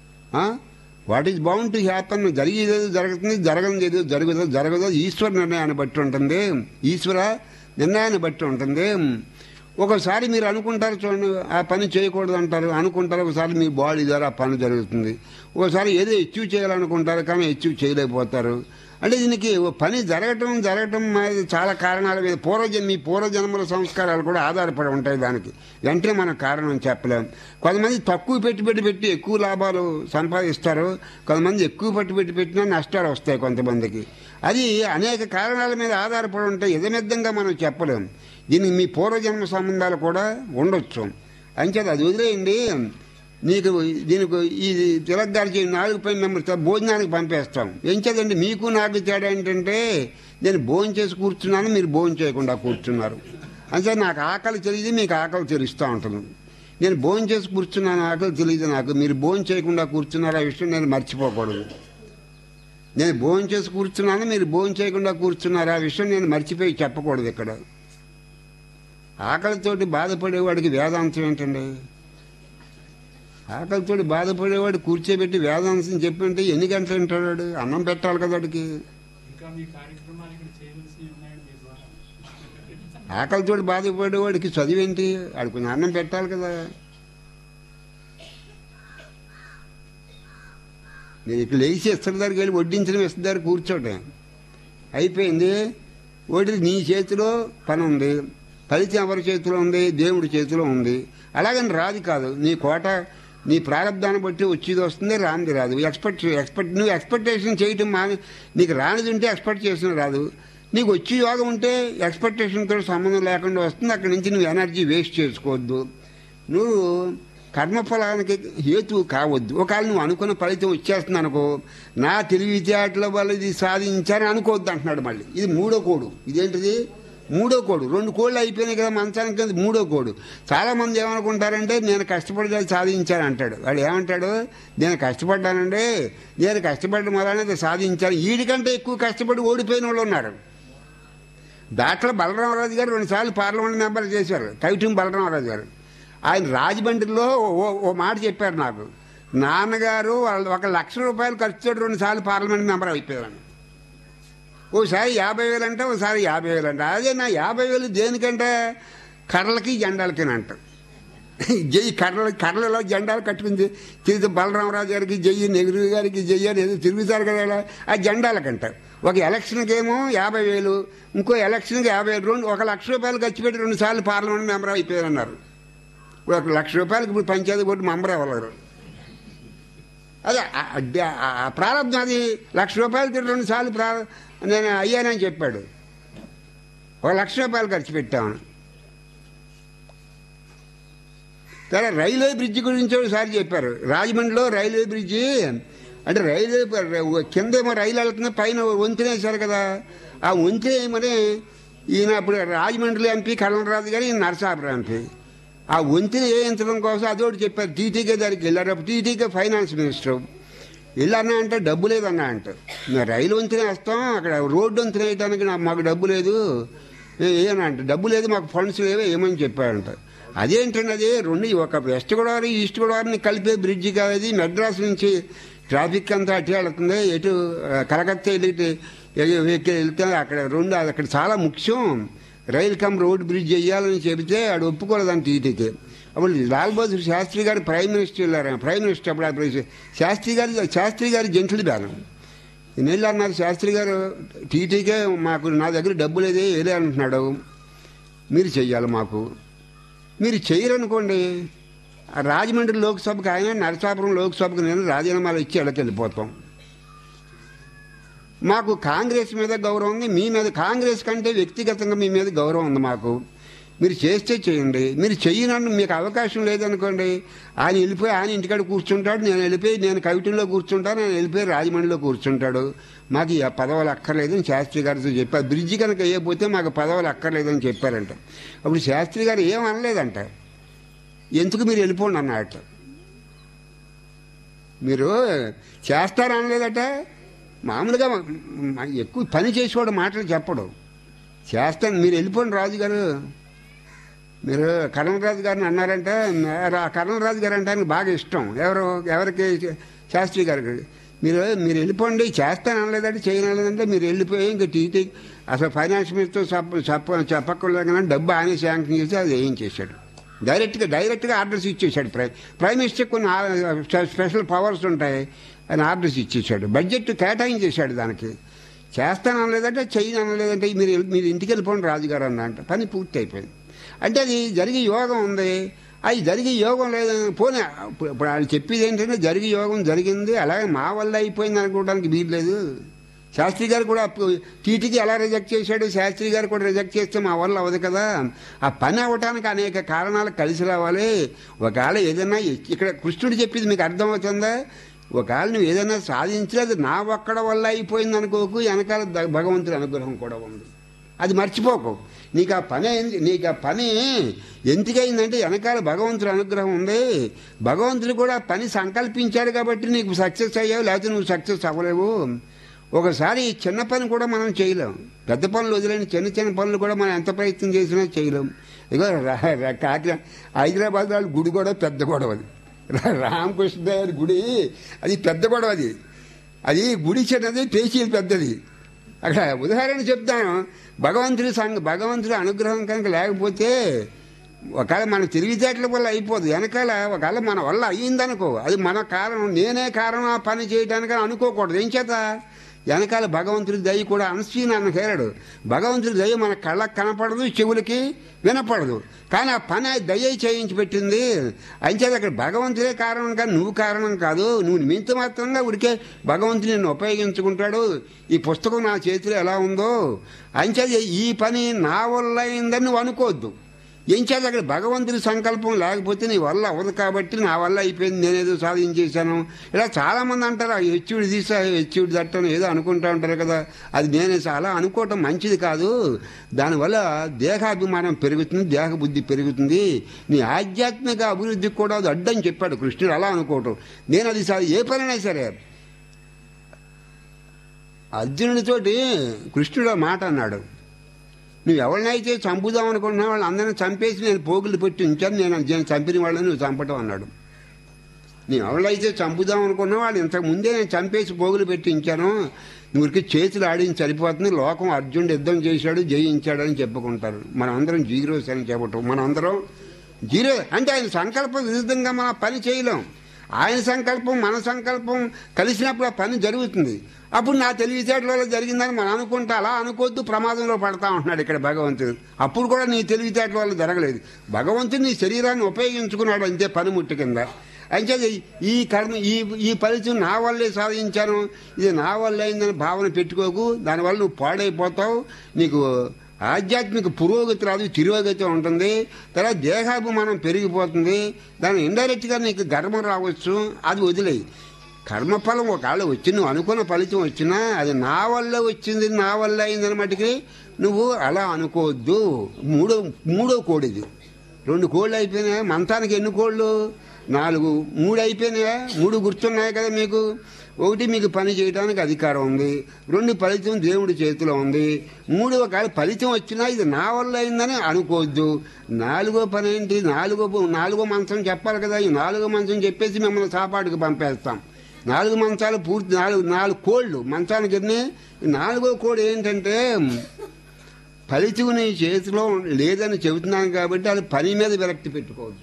what is bound to happen జరిగేది జరుగుతుంది జరగదు ఏదో జరగదు జరగదు ఈశ్వర నిర్ణయాన్ని బట్టి ఉంటుంది ఈశ్వర నిర్ణయాన్ని బట్టి ఉంటుంది ఒకసారి మీరు అనుకుంటారు చూడండి ఆ పని చేయకూడదు అంటారు అనుకుంటారు ఒకసారి మీ బాడీ ద్వారా ఆ పని జరుగుతుంది ఒకసారి ఏదో అచీవ్ చేయాలనుకుంటారు కానీ అచీవ్ చేయలేకపోతారు అంటే దీనికి ఓ పని జరగటం జరగటం అనేది చాలా కారణాల మీద పూర్వజన్మ మీ పూర్వజన్మల సంస్కారాలు కూడా ఆధారపడి ఉంటాయి దానికి వెంటనే మనం కారణం చెప్పలేం కొంతమంది తక్కువ పెట్టుబడి పెట్టి ఎక్కువ లాభాలు సంపాదిస్తారు కొంతమంది ఎక్కువ పెట్టుబడి పెట్టినా నష్టాలు వస్తాయి కొంతమందికి అది అనేక కారణాల మీద ఆధారపడి ఉంటాయి ఇదమిద్దంగా మనం చెప్పలేం దీనికి మీ పూర్వజన్మ సంబంధాలు కూడా ఉండొచ్చు అంచేది అది వదిలేయండి నీకు దీనికి ఈ తిలక్ గారికి నాలుగు పై మెంబర్స్ భోజనానికి పంపేస్తాం ఏం చేదండి మీకు నాకు తేడా ఏంటంటే నేను భోజనం చేసి కూర్చున్నాను మీరు భోజనం చేయకుండా కూర్చున్నారు అంటే నాకు ఆకలి తెలియదు మీకు ఆకలి తెలుస్తూ ఉంటుంది నేను భోజనం చేసి కూర్చున్నాను ఆకలి తెలియదు నాకు మీరు భోజనం చేయకుండా కూర్చున్నారు ఆ విషయం నేను మర్చిపోకూడదు నేను భోజనం చేసి కూర్చున్నాను మీరు భోజనం చేయకుండా కూర్చున్నారు ఆ విషయం నేను మర్చిపోయి చెప్పకూడదు ఇక్కడ ఆకలితోటి బాధపడేవాడికి వేదాంతం ఏంటండి ఆకలితోటి బాధపడేవాడు కూర్చోబెట్టి వేదాంతం చెప్పింటే ఎన్ని గంటలు వింటాడు వాడు? అన్నం పెట్టాలి కదా వాడికి ఇంకా మీ కార్యక్రమాలు ఇక్కడ చేయవలసినవి ఉన్నాయండి మీ ద్వారా ఆకలితోటి బాధపడేవాడికి చదివేంటి వాడికి కొంచెం అన్నం పెట్టాలి కదా నేను ఇక్కడ లేచి ఇస్తారు దగ్గరికి వెళ్ళి వడ్డించడం ఇస్తారు కూర్చోటం అయిపోయింది ఒకటి నీ చేతిలో పని ఉంది ఫలితం ఎవరి చేతిలో ఉంది దేవుడి చేతిలో ఉంది అలాగని రాదు కాదు నీ కోట నీ ప్రారంధాన్ని బట్టి వచ్చేది వస్తుంది రానిది రాదు ఎక్స్పెక్ట్ ఎక్స్పెక్ట్ నువ్వు ఎక్స్పెక్టేషన్ చేయటం మాని నీకు రానిది ఉంటే ఎక్స్పెక్ట్ చేసిన రాదు నీకు వచ్చి యోగం ఉంటే ఎక్స్పెక్టేషన్తో సంబంధం లేకుండా వస్తుంది అక్కడి నుంచి నువ్వు ఎనర్జీ వేస్ట్ చేసుకోవద్దు నువ్వు కర్మఫలానికి హేతువు కావద్దు ఒకవేళ నువ్వు అనుకున్న ఫలితం వచ్చేస్తుంది అనుకో నా తెలివితేటల వల్ల ఇది సాధించాలని అనుకోవద్దు అంటున్నాడు మళ్ళీ ఇది మూడో కోడు ఇదేంటిది మూడో కోడు రెండు కోళ్ళు అయిపోయినాయి కదా మంచానికి కింద మూడో కోడు చాలా మంది ఏమనుకుంటారంటే నేను కష్టపడి అది సాధించాను అంటాడు వాడు ఏమంటాడు నేను కష్టపడ్డానండి నేను కష్టపడడం వల్ల అది సాధించాను వీడికంటే ఎక్కువ కష్టపడి ఓడిపోయిన వాళ్ళు ఉన్నారు దాంట్లో బలరామరాజు గారు రెండుసార్లు పార్లమెంట్ మెంబర్ చేశారు కవిటిం బలరామరాజు గారు ఆయన రాజమండ్రిలో ఓ- ఓ మాట చెప్పారు నాకు నాన్నగారు వాళ్ళు ఒక లక్ష రూపాయలు ఖర్చుతో రెండుసార్లు పార్లమెంట్ మెంబర్ అయిపోయారు ఓసారి యాభై వేలు అంటే ఒకసారి యాభై వేలు అంటే అదే నా యాభై వేలు దేనికంటే కర్రలకి జెండాలకి అంట జై కర్రల కర్రలలో జెండాలు కట్టుకుంది తిరిగి బలరామరాజు గారికి జయ్యి నెహ్రూ గారికి జయ్యి అని ఏదో తిరుగుతారు కదా ఇలా, ఆ జెండాలకంట ఒక ఎలక్షన్కి ఏమో యాభై వేలు ఇంకో ఎలక్షన్కి యాభై వేలు రెండు ఒక లక్ష రూపాయలు ఖర్చు పెట్టి రెండు సార్లు పార్లమెంట్ మెంబర్ అయిపోయారన్నారు ఒక లక్ష రూపాయలకి ఇప్పుడు పంచాయతీ బోర్డు మెంబర్ అవ్వలేరు అదే ఆ- ఆ- ఆ- ఆ ప్రారంభం అది లక్ష రూపాయలకి రెండు సార్లు ప్రా నేను అయ్యానని చెప్పాడు ఒక లక్ష రూపాయలు ఖర్చు పెట్టామని సరే రైల్వే బ్రిడ్జి గురించి ఒకసారి చెప్పారు రాజమండ్రిలో రైల్వే బ్రిడ్జి అంటే రైల్వే కిందేమో రైలు వెళ్తుంది పైన వంతెన వేశారు కదా ఆ వంతెన ఏమని ఈయన అప్పుడు రాజమండ్రిలో ఎంపీ కరణరాజు గారు ఈయన నరసాపురం ఎంపీ ఆ వంతెన వేయించడం కోసం అదొకటి చెప్పారు టీటీకే దానికి వెళ్ళారు అప్పుడు టీటీకే ఫైనాన్స్ మినిస్టర్ వెళ్ళన్నా అంటే డబ్బు లేదన్నా అంట మేము రైలు వంతెన వేస్తాం అక్కడ రోడ్డు వంతెన వేయడానికి నాకు మాకు డబ్బు లేదు ఏనంట డబ్బు లేదు మాకు ఫండ్స్ లేవో ఏమని చెప్పాడంట అదేంటండి అది రెండు ఒక వెస్ట్ గోదావరి ఈస్ట్ గోదావరిని కలిపే బ్రిడ్జి కాదు అది మెడ్రాస్ నుంచి ట్రాఫిక్ అంతా అటు వెళ్తుంది ఎటు ఆ, కలకత్తా వెళ్ళి వెహికల్ వెళ్తే అక్కడ రెండు అది అక్కడ చాలా ముఖ్యం రైల్ కమ్ రోడ్ బ్రిడ్జ్ వేయాలని చెబితే ఆడు ఒప్పుకోలేదని టీటీకి అప్పుడు లాల్ బహదూర్ శాస్త్రి గారు ప్రైమ్ మినిస్టర్ వెళ్ళారు ప్రైమ్ మినిస్టర్ అప్పుడు అప్పుడు శాస్త్రి గారి శాస్త్రి గారి జంట్లు బ్యానం నేను అన్నారు శాస్త్రి గారు టీటీకే మాకు నా దగ్గర డబ్బు లేదే ఏలే అంటున్నాడు మీరు చెయ్యాలి మాకు మీరు చేయరనుకోండి ఆ రాజమండ్రి లోక్సభకు ఆయన నరసాపురం లోక్సభకు నేను రాజీనామాలు ఇచ్చి ఎడకి వెళ్ళిపోతాం మాకు కాంగ్రెస్ మీద గౌరవం ఉంది మీ మీద కాంగ్రెస్ కంటే వ్యక్తిగతంగా మీ మీద గౌరవం ఉంది మాకు మీరు చేస్తే చేయండి మీరు చెయ్యనన్ను మీకు అవకాశం లేదనుకోండి ఆయన వెళ్ళిపోయి ఆయన ఇంటికాడ కూర్చుంటాడు నేను వెళ్ళిపోయి నేను కవిటిలో కూర్చుంటాను నేను వెళ్ళిపోయి రాజమండ్రిలో కూర్చుంటాడు మాకు ఈ పదవులు అక్కర్లేదని శాస్త్రి గారితో చెప్పారు బ్రిడ్జి కనుక వేయకపోతే మాకు పదవులు అక్కర్లేదని చెప్పారంట అప్పుడు శాస్త్రి గారు ఏం అనలేదంట ఎందుకు మీరు వెళ్ళిపోండి అన్నట్టు మీరు చేస్తారనలేదట మామూలుగా మ- ఎక్కువ పని చేసేవాడు మాటలు చెప్పడు చేస్తాను మీరు వెళ్ళిపోండి రాజుగారు మీరు కరణరాజు గారిని అన్నారంటే రా- కరణరాజు గారు అంటే ఆయనకు బాగా ఇష్టం ఎవరు ఎవరికి శాస్త్రి గారికి మీరు మీరు వెళ్ళిపోండి చేస్తాను అనలేదంటే చేయలేదంటే మీరు వెళ్ళిపోయి ఇంకా టీటీ అసలు ఫైనాన్స్ మినిస్టర్ చెప్ప చెప్ప చెప్పకుండా డబ్బు ఆయన శాంక్షన్ చేసి అది ఏం చేశాడు డైరెక్ట్గా డైరెక్ట్గా ఆర్డర్స్ ఇచ్చేశాడు ప్రైమ్ ప్రైమ్ మినిస్టర్ కొన్ని ఆ- స్పె- స్పెషల్ పవర్స్ ఉంటాయి ఆయన ఆర్డర్స్ ఇచ్చేశాడు బడ్జెట్ కేటాయించేశాడు దానికి చేస్తాను అనలేదంటే చెయ్యను అనలేదంటే మీరు మీరు ఇంటికి వెళ్ళిపోండి రాజుగారు అన్న అంట పని పూర్తి అయిపోయింది అంటే అది జరిగే యోగం ఉంది అది జరిగే యోగం లేదు పోనీ ఇప్పుడు ఇప్పుడు వాళ్ళు చెప్పేది ఏంటంటే జరిగే యోగం జరిగింది అలాగే మా వల్ల అయిపోయింది అనుకోవడానికి వీలు లేదు శాస్త్రి గారు కూడా అప్పుడు టీటీకి ఎలా రిజెక్ట్ చేశాడు శాస్త్రి గారు కూడా రిజెక్ట్ చేస్తే మా వల్ల అవ్వదు కదా ఆ పని అవ్వటానికి అనేక కారణాలు కలిసి రావాలి ఒకవేళ ఏదైనా ఇక్కడ కృష్ణుడు చెప్పింది మీకు అర్థమవుతుందా ఒకవేళ నువ్వు ఏదైనా సాధించలేదు నా ఒక్కడ వల్ల అయిపోయింది అనుకోకు వెనకాల ద- భగవంతుడి అనుగ్రహం కూడా ఉంది అది మర్చిపోకు నీకు ఆ పని అయింది నీకు ఆ పని ఎందుకైందంటే వెనకాల భగవంతుడి అనుగ్రహం ఉంది భగవంతుడు కూడా పని సంకల్పించాడు కాబట్టి నీకు సక్సెస్ అయ్యావు లేకపోతే నువ్వు సక్సెస్ అవ్వలేవు ఒకసారి ఈ చిన్న పని కూడా మనం చేయలేం పెద్ద పనులు వదిలేని చిన్న చిన్న పనులు కూడా మనం ఎంత ప్రయత్నం చేసినా చేయలేం ఇగో రా- రా- కాకినాడ హైదరాబాద్ వాళ్ళ గుడి కూడా పెద్ద గొడవ అది రా- రామకృష్ణ దేవరి గుడి అది పెద్ద గొడవ అది అది గుడి చిన్నది పేచీలు పెద్దది అక్కడ ఉదాహరణ చెప్తాను భగవంతుడి సంగ భగవంతుడి అనుగ్రహం కనుక లేకపోతే ఒకవేళ మన తెలివితేటల వల్ల అయిపోదు వెనకాల ఒకవేళ మన వల్ల అయ్యిందనుకో అది మన కారణం నేనే కారణం ఆ పని చేయడానికి అనుకోకూడదు ఏం చేత వెనకాల భగవంతుడి దయ కూడా అనసీన అన్న హేరడు భగవంతుడి దయ మన కళ్ళకు కనపడదు చెవులకి వినపడదు కానీ ఆ పని ఆ దయ చేయించి పెట్టింది అంచేది అక్కడ భగవంతుడే కారణం కానీ నువ్వు కారణం కాదు నువ్వు నిమిత్త మాత్రంగా ఉడికే భగవంతుని నిన్ను ఉపయోగించుకుంటాడు ఈ పుస్తకం నా చేతిలో ఎలా ఉందో అంచేది ఈ పని నా వల్ల అయిందని నువ్వు అనుకోవద్దు ఏం చేత అక్కడ భగవంతుడి సంకల్పం లేకపోతే నీ వల్ల అవ్వదు కాబట్టి నా వల్ల అయిపోయింది నేనేదో సాధించేశాను ఇలా చాలా మంది అంటారు "ఆ హెచ్చుడి తీసా హెచ్చుడి తట్టను ఏదో అనుకుంటా ఉంటారు కదా అది నేను చాలా అనుకోవటం మంచిది కాదు దానివల్ల దేహాభిమానం పెరుగుతుంది దేహ బుద్ధి పెరుగుతుంది నీ ఆధ్యాత్మిక అభివృద్ధికి కూడా అది అడ్డని చెప్పాడు కృష్ణుడు అలా అనుకోవటం నేను అది సా- ఏ పనైనా సరే అర్జునుడితోటి కృష్ణుడు ఆ మాట అన్నాడు నువ్వు ఎవరినైతే చంపుదాం అనుకుంటున్నా వాళ్ళు అందరిని చంపేసి నేను పోగులు పెట్టి ఉంచాను నేను నేను చంపిన వాళ్ళని నువ్వు చంపటం అన్నాడు నేను ఎవరైతే చంపుదాం అనుకున్నా వాళ్ళు ఇంతకు ముందే నేను చంపేసి పోగులు పెట్టి ఉంచాను నువ్వుకి చేతులు ఆడించి సరిపోతుంది లోకం అర్జునుడు యుద్ధం చేశాడు జయించాడు అని చెప్పుకుంటారు మనం అందరం జీరోస్ అని చెప్పటం మనం అందరం జీరో అంటే ఆయన సంకల్ప విరుద్ధంగా మన పని చేయలేం ఆయన సంకల్పం మన సంకల్పం కలిసినప్పుడు ఆ పని జరుగుతుంది అప్పుడు నా తెలివితేటల వల్ల జరిగిందని మనం అనుకుంటా అలా అనుకోవద్దు ప్రమాదంలో పడతా ఉంటున్నాడు ఇక్కడ భగవంతుడు అప్పుడు కూడా నీ తెలివితేటల వల్ల జరగలేదు భగవంతుడు నీ శరీరాన్ని ఉపయోగించుకున్నాడు అంతే పనిముట్టు కింద అంటే ఈ కర్మ ఈ ఈ ఫలితం నా వల్లే సాధించాను ఇది నా వల్ల అయిందని భావన పెట్టుకోకు దానివల్ల నువ్వు పాడైపోతావు నీకు ఆధ్యాత్మిక పురోగతి రాదు తిరోగతి ఉంటుంది తర్వాత దేహాభిమానం పెరిగిపోతుంది దాని ఇండైరెక్ట్గా నీకు గర్వం రావచ్చు అది వదిలేయి కర్మఫలం ఒకవేళ వచ్చి నువ్వు అనుకున్న ఫలితం వచ్చినా అది నా వల్ల వచ్చింది నా వల్ల అయిందని మటుకి నువ్వు అలా అనుకోవద్దు మూడో మూడో కోడి ఇది రెండు కోళ్ళు అయిపోయినాయా మంతానికి ఎన్ని కోళ్ళు నాలుగు మూడు అయిపోయినాయా మూడు గుర్తున్నాయి కదా మీకు ఒకటి మీకు పని చేయడానికి అధికారం ఉంది రెండు ఫలితం దేవుడి చేతిలో ఉంది మూడు ఒకవేళ ఫలితం వచ్చినా ఇది నా వల్ల అయిందని అనుకోవద్దు నాలుగో పని ఏంటి నాలుగో నాలుగో మంచం చెప్పాలి కదా ఈ నాలుగో మంచం చెప్పేసి మిమ్మల్ని సాపాటుకు పంపేస్తాం నాలుగు మంచాలు పూర్తి నాలుగు నాలుగు కోళ్ళు మంచానికి ఎన్ని ఈ నాలుగో కోడి ఏంటంటే ఫలితం నీ చేతిలో లేదని చెబుతున్నాను కాబట్టి అది పని మీద విరక్తి పెట్టుకోవద్దు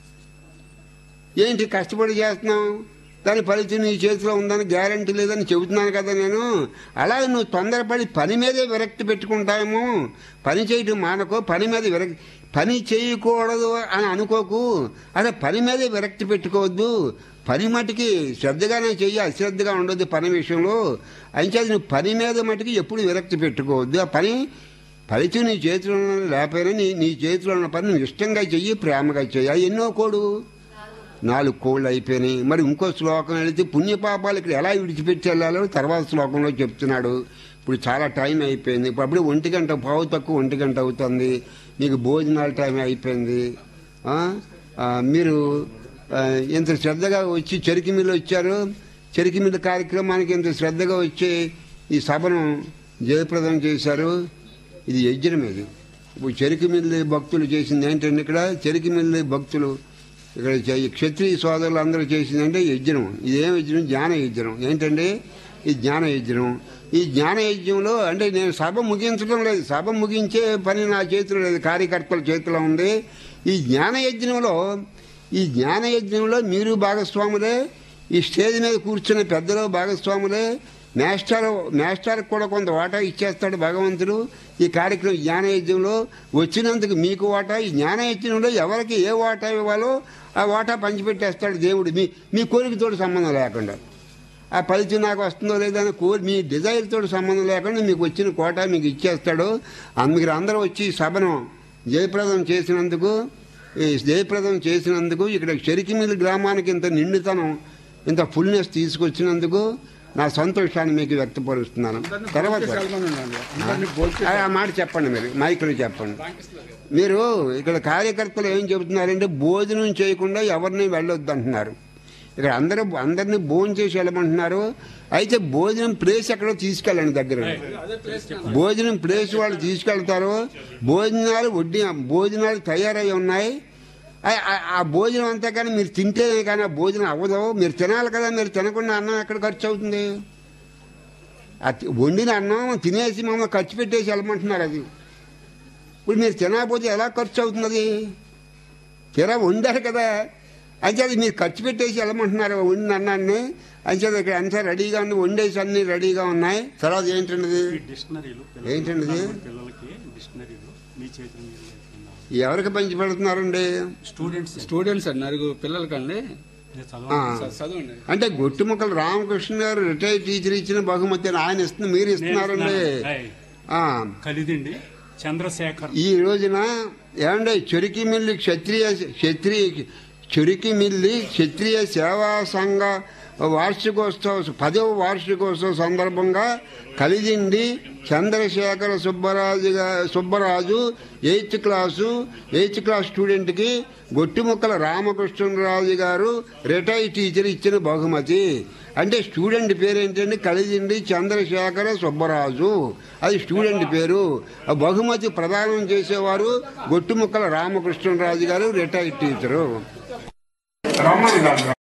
ఏంటి కష్టపడి చేస్తున్నావు దాని ఫలితం నీ చేతిలో ఉందని గ్యారంటీ లేదని చెబుతున్నాను కదా నేను అలాగే నువ్వు తొందరపడి పని మీదే విరక్తి పెట్టుకుంటాయేమో పని చేయటం మానకో పని మీద విరక్తి పని చేయకూడదు అని అనుకోకు అదే పని మీదే విరక్తి పెట్టుకోవద్దు పని మటుకి శ్రద్ధగానే చెయ్యి అశ్రద్ధగా ఉండొద్దు పని విషయంలో అంచేది నువ్వు పని మీద మటుకి ఎప్పుడు విరక్తి పెట్టుకోవద్దు ఆ పని ఫలితం నీ చేతిలో ఉన్న లేకపోయినా నీ నీ చేతిలో ఉన్న పని నువ్వు ఇష్టంగా చెయ్యి ప్రేమగా చెయ్యి అవి ఎన్నో కోడు నాలుగు కోళ్ళు అయిపోయినాయి మరి ఇంకో శ్లోకం వెళితే పుణ్యపాపాలు ఇక్కడ ఎలా విడిచిపెట్టి వెళ్ళాలో తర్వాత శ్లోకంలో చెప్తున్నాడు ఇప్పుడు చాలా టైం అయిపోయింది ఇప్పుడు అప్పుడు ఒంటి గంట పావు తక్కువ ఒంటి గంట అవుతుంది మీకు భోజనాల టైం అయిపోయింది ఆ? ఆ, మీరు ఆ, ఇంత శ్రద్ధగా వచ్చి చెరికి మిల్లు వచ్చారు చెరికి మిల్లు కార్యక్రమానికి ఇంత శ్రద్ధగా వచ్చి ఈ సభను జయప్రదం చేశారు ఇది యజ్ఞం ఇది ఇప్పుడు చెరికి మిల్లి భక్తులు చేసింది ఏంటంటే ఇక్కడ చెరికి మిల్లి భక్తులు ఇక్కడ చే- క్షత్రియ సోదరులు అందరూ చేసిందంటే యజ్ఞం ఇదేం యజ్ఞం జ్ఞాన యజ్ఞం ఏంటంటే ఈ జ్ఞాన యజ్ఞం ఈ జ్ఞాన యజ్ఞంలో అంటే నేను సభ ముగించడం లేదు సభ ముగించే పని నా చేతిలో లేదు కార్యకర్తల చేతిలో ఉంది ఈ జ్ఞాన యజ్ఞంలో ఈ జ్ఞాన యజ్ఞంలో మీరు భాగస్వాములే ఈ స్టేజ్ మీద కూర్చున్న పెద్దలు భాగస్వాములే మాస్టర్ మాస్టర్ కూడా కొంత వాటా ఇచ్చేస్తాడు భగవంతుడు ఈ కార్యక్రమం జ్ఞానయజ్ఞంలో వచ్చినందుకు మీకు వాటా ఈ జ్ఞానయజ్ఞంలో ఎవరికి ఏ వాటా ఇవ్వాలో ఆ వాటా పంచిపెట్టేస్తాడు దేవుడు మీ మీ కోరికతోటి సంబంధం లేకుండా ఆ ఫలితం నాకు వస్తుందో లేదో అని కోరి మీ డిజైర్ తోటి సంబంధం లేకుండా మీకు వచ్చిన కోటా మీకు ఇచ్చేస్తాడు అందు- మీరు అందరూ వచ్చి ఈ సభను జయప్రదం చేసినందుకు ఈ జయప్రదం చేసినందుకు ఇక్కడ చెరికిమిల్లి గ్రామానికి ఇంత నిండుతనం ఇంత ఫుల్నెస్ తీసుకొచ్చినందుకు నా సంతోషాన్ని మీకు వ్యక్తపరుస్తున్నాను తర్వాత అందరినీ భోజనం ఆ- ఆ మాట చెప్పండి మీరు మైకులు చెప్పండి మీరు ఇక్కడ కార్యకర్తలు ఏం చెబుతున్నారంటే భోజనం చేయకుండా ఎవరిని వెళ్ళొద్దు అంటున్నారు ఇక్కడ అందరూ అందరినీ భోజనం చేసి వెళ్ళమంటున్నారు అయితే భోజనం ప్లేస్ ఎక్కడో తీసుకెళ్ళండి దగ్గర భోజనం ప్లేస్ వాళ్ళు తీసుకెళ్తారు భోజనాలు వడ్డీ భోజనాలు తయారై ఉన్నాయి ఆ- ఆ- ఆ భోజనం అంతా కానీ మీరు తింటేనే కానీ ఆ భోజనం అవ్వదు మీరు తినాలి కదా మీరు తినకుండా అన్నం ఎక్కడ ఖర్చు అవుతుంది ఆ తి- వండిన అన్నం తినేసి మమ్మల్ని ఖర్చు పెట్టేసి వెళ్ళమంటున్నారు అది ఇప్పుడు మీరు తినకపోతే ఎలా ఖర్చు అవుతుంది అది తీరా వండారు కదా అంచేది మీరు ఖర్చు పెట్టేసి వెళ్ళమంటున్నారు వండిన అన్నాన్ని అంచేది ఇక్కడ అంతా రెడీగా ఉంది వండేసి అన్ని రెడీగా ఉన్నాయి తర్వాత ఏంటండి ఇది? ఈ డిక్షనరీలు ఏంటండి ఇది? పిల్లలకి డిక్షనరీలు మీ చేతుల మీద లేకుండా ఎవరికి పంచి పెడుతున్నారండి స్టూడెంట్స్ స్టూడెంట్స్ అన్నారు పిల్లలకండి నేను ఆ. చదవాలి చ- చదవండి అంటే గొట్టుముక్కలు రామకృష్ణ గారు రిటైర్డ్ టీచర్ ఇచ్చిన బహుమతి ఆయన ఇస్తుంది మీరు ఇస్తున్నారండి ఏయ్, ఆ, కలిదిండి చంద్రశేఖర్ ఈ రోజున ఏమంటే చెరికి మిల్లి క్షత్రియ క్షత్రియ చెరుకి మిల్లి క్షత్రియ సేవా సంఘ వార్షికోత్సవ పదవ వార్షికోత్సవ సందర్భంగా కలిదిండి చంద్రశేఖర సుబ్బరాజు గా- Subbaraju eighth class eighth class స్టూడెంట్కి గొట్టిముక్కల రామకృష్ణరాజు గారు రిటైర్ టీచర్ ఇచ్చిన బహుమతి అంటే స్టూడెంట్ పేరు ఏంటంటే కలిదిండి చంద్రశేఖర సుబ్బరాజు అది స్టూడెంట్ పేరు ఆ బహుమతి ప్రదానం చేసేవారు గొట్టిముక్కల రామకృష్ణరాజు గారు రిటైర్ టీచరు రమ్మని కాదు